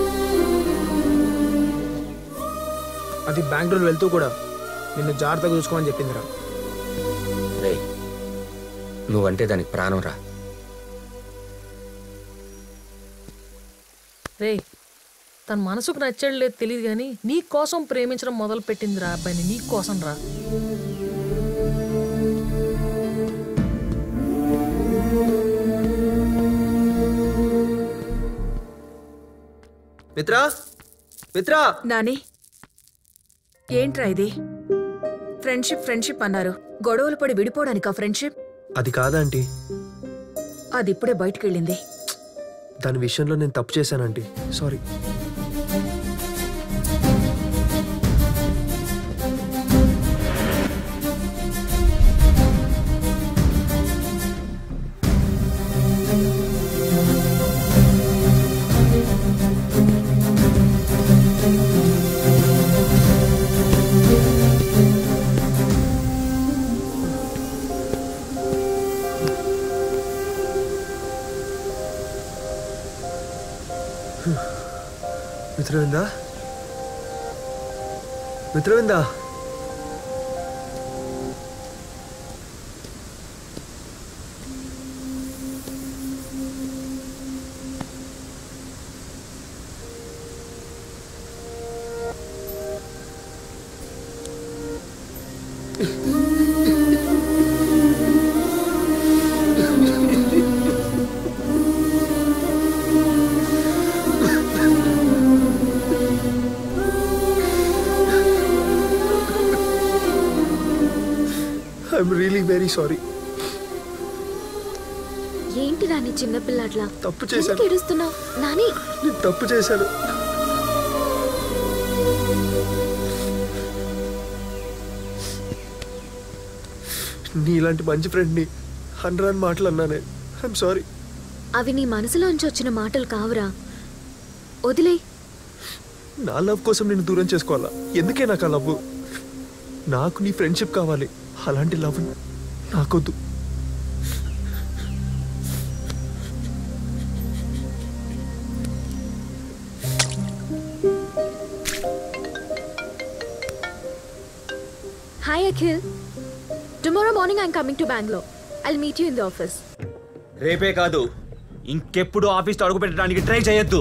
అది బెంగళూరు వెళ్తూ కూడా నిన్ను జాగ్రత్తగా చూసుకోమని చెప్పిందిరా రే నువ్వంటే దానికి ప్రాణం రా రే తన మనసుకు నచ్చాడు లేదు తెలియదు కానీ నీ కోసం ప్రేమించడం మొదలు పెట్టింది రా అబ్బాయిని నీ కోసం రా మిత్రా మిత్రా నాని ఏంట్రా ఇది ఫ్రెండ్షిప్ ఫ్రెండ్షిప్ అన్నారు గొడవలు పడి విడిపోవడానికా ఫ్రెండ్షిప్ అది కాదంటీ అది ఇప్పుడే బయటికి వెళ్ళింది దాని విషయంలో నేను తప్పు చేశానంటీ sorry Mitravinda Mitravinda I'm really very sorry ఏంటి నాని చిన్నపిల్లట్లా తప్పు చేశాను. ఎందుకు ఏడుస్తున్నావు నాని నేను తప్పు చేశాను నీలాంటి మంచి ఫ్రెండ్ని హండ్రాన్ మాటలు అన్నానే ఐఎమ్ సారీ అవి నీ మనసులోంచి వచ్చిన మాటలు కావురా వదిలే నా లవ్ కోసం నేను దూరం చేసుకోవాలా ఎందుకే నాకు ఆ లవ్ నాకు నీ ఫ్రెండ్షిప్ కావాలి అలాంటి లవ్ నాకొద్దు hi Akhil tomorrow morning I'm coming to Bengaluru I meet you in the office రేపే కాదు ఇంకెప్పుడు ఆఫీస్లో అడుగు పెట్టడానికి ట్రై చేయొద్దు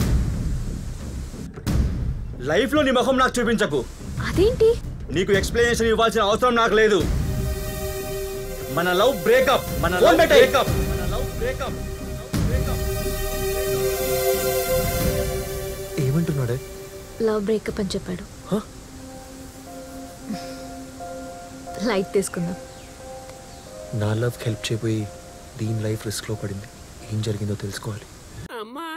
లైఫ్లో నీ ముఖం నాకు చూపించకు అదేంటి నీకు ఎక్స్ప్లెనేషన్ ఇవ్వాల్సిన అవసరం నాకు లేదు మన లవ్ బ్రేకప్ మన లవ్ బ్రేకప్ మన లవ్ బ్రేకప్ ఏమంటున్నాడే లవ్ బ్రేకప్ అని చెప్పాడు లైట్ తీసుకుందాం నా లవ్ హెల్ప్ చేయబోయి దీని లైఫ్ రిస్క్లో పడింది ఏం జరిగిందో తెలుసుకోవాలి అమ్మా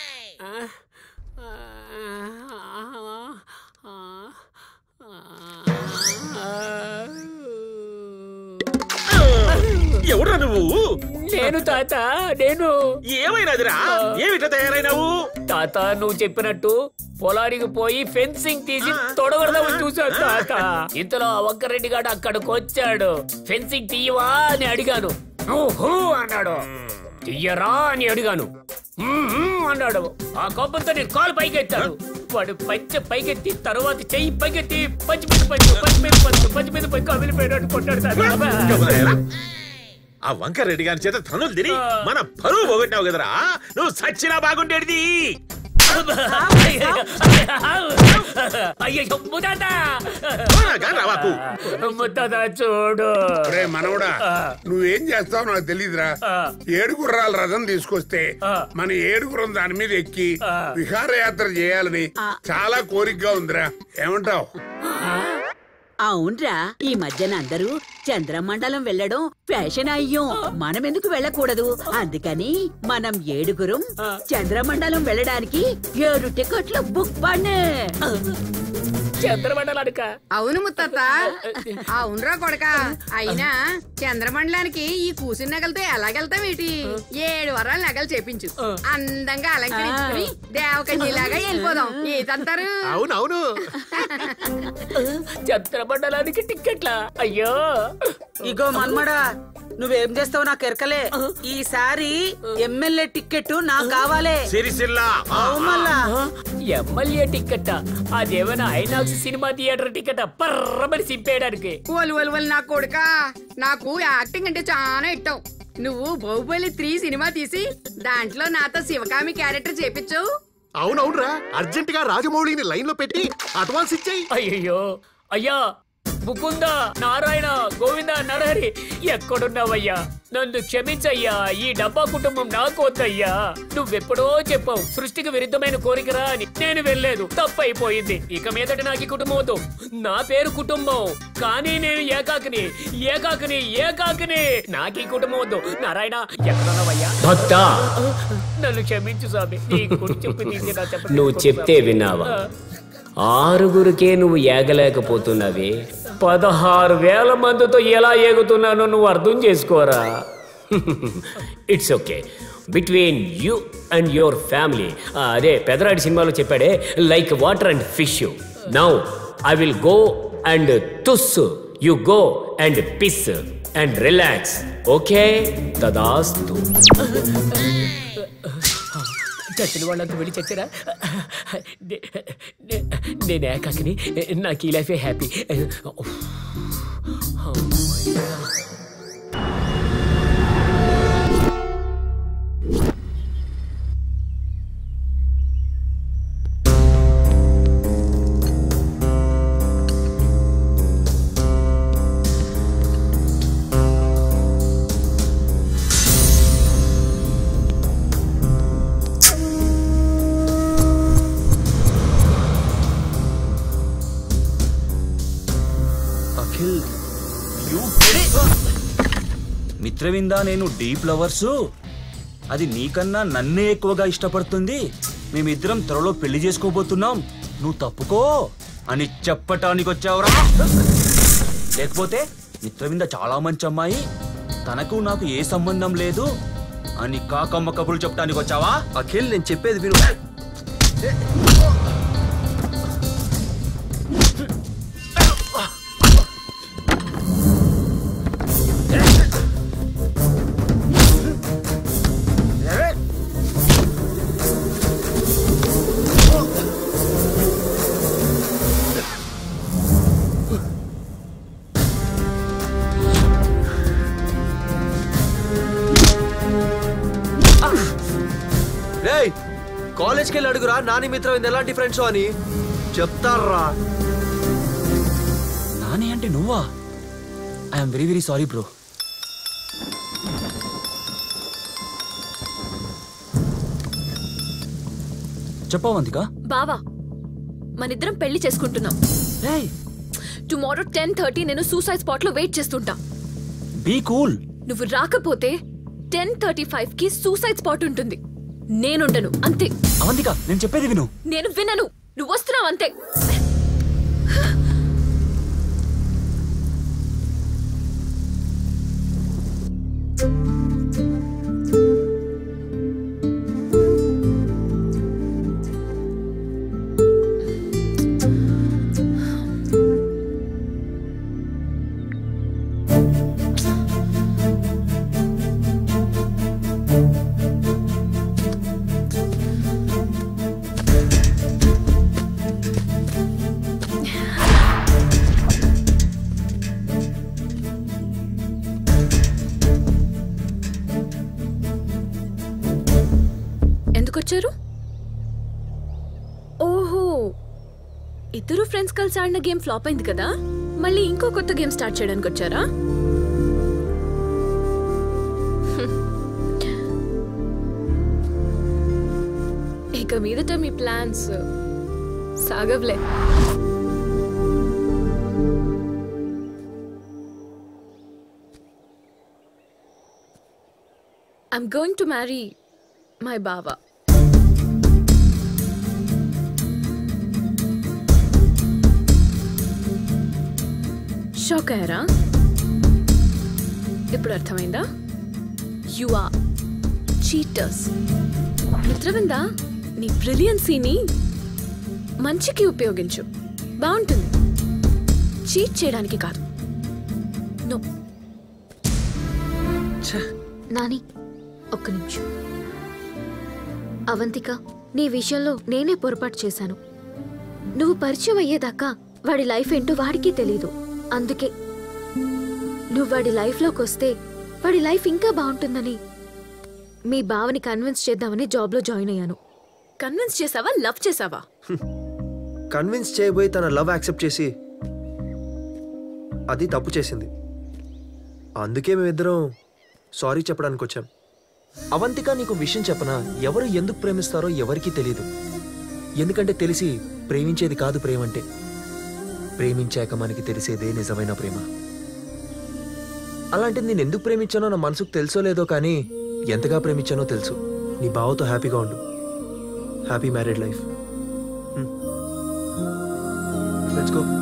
ఎవడ్రా నువ్వు నేను తాత నేను ఏమైనదిరా ఏమిట్లా తయారైనావు తాత నువ్వు చెప్పినట్టు పొలానికి పోయి ఫెన్సింగ్ తీసి తొడగడదామని చూశాను తాత ఇంతలో ఆ వంకరెడ్డి గాడు అక్కడికి వచ్చాడు ఫెన్సింగ్ తీయవా అని అడిగాను "ఊహూ" అన్నాడు తీయరా అని అడిగాను "మ్మ్, మ్మ్" అన్నాడు ఆ కోపంతో నేను కాలు పైకెత్తాడు వాడు పంచె పైకెత్తి తర్వాత చెయ్యి పైకెత్తి పంచి మీద పంచు పంచి మీద పంచు పంచి మీద పంచి కదిలిపోయినట్టు కొట్టాడు తాత ఆ వంక రెడ్డి గారి చేత తనులు తిని మన పరువు పోగొట్టావు కదరా నువ్వు సచ్చినా బాగుండేది అయ్యో ముతాత రావాకు ముతాత చూడు రే మనవడా నువ్వేం చేస్తావు నాకు తెలియదురా ఏడుగుర్రాల రథం తీసుకొస్తే మన ఏడుగురం దాని మీద ఎక్కి విహారయాత్ర చేయాలని చాలా కోరికగా ఉందిరా ఏమంటావు అవునరా ఈ మధ్యన అందరూ చంద్రమండలం వెళ్ళడం ఫ్యాషన్ అయ్యం మనం ఎందుకు వెళ్ళకూడదు అందుకని మనం ఏడుగురం చంద్రమండలం వెళ్ళడానికి ఏడు టికెట్లు బుక్ పన్నే చంద్రమండలానిక అవును ముత్తత్త అవునురా కొడక అయినా చంద్రమండలానికి ఈ కూసిన నగలతో ఎలాగెళ్తావేటి ఏడు వరాలు నగలు చేపించు అందంగా అలంకరించుకుని దేవకన్యలాగా వెళ్ళిపోదాం ఏదంటారు అవునవును చంద్రమండలానికి టిక్కెట్లా అయ్యో ఇగో మన్మడా నువ్వేం చేస్తావు నాకు ఎరకలే ఈసారి ఎమ్మెల్యే టికెట్ నాకు కావాలే సిరిసిల్ల అవు మళ్ళా ఎమ్మెల్యే టికెట్ అదేమైనా ఐనాక్స్ సినిమా థియేటర్ టికెట్ పర్రమని సింపేయడానికి ఒలు ఒలు ఒలు నా కొడుక నాకు యాక్టింగ్ అంటే చాలా ఇష్టం నువ్వు బాహుబలి త్రీ సినిమా తీసి దాంట్లో నాతో శివకామి క్యారెక్టర్ చేపించు అవునవునరా అర్జెంట్ గా రాజమౌళిని లైన్ లో పెట్టి అడ్వాన్స్ ఇచ్చేయి అయ్యో అయ్యా ముకుంద నారాయణ గోవింద నరహరి ఎక్కడున్నావయ్యా నన్ను క్షమించయ్యా ఈ డబ్బా కుటుంబం నాకు వద్దయ్యా నువ్వెప్పుడో చెప్పావు సృష్టికి విరుద్ధమైన కోరికరా అని నేను వెళ్ళలేదు తప్పైపోయింది ఇక మీదట నాకు ఈ కుటుంబం వద్దు నా పేరు కుటుంబం కానీ నేను ఏకాకిని ఏకాకిని ఏకాకిని నాకు ఈ కుటుంబం వద్దు నారాయణ ఎక్కడున్నావయ్యా భక్త నన్ను క్షమించు స్వామి నీ కుడి చెప్పు తీసి నా చెప్ప నువ్వు చెప్తే విన్నావా ఆరుగురికే నువ్వు ఏగలేకపోతున్నావి పదహారు వేల మందితో ఎలా ఏగుతున్నానో నువ్వు అర్థం చేసుకోరా it's okay between you and your family అదే పెదరాడి సినిమాలో చెప్పాడే like water and fish now I will go and thus you go and piss and relax okay తదాస్తు చచ్చిన వాళ్ళంతా వెళ్ళి చచ్చరా నే- నే- నేను ఏకాకిని నాకు ఈ లైఫే హ్యాపీ అఖిల్ మిత్రవిందా నేను డీప్ లవర్సు అది నీకన్నా నన్నే ఎక్కువగా ఇష్టపడుతుంది మేమిద్దరం త్వరలో పెళ్లి చేసుకోబోతున్నాం నువ్వు తప్పుకో అని చెప్పటానికి వచ్చావురా లేకపోతే మిత్రవింద చాలా మంచి అమ్మాయి తనకు నాకు ఏ సంబంధం లేదు అని కాకమ్మ కబుర్లు చెప్పడానికి వచ్చావా అఖిల్ నేను చెప్పేది విను రేయ్ కాలేజ్కి వెళ్ళి అడుగురా నాని మిత్రం ఎలాంటి ఫ్రెండ్స్ అని చెప్తారా నాని అంటే నువ్వా I'm very very sorry bro చెప్పవంతిక బావా మనిద్దరం పెళ్లి చేసుకుంటున్నాం టుమారో టెన్ థర్టీ నేను సూసైడ్ స్పాట్ లో వెయిట్ చేస్తుంటా బీ కూల్ నువ్వు రాకపోతే టెన్ థర్టీ ఫైవ్ కి సూసైడ్ స్పాట్ ఉంటుంది నేనుండను అంతే అవంతిక నేను చెప్పేది విను నేను వినను నువ్వు వస్తున్నావు అంతే ఎందుకు వచ్చారు ఓహో ఇద్దరు ఫ్రెండ్స్ కలిసి ఆడిన గేమ్ ఫ్లాప్ అయింది కదా మళ్ళీ ఇంకో కొత్త గేమ్ స్టార్ట్ చేయడానికి వచ్చారా ఇక మీదట మీ ప్లాన్స్ సాగవ్లే I'm going to marry my బావా షాక్ అయ్యారా ఇప్పుడు అర్థమైందా యు ఆర్ చీటర్స్ మిత్రవిందా నీ బ్రిలియన్సీని మంచికి ఉపయోగించు బాగుంటుంది చీట్ చేయడానికి కాదు నో నాని ఒక్క నిమిషం అవంతిక నీ విషయంలో నేనే పొరపాటు చేశాను నువ్వు పరిచయం అయ్యేదాకా వాడి లైఫ్ ఏంటో వాడికి తెలీదు అందుకే నువ్వు వాడి లైఫ్లోకి వస్తే వాడి లైఫ్ ఇంకా బాగుంటుందని మీ బావని కన్విన్స్ చేద్దామని జాబ్లో జాయిన్ అయ్యాను కన్విన్స్ చేసావా లవ్ చేసావా కన్విన్స్ చేయబోయి తన లవ్ యాక్సెప్ట్ చేసి అది తప్పు చేసింది అందుకే మేమిద్దరం సారీ చెప్పడానికి వచ్చాం అవంతిక నీకు విషయం చెప్పనా ఎవరు ఎందుకు ప్రేమిస్తారో ఎవరికీ తెలియదు ఎందుకంటే తెలిసి ప్రేమించేది కాదు ప్రేమ అంటే ప్రేమించాక మనకి తెలిసేదే నిజమైన ప్రేమ అలాంటిది నేను ఎందుకు ప్రేమించానో నా మనసుకు తెలుసో లేదో కానీ ఎంతగా ప్రేమించానో తెలుసు నీ బావతో హ్యాపీగా ఉండు happy married life let's go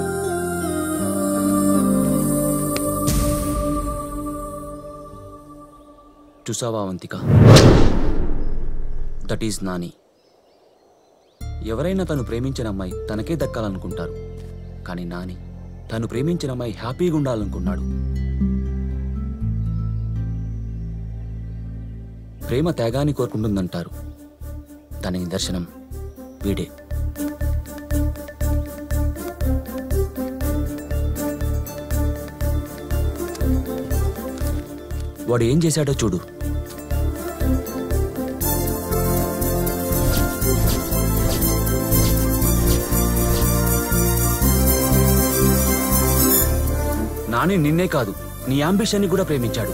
చూసావా అవంతిక దట్ ఈజ్ నాని ఎవరైనా తను ప్రేమించిన అమ్మాయి తనకే దక్కాలనుకుంటారు కానీ నాని తను ప్రేమించిన అమ్మాయి హ్యాపీగా ఉండాలనుకున్నాడు ప్రేమ త్యాగాన్ని కోరుకుంటుందంటారు దాని నిదర్శనం వీడే వాడు ఏం చేశాడో చూడు నాని నిన్నే కాదు నీ అంబిషన్ని కూడా ప్రేమించాడు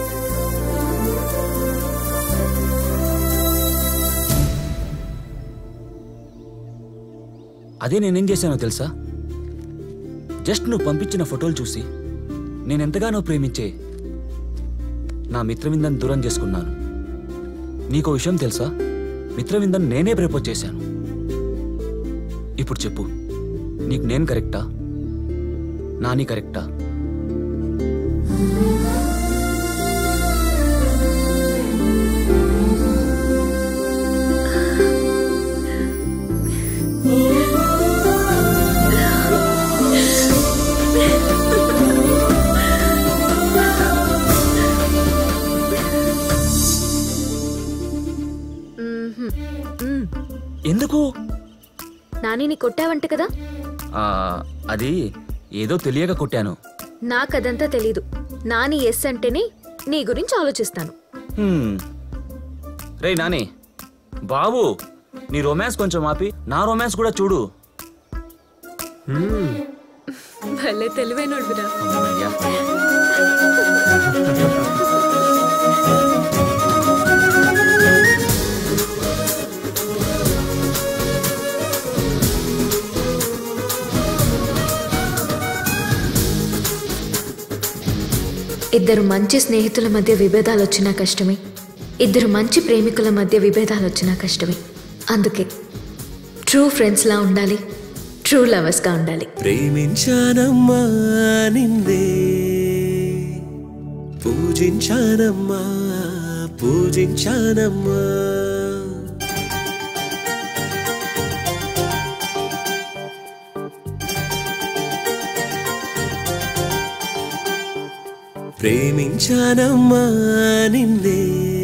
అదే నేనేం చేశానో తెలుసా జస్ట్ నువ్వు పంపించిన ఫోటోలు చూసి నేనెంతగానో ప్రేమించే నా మిత్రవిందన్ దూరం చేసుకున్నాను నీకో విషయం తెలుసా మిత్రవిందన్ నేనే ప్రపోజ్ చేశాను ఇప్పుడు చెప్పు నీకు నేను కరెక్టా నాని కరెక్టా మ్మ్హ్మ్. మ్మ్. ఎందుకు నానిని కొట్టావంట కదా ఆ, అది ఏదో తెలియక కొట్టాను నాకదంతా తెలీదు నాని ఎస్ అంటేనే నీ గురించి ఆలోచిస్తాను హ్మ్. రేయ్ నాని బాబు నీ రొమాన్స్ కొంచెం ఆపి నా రొమాన్స్ కూడా చూడు భలే తెలివైనోడురా అమ్మయ్యా. ఇద్దరు మంచి స్నేహితుల మధ్య విభేదాలు వచ్చినా కష్టమే ఇద్దరు మంచి ప్రేమికుల మధ్య విభేదాలు వచ్చినా కష్టమే అందుకే ట్రూ ఫ్రెండ్స్లా ఉండాలి ట్రూ లవర్స్గా ఉండాలి ప్రేమించానమ్మా నిన్నే పూజించానమ్మా పూజించానమ్మా ప్రేమించానమ్మా నిన్నే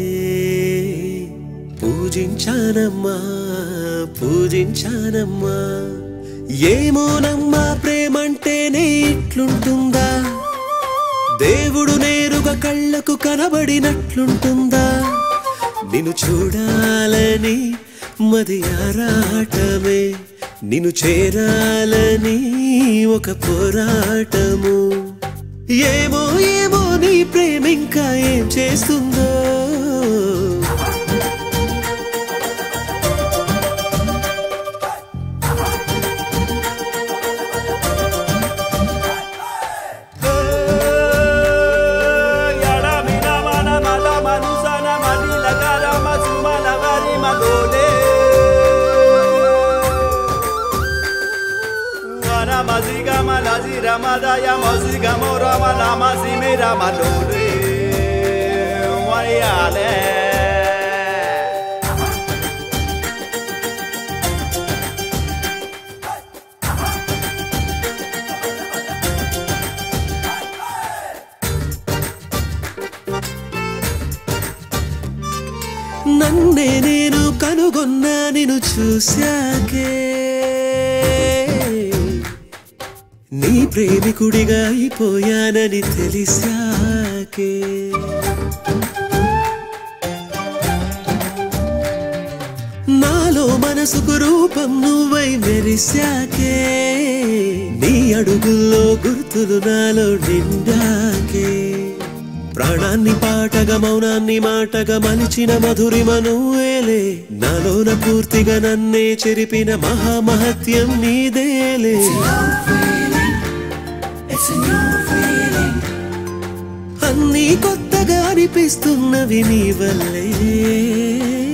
పూజించానమ్మా పూజించానమ్మా ఏమోనమ్మా ప్రేమంటేనే ఇట్లుంటుందా దేవుడు నేరుగా కళ్ళకు కనబడినట్లుంటుందా నిన్ను చూడాలని మది ఆరాటమే నిన్ను చేరాలని ఒక పోరాటము ఏమో ఏమో నీ ప్రేమ ఇంకా ఏం చేస్తుందో Yada mina mana mala manusana Ramadaya Mosigamo Rama Lama Sime Rama Dore Wayale నన్నే నేను కనుగొన్నా నిన్ను చూశాకే నీ ప్రేమికుడిగా అయిపోయానని తెలిసాకే నాలో మనసుకు రూపం నువ్వై మెరిశాకే నీ అడుగుల్లో గుర్తులు నాలో నిండాకే ప్రాణాన్ని పాటగా మౌనాన్ని మాటగా మలిచిన మధురిమ నువ్వేలే నాలోన పూర్తిగా నన్నే చెరిపిన మహామహత్యం నీదేలే అన్నీ కొత్తగా అనిపిస్తున్నవి నీ వల్లే